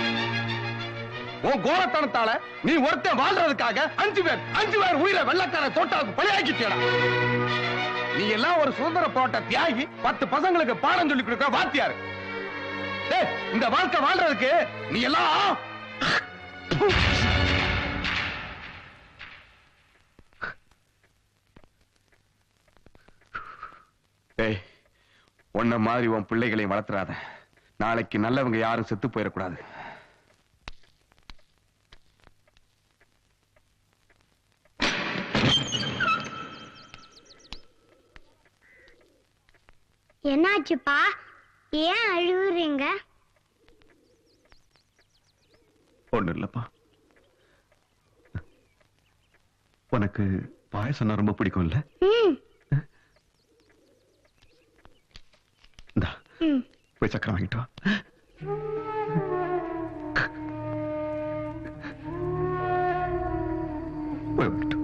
உன் கோலத்தனத்தால நீ ஒருத்தன் வாழ்றதுக்காக அஞ்சு பேர் அஞ்சு பேர் உயிரை வெள்ளக்கார தோட்டாவுக்கு பலியாக்கிட்டியடா நீ எல்லாம் ஒரு சுதந்திர போராட்ட தியாகி பத்து பசங்களுக்கு பாடம் சொல்லி கொடுக்கிற வாத்தியாரு டேய், இந்த வாழ்க்கை வாழ்றதுக்கு நீ எல்லாம் டேய் உன்ன மாதிரி உன் பிள்ளைகளையும் வளர்த்துறாத நாளைக்கு நல்லவங்க யாரும் செத்து போயிடக்கூடாது
என்னாச்சுப்பா ஏன் அழுகுறீங்க
ஒண்ணு இல்லப்பா உனக்கு பாயசம்னா ரொம்ப பிடிக்கும் இல்ல
ம்
இந்தா
ம்
போய் சக்கரம் வாங்கிட்டு வா போய் வாங்கிட்டு வா.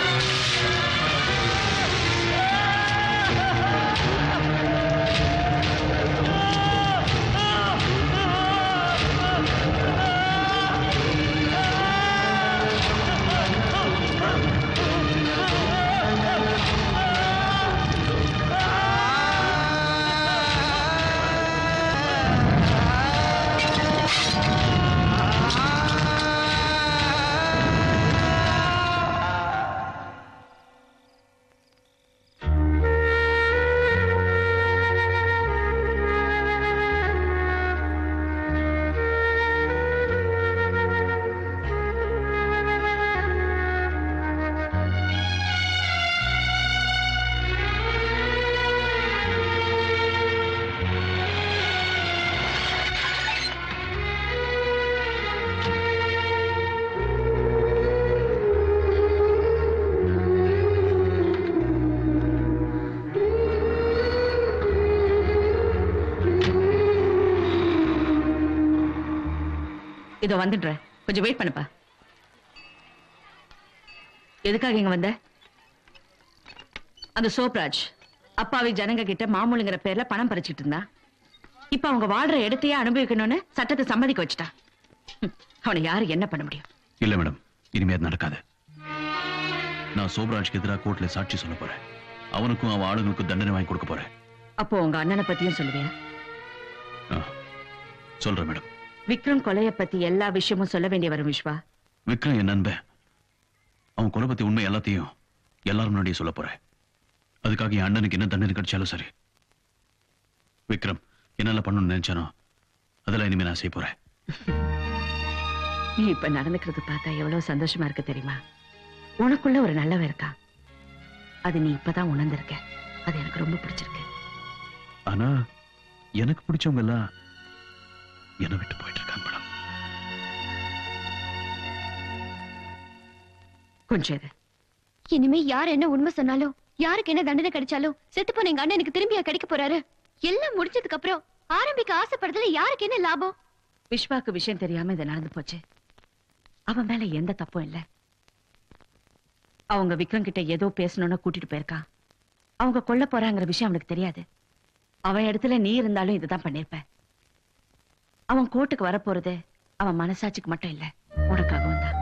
ஆ
இதோ வந்துடுறேன் கொஞ்சம் வெயிட் பண்ணுப்பா எதுக்காக இங்க வந்த அந்த சோப்ராஜ் அப்பாவி ஜனங்க கிட்ட மாமூலுங்கிற பேர்ல பணம் பறிச்சிட்டு இருந்தா இப்ப அவங்க வாழ்ற இடத்தையே அனுபவிக்கணும்னு சட்டத்தை சம்மதிக்க வச்சுட்டா ஹம், அவனை யாரு என்ன பண்ண முடியும்
இல்ல மேடம் இனிமே அது நடக்காது நான் சோப்ராஜ்க்கு எதிராக கோர்ட்ல சாட்சி சொல்ல போறேன் அவனுக்கும் அவன் ஆளுங்களுக்கும் தண்டனை வாங்கி கொடுக்க போறேன்
அப்போ உங்க அண்ணனை பத்தியும் சொல்லுவியா
ஆ, சொல்றேன் மேடம்
விக்ரம் கொலைய பத்தி எல்லா விஷயமும் சொல்ல வேண்டிய வரும் விஸ்வா
விக்ரம் என் நண்பன் அவன் கொலை பத்தி உண்மை எல்லாத்தையும் எல்லாரும் முன்னாடியே சொல்ல போறேன் அதுக்காக என் அண்ணனுக்கு என்ன தண்டனை கிடைச்சாலும் சரி விக்ரம் என்னெல்லாம் பண்ணணும்னு நினைச்சானோ அதெல்லாம் இனிமே நான் செய்ய போறேன்
நீ இப்ப நடந்துக்கிறது பார்த்தா எவ்வளவு சந்தோஷமா இருக்கு தெரியுமா உனக்குள்ள ஒரு நல்லவன் இருக்கா அது நீ இப்பதான் உணர்ந்திருக்க அது எனக்கு ரொம்ப பிடிச்சிருக்கு
ஆனா எனக்கு பிடிச்சவங்க எல்லாம் என்னை விட்டு போயிட்டு இருக்காங்க மேடம்
கொஞ்சம் இரு.
இனிமே யார் என்ன உண்மை சொன்னாலும் யாருக்கு என்ன தண்டனை கிடைச்சாலும் செத்து போன எங்க அண்ணனுக்கு திரும்பியா கிடைக்க போறாரு எல்லாம் முடிஞ்சதுக்கு அப்புறம் ஆரம்பிக்க ஆசைப்படுறதுல யாருக்கு என்ன லாபம்
விஸ்வாக்கு விஷயம் தெரியாம இது நடந்து போச்சு அவன் மேல எந்த தப்பும் இல்ல அவங்க விக்ரம் கிட்ட ஏதோ பேசணும்னு கூட்டிட்டு போயிருக்கான் அவங்க கொல்ல போறாங்கிற விஷயம் அவனுக்கு தெரியாது அவன் இடத்துல நீ இருந்தாலும் இதுதான் பண்ணிருப்ப அவன் கோர்ட்டுக்கு வரப்போறது அவன் மனசாட்சிக்கு மட்டும் இல்ல உனக்காகவும் தான்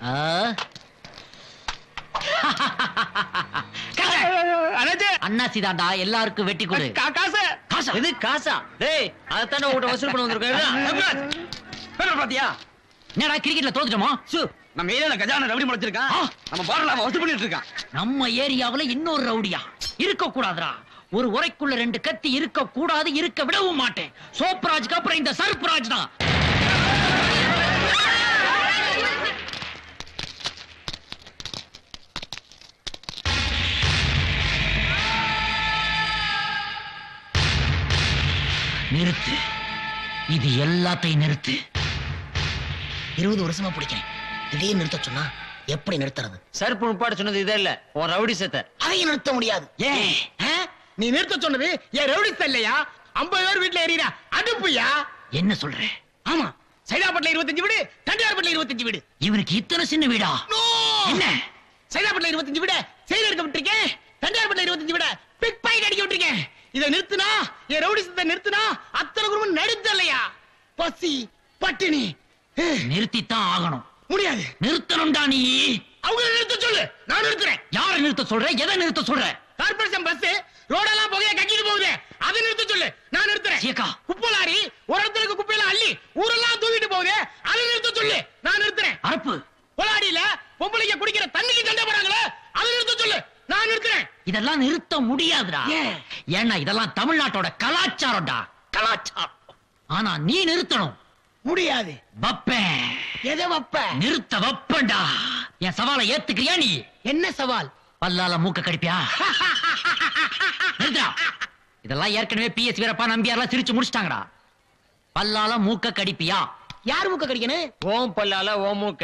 அண்ணாச்சி தாண்டா எல்லாருக்கும் வெட்டி கொடு
காசு
காசா
இது காசா டேய் அதைத்தானே உங்கள்கிட்ட வசூல் பண்ண வந்திருக்கேன்
பாத்தியா
என்னடா கிரிக்கெட்ல தோத்துட்டோமா
நம்ம ஏரியால கஜான ரவுடி முளைச்சிருக்கான் நம்ம பாரல வசூல் பண்ணிட்டு இருக்கான்
நம்ம ஏரியாவுல இன்னொரு ரவுடியா இருக்க கூடாதுடா ஒரு உரைக்குள்ள ரெண்டு கத்தி இருக்க கூடாது இருக்க விடவும் மாட்டேன் சோப்ராஜ்க்கு அப்புறம் இந்த சர்ப்ராஜ் தான் நிறுத்து இது எல்லாத்தையும் நிறுத்து
இருபது வருஷமா பிடிக்கிறேன் திடீர்னு நிறுத்த சொன்னா எப்படி நிறுத்துறது
சர்ப்பு முப்பாடு சொன்னது இதே இல்ல உன் ரவுடி சேத்த
அதையும் நிறுத்த முடியாது
ஏன்
ஆ? நீ நிறுத்த சொன்னது என் ரவுடிஸ் இல்லையா ஐம்பது பேர் வீட்டுல ஏறியா அடுப்புயா
என்ன சொல்ற
ஆமா சைதாப்பட்டில இருபத்தஞ்சு வீடு தண்டியார்பட்டில இருபத்தஞ்சு வீடு
இவனுக்கு இத்தனை சின்ன வீடா
என்ன சைதாப்பட்டில இருபத்தஞ்சு வீட செயல் எடுக்க விட்டுருக்கேன் தண்டியார்பட்டில இருபத்தஞ்சு வீட பிக் பாக்கெட் அடிக்க விட்டுருக்கேன் இதை நிறுத்துனா என் ரவுடிசத்தை நிறுத்துனா அத்தனை குடும்பம் நடுத்தலையா பசி பட்டினி
நிறுத்தித்தான் ஆகணும்
முடியாது
நிறுத்தணும்டா நீ
அவங்க நிறுத்த சொல்லு நான் நிறுத்துறேன்
யாரை நிறுத்த சொல்ற எதை நிறுத்த சொல்ற
கார்பரேஷன் பஸ் ரோடெல்லாம் புகைய கக்கிட்டு போகுது அதை நிறுத்த சொல்லு நான் நிறுத்துறேன்
சீக்கா.
குப்பை லாரி ஒரு இடத்துல இருக்க குப்பையெல்லாம் அள்ளி ஊரெல்லாம் தூக்கிட்டு போகுது அதை நிறுத்த சொல்லு நான் நிறுத்துறேன்
அரப்பு
பொலாடியில பொம்பளைங்க குடிக்கிற தண்ணிக்கு சண்டை போறாங்களே அதை நிறுத்த சொல்லு நான் நிறுத்துறேன்
இதெல்லாம் நிறுத்த முடியாதுடா ஏன்னா இதெல்லாம் தமிழ்நாட்டோட கலாச்சாரம்டா கலாச்சாரம் ஆனா நீ நிறுத்தணும்
முடியாது
வப்பேன்
எதை வப்ப
நிறுத்த வப்பேன்டா என் சவாலை ஏத்துக்கிறியா நீ
என்ன சவால்
பல்லால மூக்க கடிப்பியா நிறுத்தா இதெல்லாம் ஏற்கனவே பிஎஸ் வீரப்பா நம்பியார்லாம் சிரிச்சு முடிச்சிட்டாங்கடா பல்லால மூக்க கடிப்பியா
யார் மூக்க கடிக்கணும்
ஓம் பல்லால ஓ மூக்க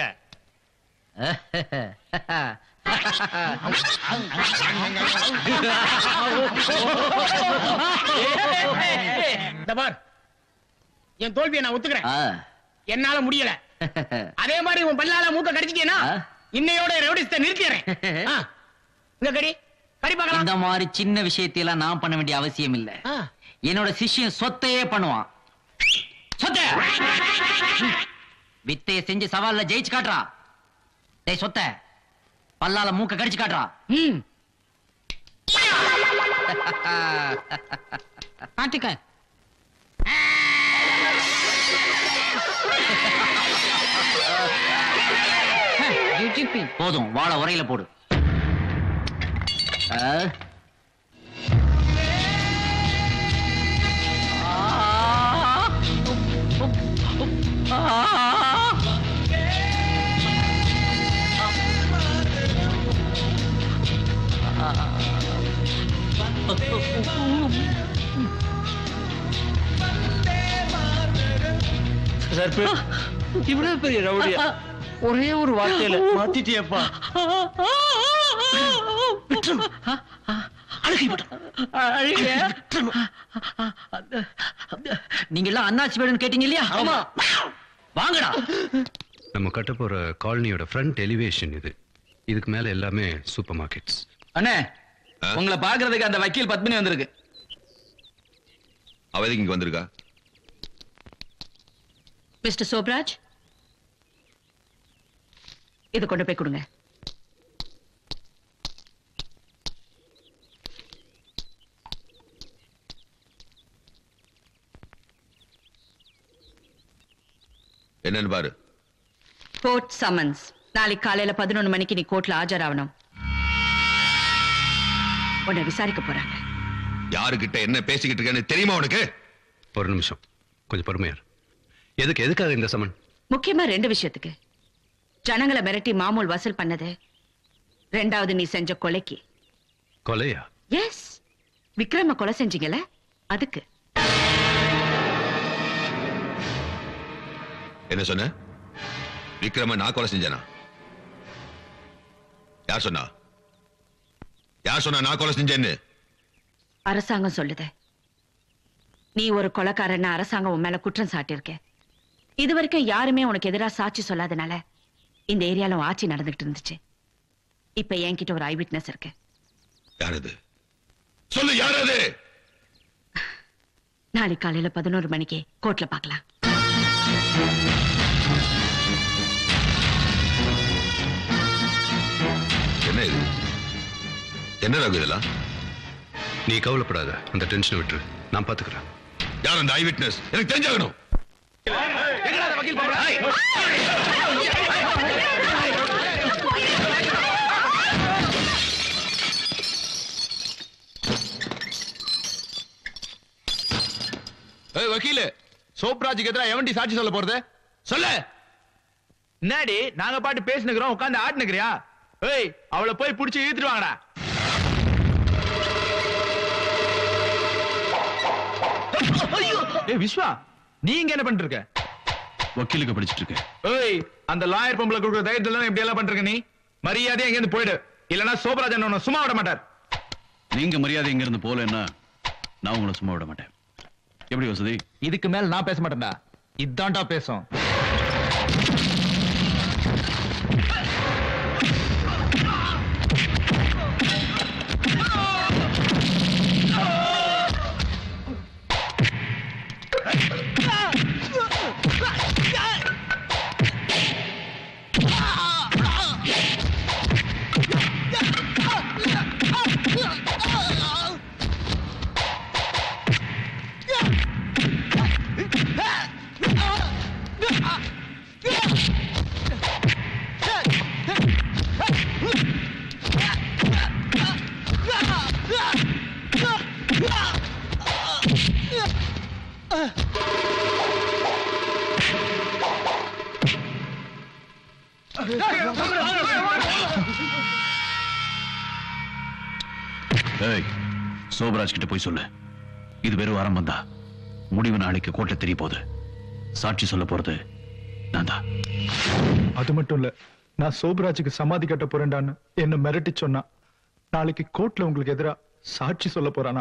இந்த பார் என் தோல்வியை நான் ஒத்துக்கிறேன்
ஆ.
என்னால முடியல அதே மாதிரி உன் பல்லால மூக்க கடிச்சிட்டேனா இன்னையோட ரவுடிஸ்ட நிறுத்திடுறேன் ஆ. இங்க கடி கடி பார்க்கலாம்
இந்த மாதிரி சின்ன விஷயத்தையெல்லாம் நான் பண்ண வேண்டிய அவசியம் இல்ல
ஆ.
என்னோட சிஷ்யன் சொத்தையே பண்ணுவான் சொத்த வித்தைய செஞ்சு சவால்ல ஜெயிச்சு காட்டுறா டேய் சொத்த பல்லால மூக்க கடிச்சு காட்டுறா
ம்
காட்டுக்க போதும் வாழ உரையில போடு ஆ.
சர்ப்பு இவ்வளவு பெரிய ரவுடியா ஒரே ஒரு வார்த்தையில மாத்திட்டியப்பா
நீங்க எல்லாம் அண்ணாச்சி வீடுன்னு கேட்டீங்க இல்லையா ஆமா வாங்கடா
நம்ம கட்ட போற காலனியோட ஃப்ரண்ட் எலிவேஷன் இது இதுக்கு மேல எல்லாமே சூப்பர் மார்க்கெட்ஸ்
அண்ணே உங்களை பாக்குறதுக்கு அந்த வக்கீல் பத்மினி வந்திருக்கு
அவ எதுக்கு இங்க வந்திருக்கா
மிஸ்டர் சோப்ராஜ் இது கொண்டு போய் கொடுங்க
என்னன்னு பாரு
கோர்ட் சம்மன்ஸ் நாளைக்கு காலையில பதினொன்று மணிக்கு நீ கோர்ட்ல ஆஜராகணும் உன்னை விசாரிக்க போறாங்க
யாருகிட்ட என்ன பேசிக்கிட்டு இருக்கேன்னு தெரியுமா உனக்கு
ஒரு நிமிஷம் கொஞ்சம் பொறுமையா இரு. எதுக்கு எதுக்காக இந்த சமன்
முக்கியமா ரெண்டு விஷயத்துக்கு ஜனங்களை மிரட்டி மாமூல் வசூல் பண்ணது ரெண்டாவது நீ செஞ்ச கொலைக்கு
கொலையா
எஸ் விக்ரம கொலை செஞ்சீங்கல்ல அதுக்கு
என்ன சொன்ன விக்ரம நான் கொலை செஞ்சேனா யார் சொன்னா யார் சொன்னா நான் கொலை செஞ்சேன்னு
அரசாங்கம் சொல்லுது நீ ஒரு கொலைக்காரன்னு அரசாங்கம் உன் மேல குற்றம் சாட்டியிருக்க இது வரைக்கும் யாருமே உனக்கு எதிரா சாட்சி சொல்லாதனால இந்த ஏரியால உன் ஆட்சி நடந்துகிட்டு இருந்துச்சு இப்ப என்கிட்ட ஒரு ஐ விட்னஸ் இருக்கு
யார் அது சொல்லு யார் அது
நாளைக்கு காலையில பதினோரு மணிக்கு கோர்ட்ல பார்க்கலாம்
என்ன ரகு இதெல்லாம் நீ கவலைப்படாத அந்த டென்ஷனை விட்டுரு நான் பாத்துக்கிறேன்
யார் அந்த ஐ விட்னஸ் எனக்கு தெரிஞ்சாகணும்
ஏய் வக்கீலு சோப்ராஜுக்கு எதிராக எவன்டி சாட்சி சொல்ல போறது சொல்லு என்னடி நாங்க பாட்டு பேசினுக்கிறோம் உட்காந்து ஆட்டுனுக்கிறியா ஏய் அவளை போய் புடிச்சு இழுத்துட்டு வாங்கடா ஏய் விஸ்வா நீங்க என்ன பண்ணிட்டு இருக்க
வக்கீலுக்கு படிச்சிட்டு இருக்கேன்
ஏய் அந்த லாயர் பொம்பளை கொடுக்குற தைரியத்துல இப்படி எல்லாம் பண்றீங்க நீ மரியாதையா எங்க இருந்து போயிடு இல்லனா சோபராஜன் உன்னை சும்மா விட மாட்டார்
நீங்க மரியாதை இங்க இருந்து போலன்னா நான் உங்களை சும்மா விட மாட்டேன் எப்படி வசதி
இதுக்கு மேல நான் பேச மாட்டேன்டா இதான்டா பேசும்
ஏய் சோபராஜ் கிட்ட போய் சொல்லு இது வெறும் ஆரம்பம் தான் முடிவு நாளைக்கு கோர்ட்ல தெரிய போகுது சாட்சி சொல்ல போறது நான் தான்
அது மட்டும் இல்ல நான் சோபராஜுக்கு சமாதி கட்ட போறேன்டான்னு என்ன மிரட்டி சொன்னா நாளைக்கு கோர்ட்ல உங்களுக்கு எதிரா சாட்சி சொல்ல போறானா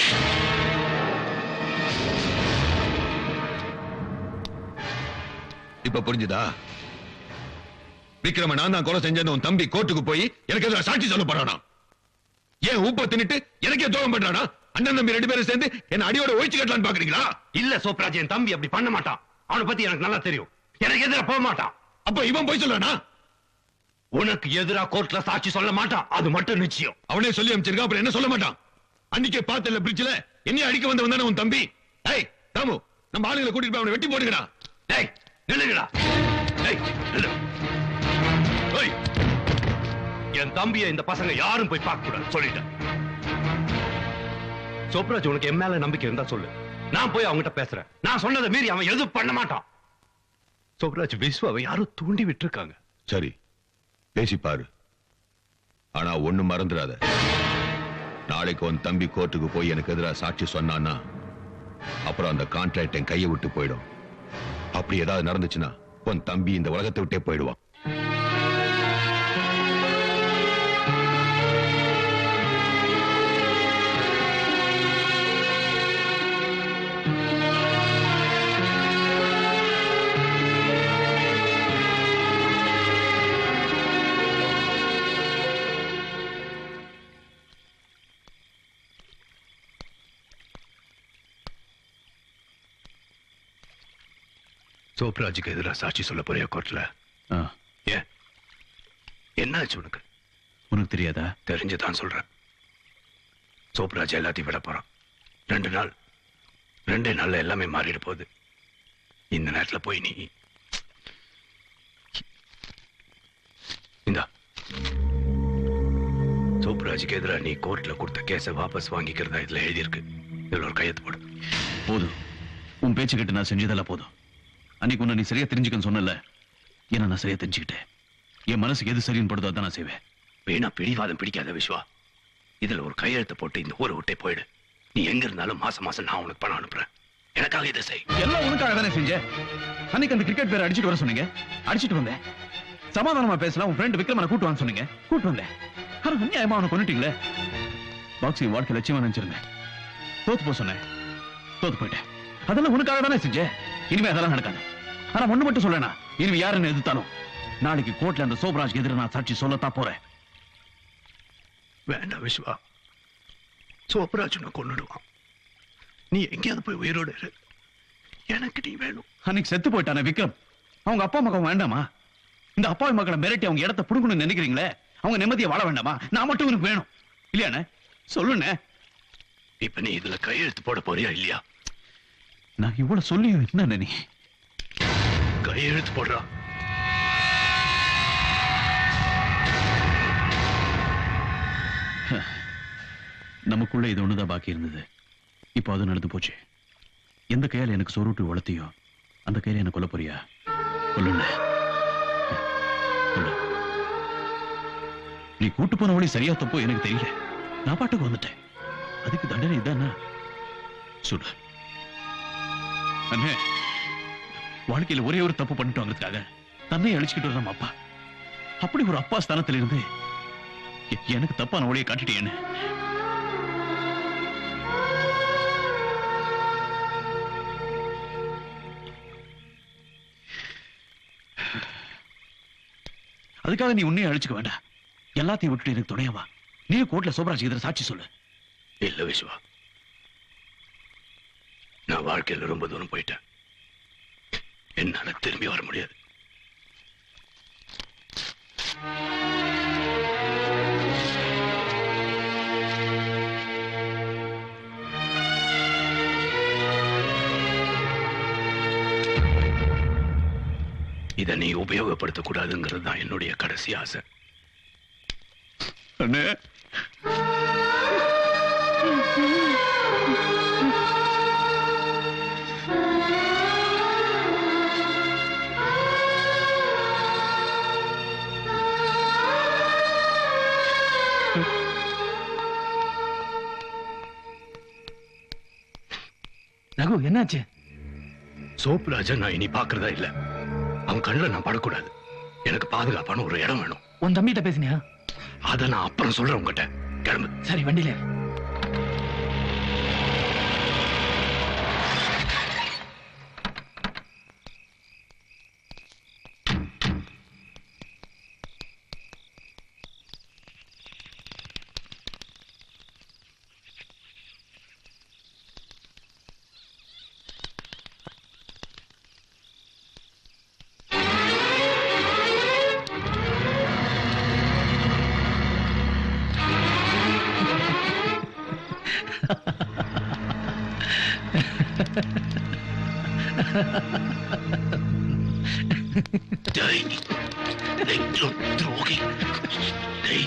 இப்ப புரிஞ்சுதா விக்ரம நான் தான் கொலை செஞ்சேன்னு உன் தம்பி கோர்ட்டுக்கு போய் எனக்கு எதிராக சாட்சி சொல்ல போறானா ஏன் ஊப்ப தின்னுட்டு எனக்கே துரோகம் பண்றானா அண்ணன் தம்பி ரெண்டு பேரும் சேர்ந்து என்ன அடியோட ஒழிச்சு கட்டலான்னு பாக்குறீங்களா
இல்ல சோப்ராஜ் என் தம்பி அப்படி பண்ண மாட்டான் அவனை பத்தி எனக்கு நல்லா தெரியும் எனக்கு எதிராக போக மாட்டான்
அப்ப இவன் போய் சொல்றானா
உனக்கு எதிரா கோர்ட்ல சாட்சி சொல்ல மாட்டான் அது மட்டும் நிச்சயம்
அவனே சொல்லி அமைச்சிருக்கான் அப்புறம் என்ன சொல்ல மாட்டான் அன்னைக்கே பார்த்தல பிரிட்ஜ்ல என்னைய அடிக்க வந்த வந்தானே உன் தம்பி ஏய் தாமு நம்ம ஆளுங்களை கூட்டிட்டு போய் அவனை வெட்டி போடுங்கடா
டேய் நில்லுங்கடா டேய் நில்லு ஏய் என் தம்பியை இந்த பசங்க யாரும் போய் பார்க்க கூடாது சொல்லிட்டேன் சோப்ராஜ் உனக்கு என் மேல நம்பிக்கை இருந்தா சொல்லு நான் போய் அவங்ககிட்ட பேசுறேன் நான் சொன்னதை மீறி அவன் எதுவும் பண்ண மாட்டான் சோப்ராஜ் விஸ்வாவை யாரும் தூண்டி விட்டுருக்காங்க
சரி பேசி பாரு ஆனா ஒண்ணு மறந்துடாத நாளைக்கு உன் தம்பி கோர்ட்டுக்கு போய் எனக்கு எதிராக சாட்சி சொன்னான்னா அப்புறம் அந்த கான்ட்ராக்ட் என் கையை விட்டு போயிடும் அப்படி ஏதாவது நடந்துச்சுன்னா உன் தம்பி இந்த உலகத்தை விட்டே போயிடுவான்
சோப்ராஜுக்கு எதிராக சாட்சி சொல்ல போறியா கோர்ட்ல
ஆ,
ஏன் என்னாச்சு உனக்கு
உனக்கு தெரியாதா
தெரிஞ்சுதான் சொல்றேன் சோப்ராஜ் எல்லாத்தையும் விட போறான் ரெண்டு நாள் ரெண்டே நாள்ல எல்லாமே மாறிட போகுது இந்த நேரத்துல போய் நீ இந்தா சோப்ராஜுக்கு எதிராக நீ கோர்ட்ல கொடுத்த கேஸை வாபஸ் வாங்கிக்கிறதா இதுல எழுதியிருக்கு இதுல ஒரு கையெழுத்து போடு
போதும் உன் பேச்சு கேட்டு நான் செஞ்சதெல்லாம் போதும் அன்னைக்கு உன்னை நீ சரியா தெரிஞ்சுக்கன்னு சொன்னல என்ன நான் சரியா தெரிஞ்சுக்கிட்டேன் என் மனசுக்கு எது சரின்னு படுதோ அதான் நான் செய்வேன்
வீணா பிடிவாதம் பிடிக்காத விஸ்வா இதுல ஒரு கையெழுத்து போட்டு இந்த ஊரை விட்டே போயிடு நீ எங்க இருந்தாலும் மாசம் மாசம் நான் உனக்கு பணம் அனுப்புறேன் எனக்காக இதை செய்
எல்லாம் உனக்காக தானே செஞ்சேன் அன்னைக்கு அந்த கிரிக்கெட் பேர் அடிச்சிட்டு வர சொன்னீங்க அடிச்சிட்டு வந்தேன் சமாதானமா பேசலாம் உன் ஃப்ரெண்ட் விக்ரமனை கூட்டு வான்னு சொன்னீங்க கூட்டு வந்தேன் ஆனா அநியாயமா அவனை கொண்டுட்டீங்களே பாக்ஸிங் வாழ்க்கை லட்சியமா நினைச்சிருந்தேன் தோத்து போக சொன்னேன் தோத்து போயிட்டேன் அதெல்லாம் உனக்காக தானே செஞ்சேன் இனிமே அதெல்லாம் நடக்காது ஆனா ஒண்ணு மட்டும் சொல்லனா இனிமே யாருன்னு எதிர்த்தாலும் நாளைக்கு கோர்ட்ல அந்த சோப்ராஜ் எதிர நான் சாட்சி சொல்லத்தான் போறேன்
வேண்டாம் விஸ்வா சோப்ராஜ் உன்னை கொன்னுடுவான் நீ எங்கேயாவது போய் உயிரோடு இரு எனக்கு நீ வேணும்
அன்னைக்கு செத்து போயிட்டானே விக்ரம் அவங்க அப்பா மகன் வேண்டாமா இந்த அப்பாவி மக்களை மிரட்டி அவங்க இடத்த புடுங்கணும்னு நினைக்கிறீங்களே அவங்க நிம்மதியை வாழ வேண்டாமா நான் மட்டும் உனக்கு வேணும் இல்லையாண்ணே சொல்லுண்ணே
இப்ப நீ இதுல கையெழுத்து போட போறியா இல்லையா
நான் இவ்வளவு சொல்லியும் என்ன நீ
கையெழுத்து போடுறா
நமக்குள்ள இது ஒண்ணுதான் பாக்கி இருந்தது இப்போ அது நடந்து போச்சு எந்த கையால எனக்கு சொருட்டு வளர்த்தியோ அந்த கையில என்ன கொல்ல போறியா கொல்லுண்ணே கொல்லு. நீ கூட்டு போன வழி சரியா தப்போ எனக்கு தெரியல நான் பாட்டுக்கு வந்துட்டேன் அதுக்கு தண்டனை இதானா சுடு அண்ணே வாழ்க்கையில ஒரே ஒரு தப்பு பண்ணிட்டோங்கிறதுக்காக தன்னை அழிச்சுக்கிட்டு வர நம்ம அப்பா அப்படி ஒரு அப்பா ஸ்தானத்துல இருந்து எ- எனக்கு தப்பான வழியை காட்டிட்டேன்னு அதுக்காக நீ உன்னையும் அழிச்சுக்க வேண்டாம் எல்லாத்தையும் விட்டுட்டு எனக்கு துணையவா நீ கோர்ட்ல சோபராஜ் எதிர சாட்சி சொல்லு
இல்ல விஸ்வா நான் வாழ்க்கையில ரொம்ப தூரம் போயிட்டேன் என்னால திரும்பி வர முடியாது இதை நீ உபயோகப்படுத்த கூடாதுங்கிறது தான் என்னுடைய கடைசி ஆசை
அண்ணே
ரகு என்னாச்சு
சோப்பு ராஜா நான் இனி பாக்குறதா இல்ல அவன் கண்ணுல நான் படக்கூடாது எனக்கு பாதுகாப்பான ஒரு இடம் வேணும்
உன் தம்பிகிட்ட பேசினியா
அதை நான் அப்புறம் சொல்றேன் உங்ககிட்ட கிளம்பு
சரி வண்டியில ஏறு.
டேய் டேய் துரோ- துரோகி டேய்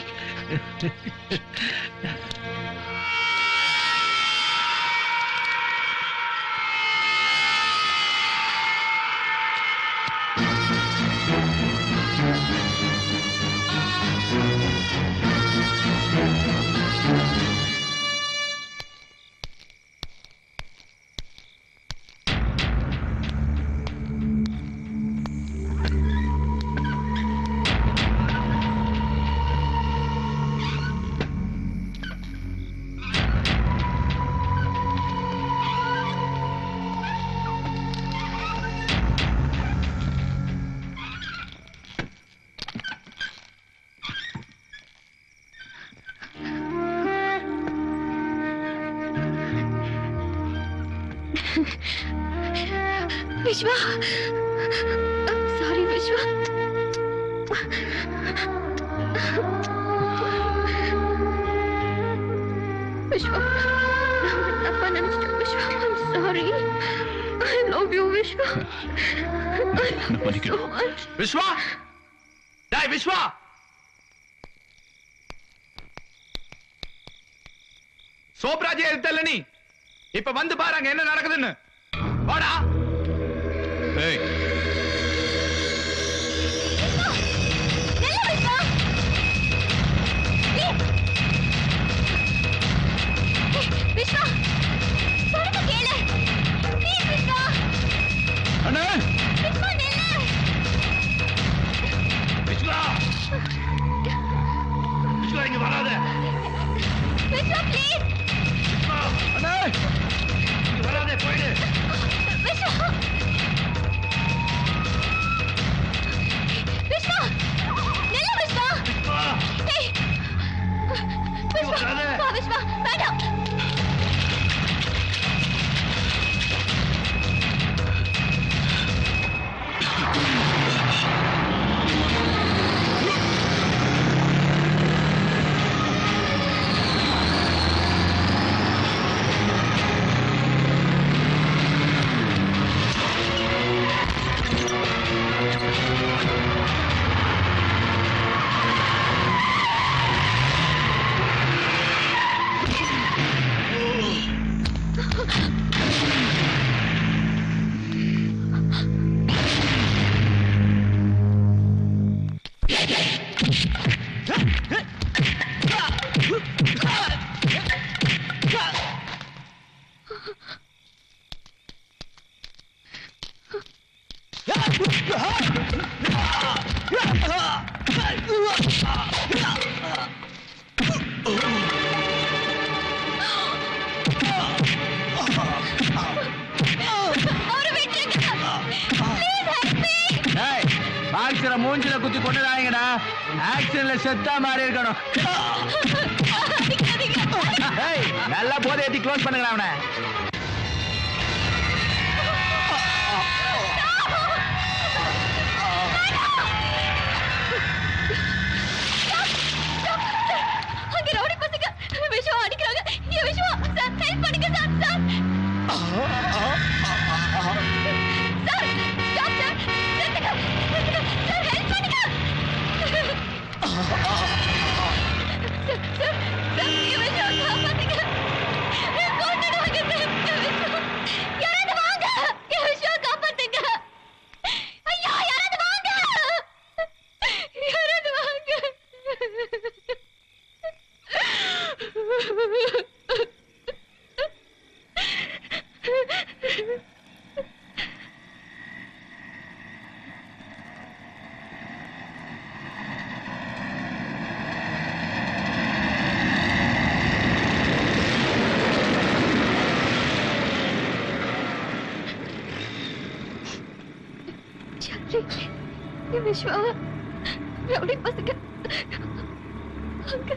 விஸ்வா சாரி விஸ்வா விஸ்வா நான் உன்னை தப்பா நினைச்சிட்டேன் Viswa sorry I love you Viswa
என்ன பண்ணிக்கிறோம்
விஸ்வா டேய் விஸ்வா சோப்ராஜே எடுத்தல்ல நீ இப்ப வந்து பாரு அங்க என்ன நடக்குதுன்னு வாடா
ஏய்
விஸ்வா சொல்லுங்க கேளு ப்ளீஸ் விஸ்வா
அண்ணே
விஸ்வா நில்லு
விஸ்வா விஸ்வா இங்க வராத
விஸ்வா ப்ளீஸ்
விஸ்வா
அண்ணே
இங்க வராத போயிடு
விஸ்வா
பாக்ஸர மூஞ்சில குத்தி கொண்டுடாங்கடா ஆக்சிடென்ட்ல செத்தா மாதிரி இருக்கணும் ஏய், நல்லா போதை ஏத்தி க்ளோஸ் பண்ணுங்கடா அவனை
அங்க ரவுடி பசங்க விஷ்வா அடிக்கிறாங்க ஏ விஷ்வா சார் ஹெல்ப் பண்ணுங்க sir sir sir stop sir நிறுத்துங்க நிறுத்துங்க சார் ஹெல்ப் பண்ணுங்க சார் சார் சார் ஏ விஷ்வா காப்பாத்துங்க கொண்டுடுவாங்க சார் ஏ விஷ்வா யாராவது வாங்க ஏ விஷ்வா காப்பாத்துங்க ஐயா யாராவது வாங்க யாராவது வாங்க சார்லி ஏ விஷ்வா ரவுடி பசங்க அங்க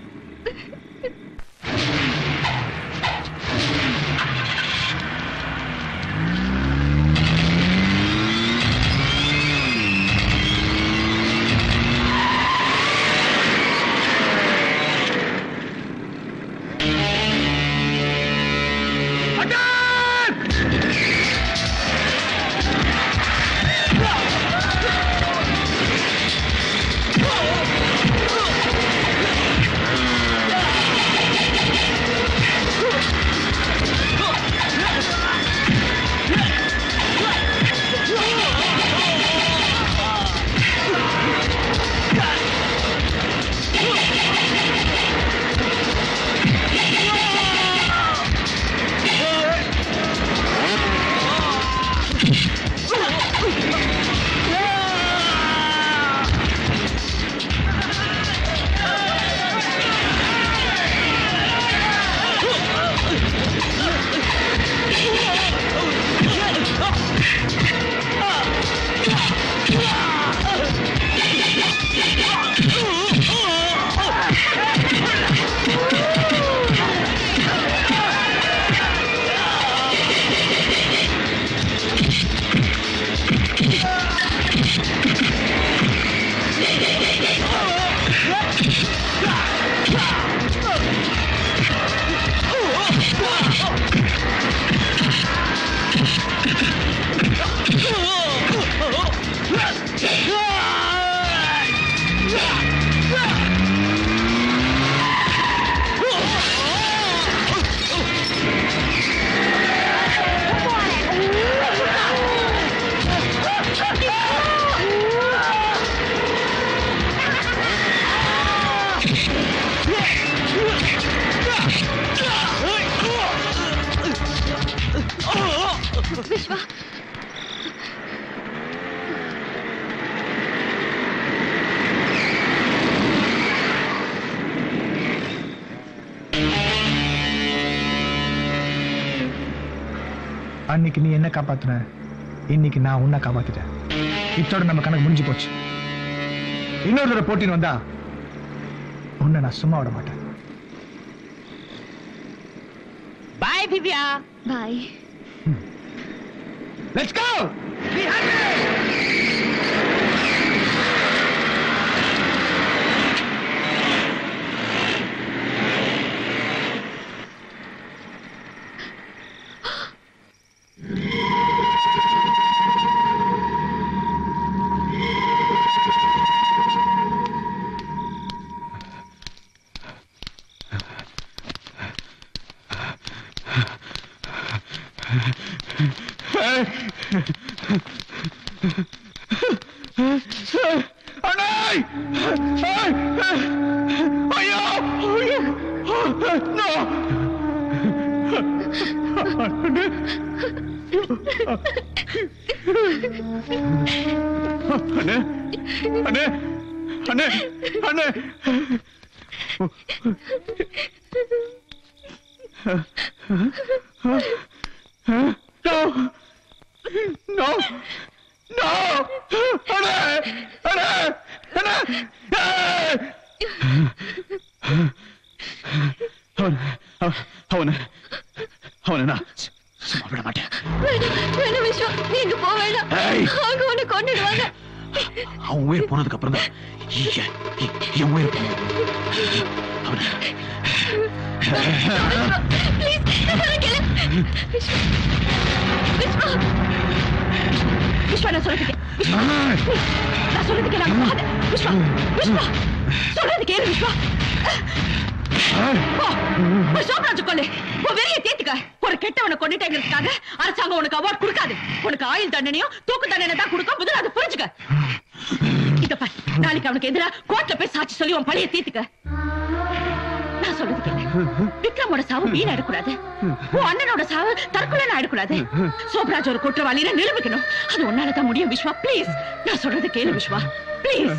விஸ்வா
அன்னைக்கு நீ என்ன காப்பாத்துன இன்னைக்கு நான் உன்னை காப்பாத்திட்டேன் இத்தோட நம்ம கணக்கு முடிஞ்சு போச்சு இன்னொரு தடவை போட்டின்னு வந்தா உன்னை நான் சும்மா விட மாட்டேன்
பாய் திவ்யா
பாய்
லெட்ஸ் கோ
அண்ணாய்
அண்ணே அண்ணே அண்ணே அண்ணே No! No! No! அண்ணே அண்ணே அண்ணே அவன் அவன் அவனை நான் சும்மா விட மாட்டேன்
வேணாம் வேணாம் விஸ்வா நீங்க போக வேண்டாம்
ஏய்.
அவங்க உன்னை கொண்டுடுவாங்க
அவன் உயிர் போனதுக்கு அப்புறம் தான் என் என் உயிர் போகும் அவனை
ப்ளீஸ் நான் கேளு விஸ்வா விஸ்வா
விஸ்வா நான் சொல்றது கே- விஸ்வா நான் சொல்றது கேளு அங்க போகாத. விஸ்வா விஸ்வா சொல்றது கேளு விஸ்வா போ. போய் சோப்ராஜ் கொல்லு உன் வெறிய தேத்துக்க ஒரு கெட்டவனை கொண்டுட்டேங்கிறதுக்காக அரசாங்கம் உனக்கு அவார்ட் கொடுக்காது உனக்கு ஆயுள் தண்டனையும் தூக்கு தண்டனை தான் கொடுக்கும் முதல்ல அதை புரிஞ்சுக்க இத பாரு நாளைக்கு அவனுக்கு எதிரா கோர்ட்ல போய் சாட்சி சொல்லி உன் பழைய தீர்த்துக்க நான் சொல்றது கேளு விக்ரமோட சாவு வீண் ஆயிடக்கூடாது உன் அண்ணனோட சாவு தற்கொலை ஆயிடக்கூடாது சோப்ராஜ் ஒரு குற்றவாளின்னு நிரூபிக்கணும் அது உன்னால தான் முடியும் விஸ்வா ப்ளீஸ் நான் சொல்றது கேளு விஸ்வா ப்ளீஸ்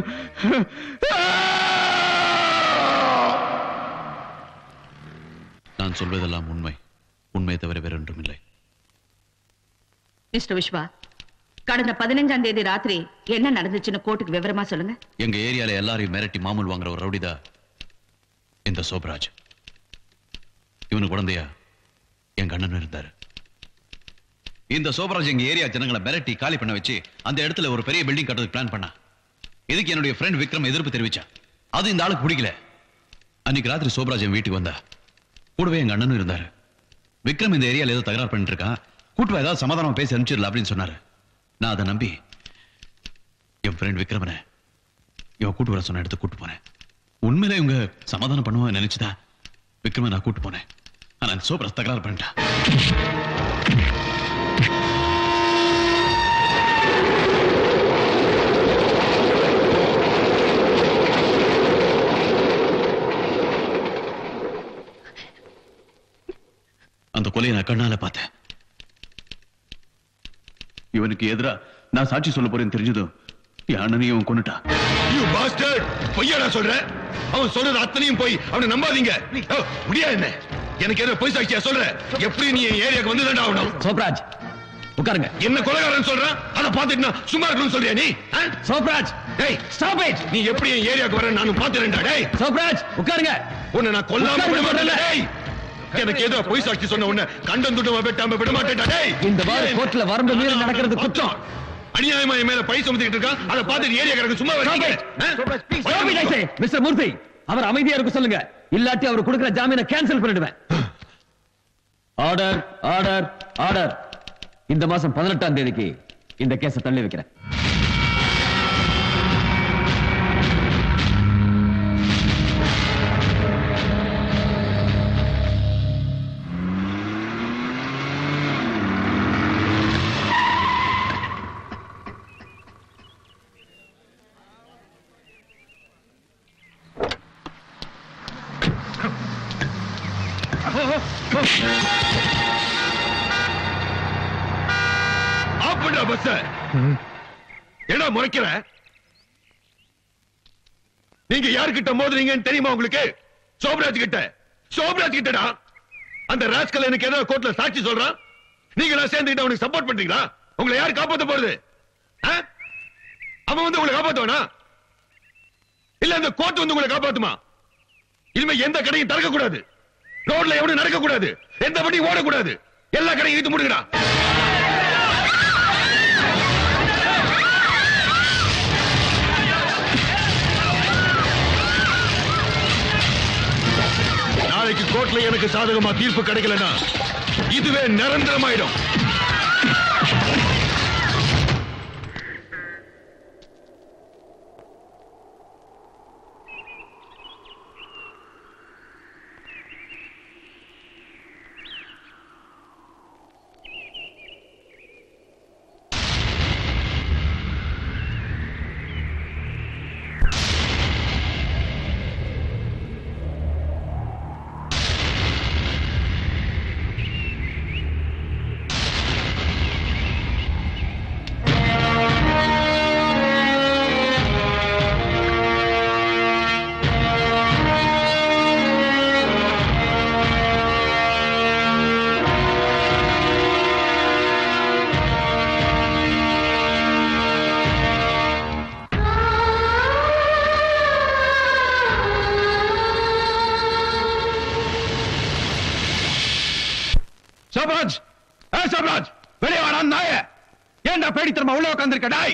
நான் சொல்வதெல்லாம் உண்மை உண்மை தவிர வேறொன்றும் இல்லை
மிஸ்டர் விஸ்வா கடந்த பதினஞ்சாம் தேதி ராத்திரி என்ன நடந்துச்சுன்னு கோர்ட்டுக்கு விவரமா சொல்லுங்க
எங்க ஏரியால எல்லாரையும் மிரட்டி மாமூல் வாங்குற ஒரு ரவுடிதா இந்த சோப்ராஜ் இவனு குழந்தையா எங்க அண்ணன் இருந்தாரு இந்த சோப்ராஜ் எங்க ஏரியா ஜனங்களை மிரட்டி காலி பண்ண வச்சு அந்த இடத்துல ஒரு பெரிய பில்டிங் கட்டுறதுக்கு பிளான் பண்ணா இதுக்கு என்னுடைய ஃப்ரெண்ட் விக்ரம் எதிர்ப்பு தெரிவிச்சான் அது இந்த ஆளுக்கு பிடிக்கல அன்னைக்கு ராத்திரி சோப்ராஜ் என் வீட்டுக்கு வந்தா கூடவே எங்க அண்ணனும் இருந்தாரு விக்ரம் இந்த ஏரியால ஏதோ தகராறு பண்ணிட்டு இருக்கான் கூட்டு ஏதாவது சமாதானம் பேசி அனுப்பிச்சிடல அப்படின்னு சொன்னாரு நான் அதை நம்பி என் ஃப்ரெண்ட் விக்ரமனை இவன் கூட்டு வர சொன்ன இடத்துக்கு கூட்டு போனேன் உண்மையில இவங்க சமாதானம் பண்ணுவாங்க நினைச்சுதான் விக்ரம நான் கூட்டு போனேன் ஆனா அந்த சோப்ரஸ் தகராறு பண்ணிட்டான் அந்த கொலையை நான் கண்ணால பார்த்தேன் இவனுக்கு எதிரா நான் சாட்சி சொல்ல போறேன்னு தெரிஞ்சதும் என் அண்ணனையும் அவன் கொண்டுட்டான்
யூ பாஸ்டர்ட் பொய்யாடா சொல்ற அவன் சொல்றது அத்தனையும் போய் அவனை நம்பாதீங்க ஓ, முடியாது என்ன எனக்கு என்ன பொய் சாட்சியா சொல்ற எப்படி நீ என் ஏரியாக்கு வந்து தாண்டா ஆகணும்
சோப்ராஜ் உட்காருங்க
என்ன கொலைகாரன் சொல்றான் அதை பார்த்துட்டு நான் சும்மா இருக்கணும்னு சொல்றியா நீ
சோப்ராஜ்
டேய்
ஸ்டாப் இட்
நீ எப்படி என் ஏரியாக்கு வர நானும் பார்த்துறேன்டா டேய்
சோப்ராஜ் உட்காருங்க
உன்னை நான் கொல்லாம
உட்காருங்க
விட மாட்டேன்டா,
முதல்ல.
டேய் எனக்கு ஏதோ பொய் சாட்சி சொன்ன உன்னை கண்டம் துண்டமா வெட்டாம விட மாட்டேன்டா டேய்
இந்த மாதிரி கோர்ட்ல வரம்பு மீறி நடக்கிறது குற்றம்
அநியாயமா என் மேல பழி சுமத்திட்டு இருக்கான் அதை பார்த்துட்டு ஏரியா கிடக்கு சும்மா
Stop
வச்சுக்க.
it.
ஆ?
Stop it, I say. Mister Murthy அவர் அமைதியா இருக்க சொல்லுங்க இல்லாட்டி அவர் கொடுக்கிற ஜாமீனை கேன்சல் பண்ணிடுவேன் ஆர்டர் ஆர்டர் ஆர்டர் இந்த மாசம் பதினெட்டாம் தேதிக்கு இந்த கேஸை தள்ளி வைக்கிறேன்
ஆஃப் பண்ணா பஸ் என்ன முறைக்கிற நீங்க யாருக்கிட்ட மோதுறீங்கன்னு தெரியுமா உங்களுக்கு சோப்ராஜ் கிட்ட சோப்ராஜ் கிட்டடா அந்த ராஸ்கல் எனக்கு ஏதோ கோர்ட்ல சாட்சி சொல்றான் நீங்க எல்லாம் சேர்ந்துக்கிட்டு அவனுக்கு சப்போர்ட் பண்றீங்களா உங்களை யார் காப்பாத்த போறது ஆ? அவன் வந்து உங்களை காப்பாத்துவானா இல்ல அந்த கோர்ட் வந்து உங்களை காப்பாத்துமா இனிமே எந்த கடையும் திறக்க கூடாது ரோட்ல எவனும் நடக்க கூடாது எந்த வண்டியும் ஓடக்கூடாது எல்லா கடையும் இழுத்து முடுங்கடா நாளைக்கு கோர்ட்ல எனக்கு சாதகமா தீர்ப்பு கிடைக்கலனா இதுவே நிரந்தரமாயிடும்
சோப்ராஜ் ஏ சோப்ராஜ் வெளியே வாடா நாய ஏன்டா பேடித்தனமா உள்ள உட்கார்ந்திருக்க டாய்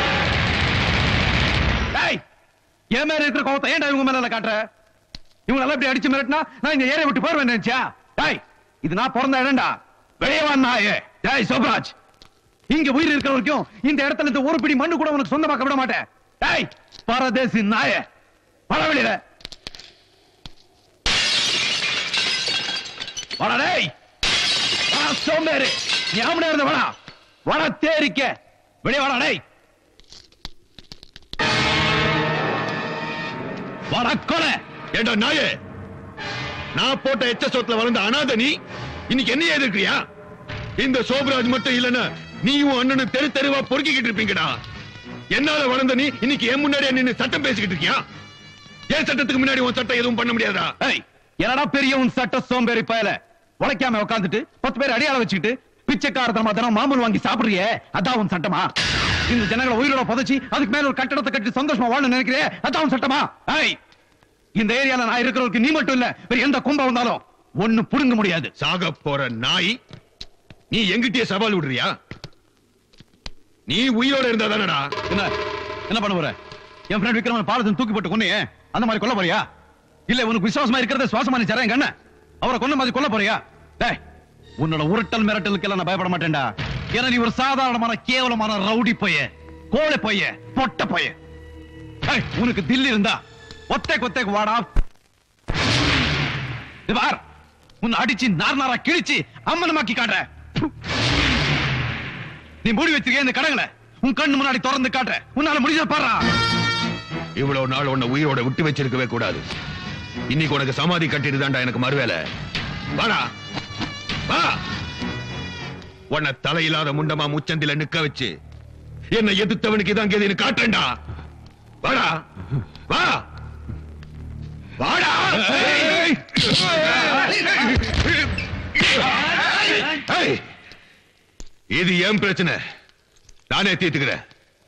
டாய் என் மேல இருக்கிற கோவத்தை ஏன்டா இவங்க மேல காட்டுற இவங்க எல்லாம் இப்படி அடிச்சு மிரட்டினா நான் இந்த ஏரியா விட்டு போயிருவேன் நினைச்சா டாய் இது நான் பிறந்த இடம்டா வெளியே வா நாயே டாய் சோப்ராஜ் இங்க உயிர் இருக்கிற வரைக்கும் இந்த இடத்துல இருந்து ஒரு பிடி மண்ணு கூட உனக்கு சொந்தமாக்க விட மாட்டேன் டாய் பரதேசி நாய வர வெளியில வாடா டேய் வாடா சோம்பேறி நீ ஆம்பளை இருந்த வாடா வாடா தேரிக்க வெளியே வாடா டேய்
வாடா கொலை ஏண்டா நாயே நான் போட்ட எச்ச சொத்துல வளர்ந்த அனாதை நீ இன்னைக்கு என்ன எதிர்க்கிறியா இந்த சோபராஜ் மட்டும் இல்லைன்னா நீயும் அண்ணனும் தெரு தெருவா பொறுக்கிக்கிட்டு இருப்பீங்கடா என்னால வளர்ந்த நீ இன்னைக்கு என் முன்னாடியே நின்னு சட்டம் பேசிக்கிட்டு இருக்கியா என் சட்டத்துக்கு முன்னாடி உன் சட்டம் எதுவும் பண்ண முடியாதா
ஏய் என்னடா பெரிய உன் சட்ட சோம்பேறி பயல உழைக்காம உட்காந்துட்டு பத்து பேர் அடியாள வச்சுக்கிட்டு பிச்சைக்காரத்தனமா தினம் மாமூல் வாங்கி சாப்பிடுறியே அதான் உன் சட்டமா இந்த ஜனங்களை உயிரோட புதைச்சி அதுக்கு மேல ஒரு கட்டடத்தை கட்டி சந்தோஷமா வாழ நினைக்கிறே அதான் உன் சட்டமா ஏய் இந்த ஏரியால நான் இருக்கிறவருக்கு நீ மட்டும் இல்ல வேற எந்த கும்பம் வந்தாலும் ஒண்ணு புடுங்க முடியாது
சாக போற நாய் நீ எங்கிட்டயே சவால் விடுறியா நீ உயிரோட இருந்தா தானடா
என்ன என்ன பண்ண போற என் ஃப்ரெண்ட் விக்ரமன் பாலத்தின் தூக்கி போட்டு கொன்னே அந்த மாதிரி கொல்ல போறியா இல்ல உனக்கு விசுவாசமா இருக்கிறத சுவாசமா நீ சரேன் கண்ண அவரை கொன்ன மாதிரி கொல்ல போறியா டேய் உன்னோட உருட்டல் மிரட்டலுக்கெல்லாம் நான் பயப்பட மாட்டேன்டா ஏன்னா நீ ஒரு சாதாரணமான கேவலமான ரவுடி பைய கோழை பைய பொட்ட பைய ஏய், உனக்கு தில்லி இருந்தா ஒத்தை கொத்தைக்கு வாடா இது பார் உன்னை அடிச்சு நார் நாரா கிழிச்சு அம்மனமாக்கி காட்டுற நீ மூடி வச்சிருக்க இந்த கடங்களை உன் கண்ணு முன்னாடி திறந்து காட்டுற உன்னால முடிஞ்ச பாடுறா
இவ்வளவு நாள் உன்னை உயிரோட விட்டு வச்சிருக்கவே கூடாது இன்னைக்கு உனக்கு சமாதி கட்டிட்டு தான்டா எனக்கு மறுவேலை வாடா வா உன்னை தலையில்லாத முண்டமா முச்சந்தில நிக்க வச்சு என்னை எதிர்த்தவனுக்கு இதான் கெதின்னு காட்டுறேன்டா வாடா வா வாடா ஏய், இது என் பிரச்சனை நானே தீர்த்துக்கிறேன்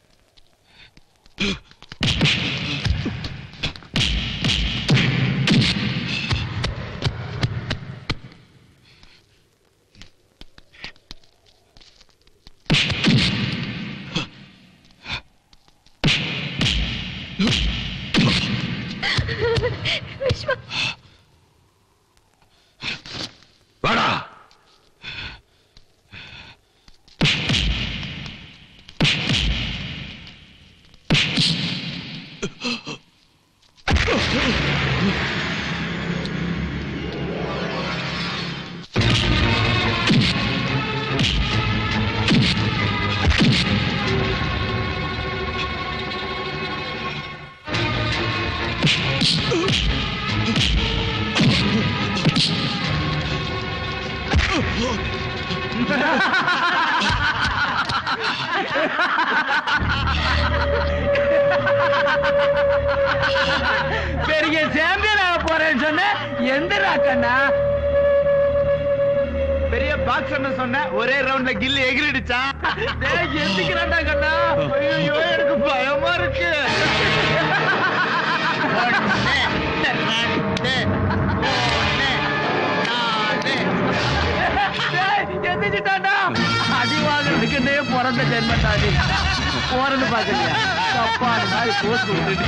விஸ்வா
வாடா
பெரிய சாம்பியன் ஆக போறேன்னு சொன்ன எந்த கண்ணா பெரிய பாக்ஸர் சொன்ன ஒரே ரவுண்ட்ல கில்லு எகிரிடுச்சா எந்திக்கிறான்டா கண்ணா ஐயோ எனக்கு பயமா இருக்கு எந்திரிச்சிட்டாண்டா அடி வாங்குறதுக்குன்னே பிறந்த ஜென்மத்தாடி போறது பாக்கலையா தப்பான மாதிரி போஸ்ட் விட்டுட்டு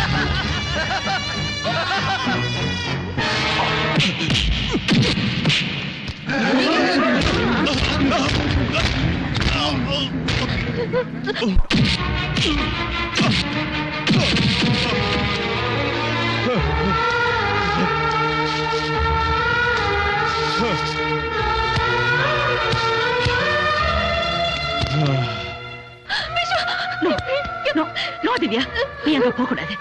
நோ நோ நோ திவ்யா நீ அங்க போக கூடாது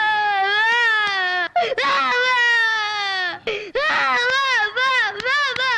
Ah!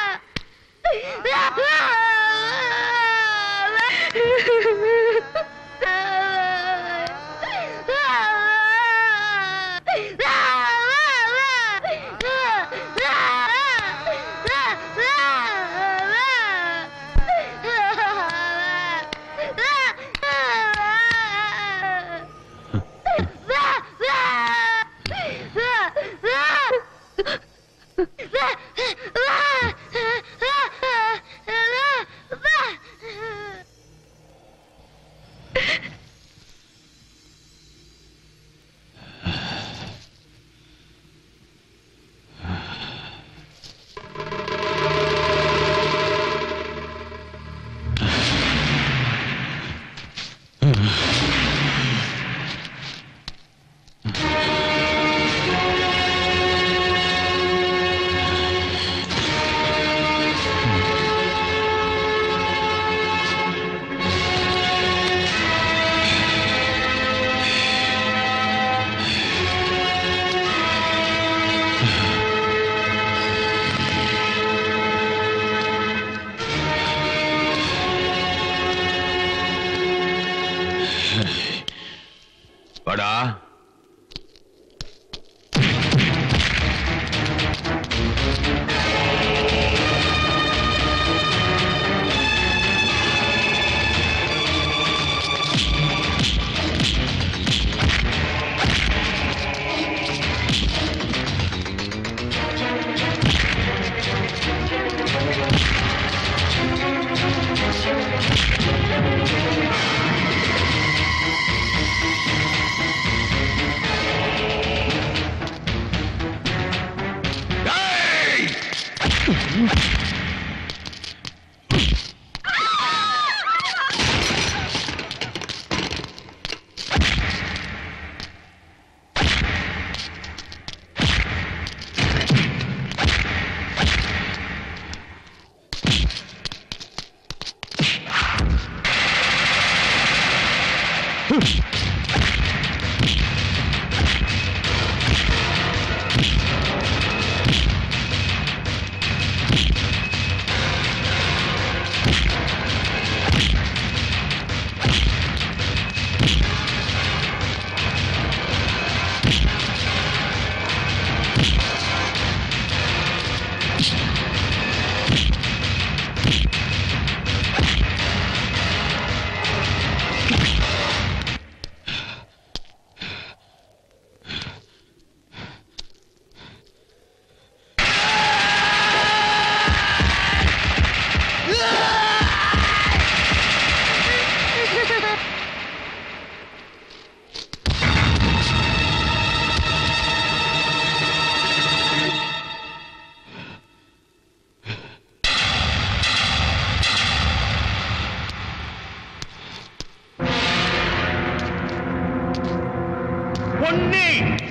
ஒன்னு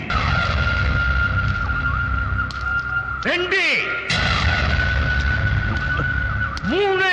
ரெண்டு மூணு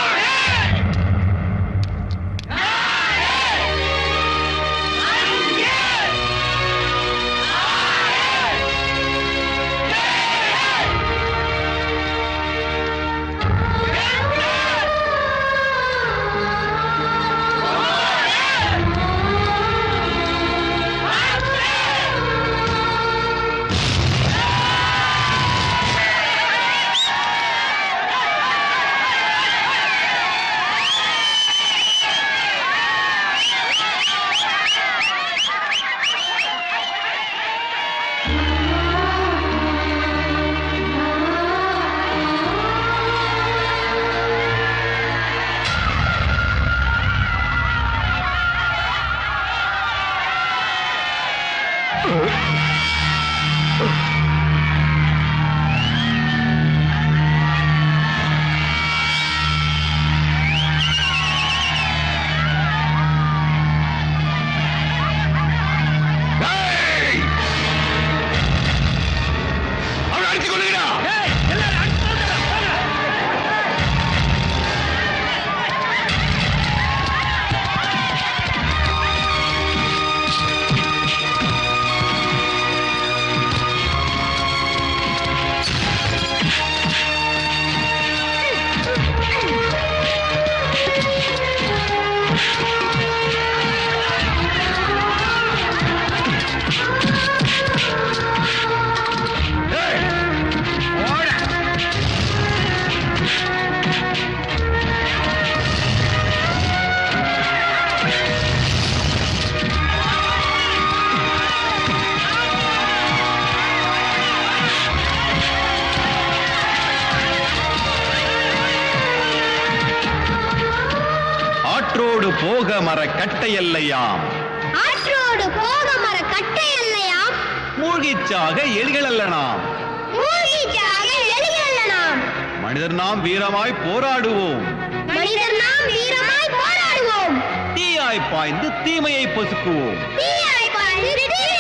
அவனை அடிச்சு கொள்ளுங்கடா
ஆற்றோடு போக மர கட்டையல்லையாம்
ஆற்றோடு போக மர கட்டை இல்லையாம்
மூழ்கிச்சாக எலிகள் அல்லனாம்
மூழ்கிச்சாக எலிகளலாம்
மனிதர் நாம் வீரமாய் போராடுவோம்
மனிதர் நாம் வீரமாய் போராடுவோம்
தீயாய் பாய்ந்து தீமையை பொசுக்குவோம்
தீயாய் பாய்ந்து தீயை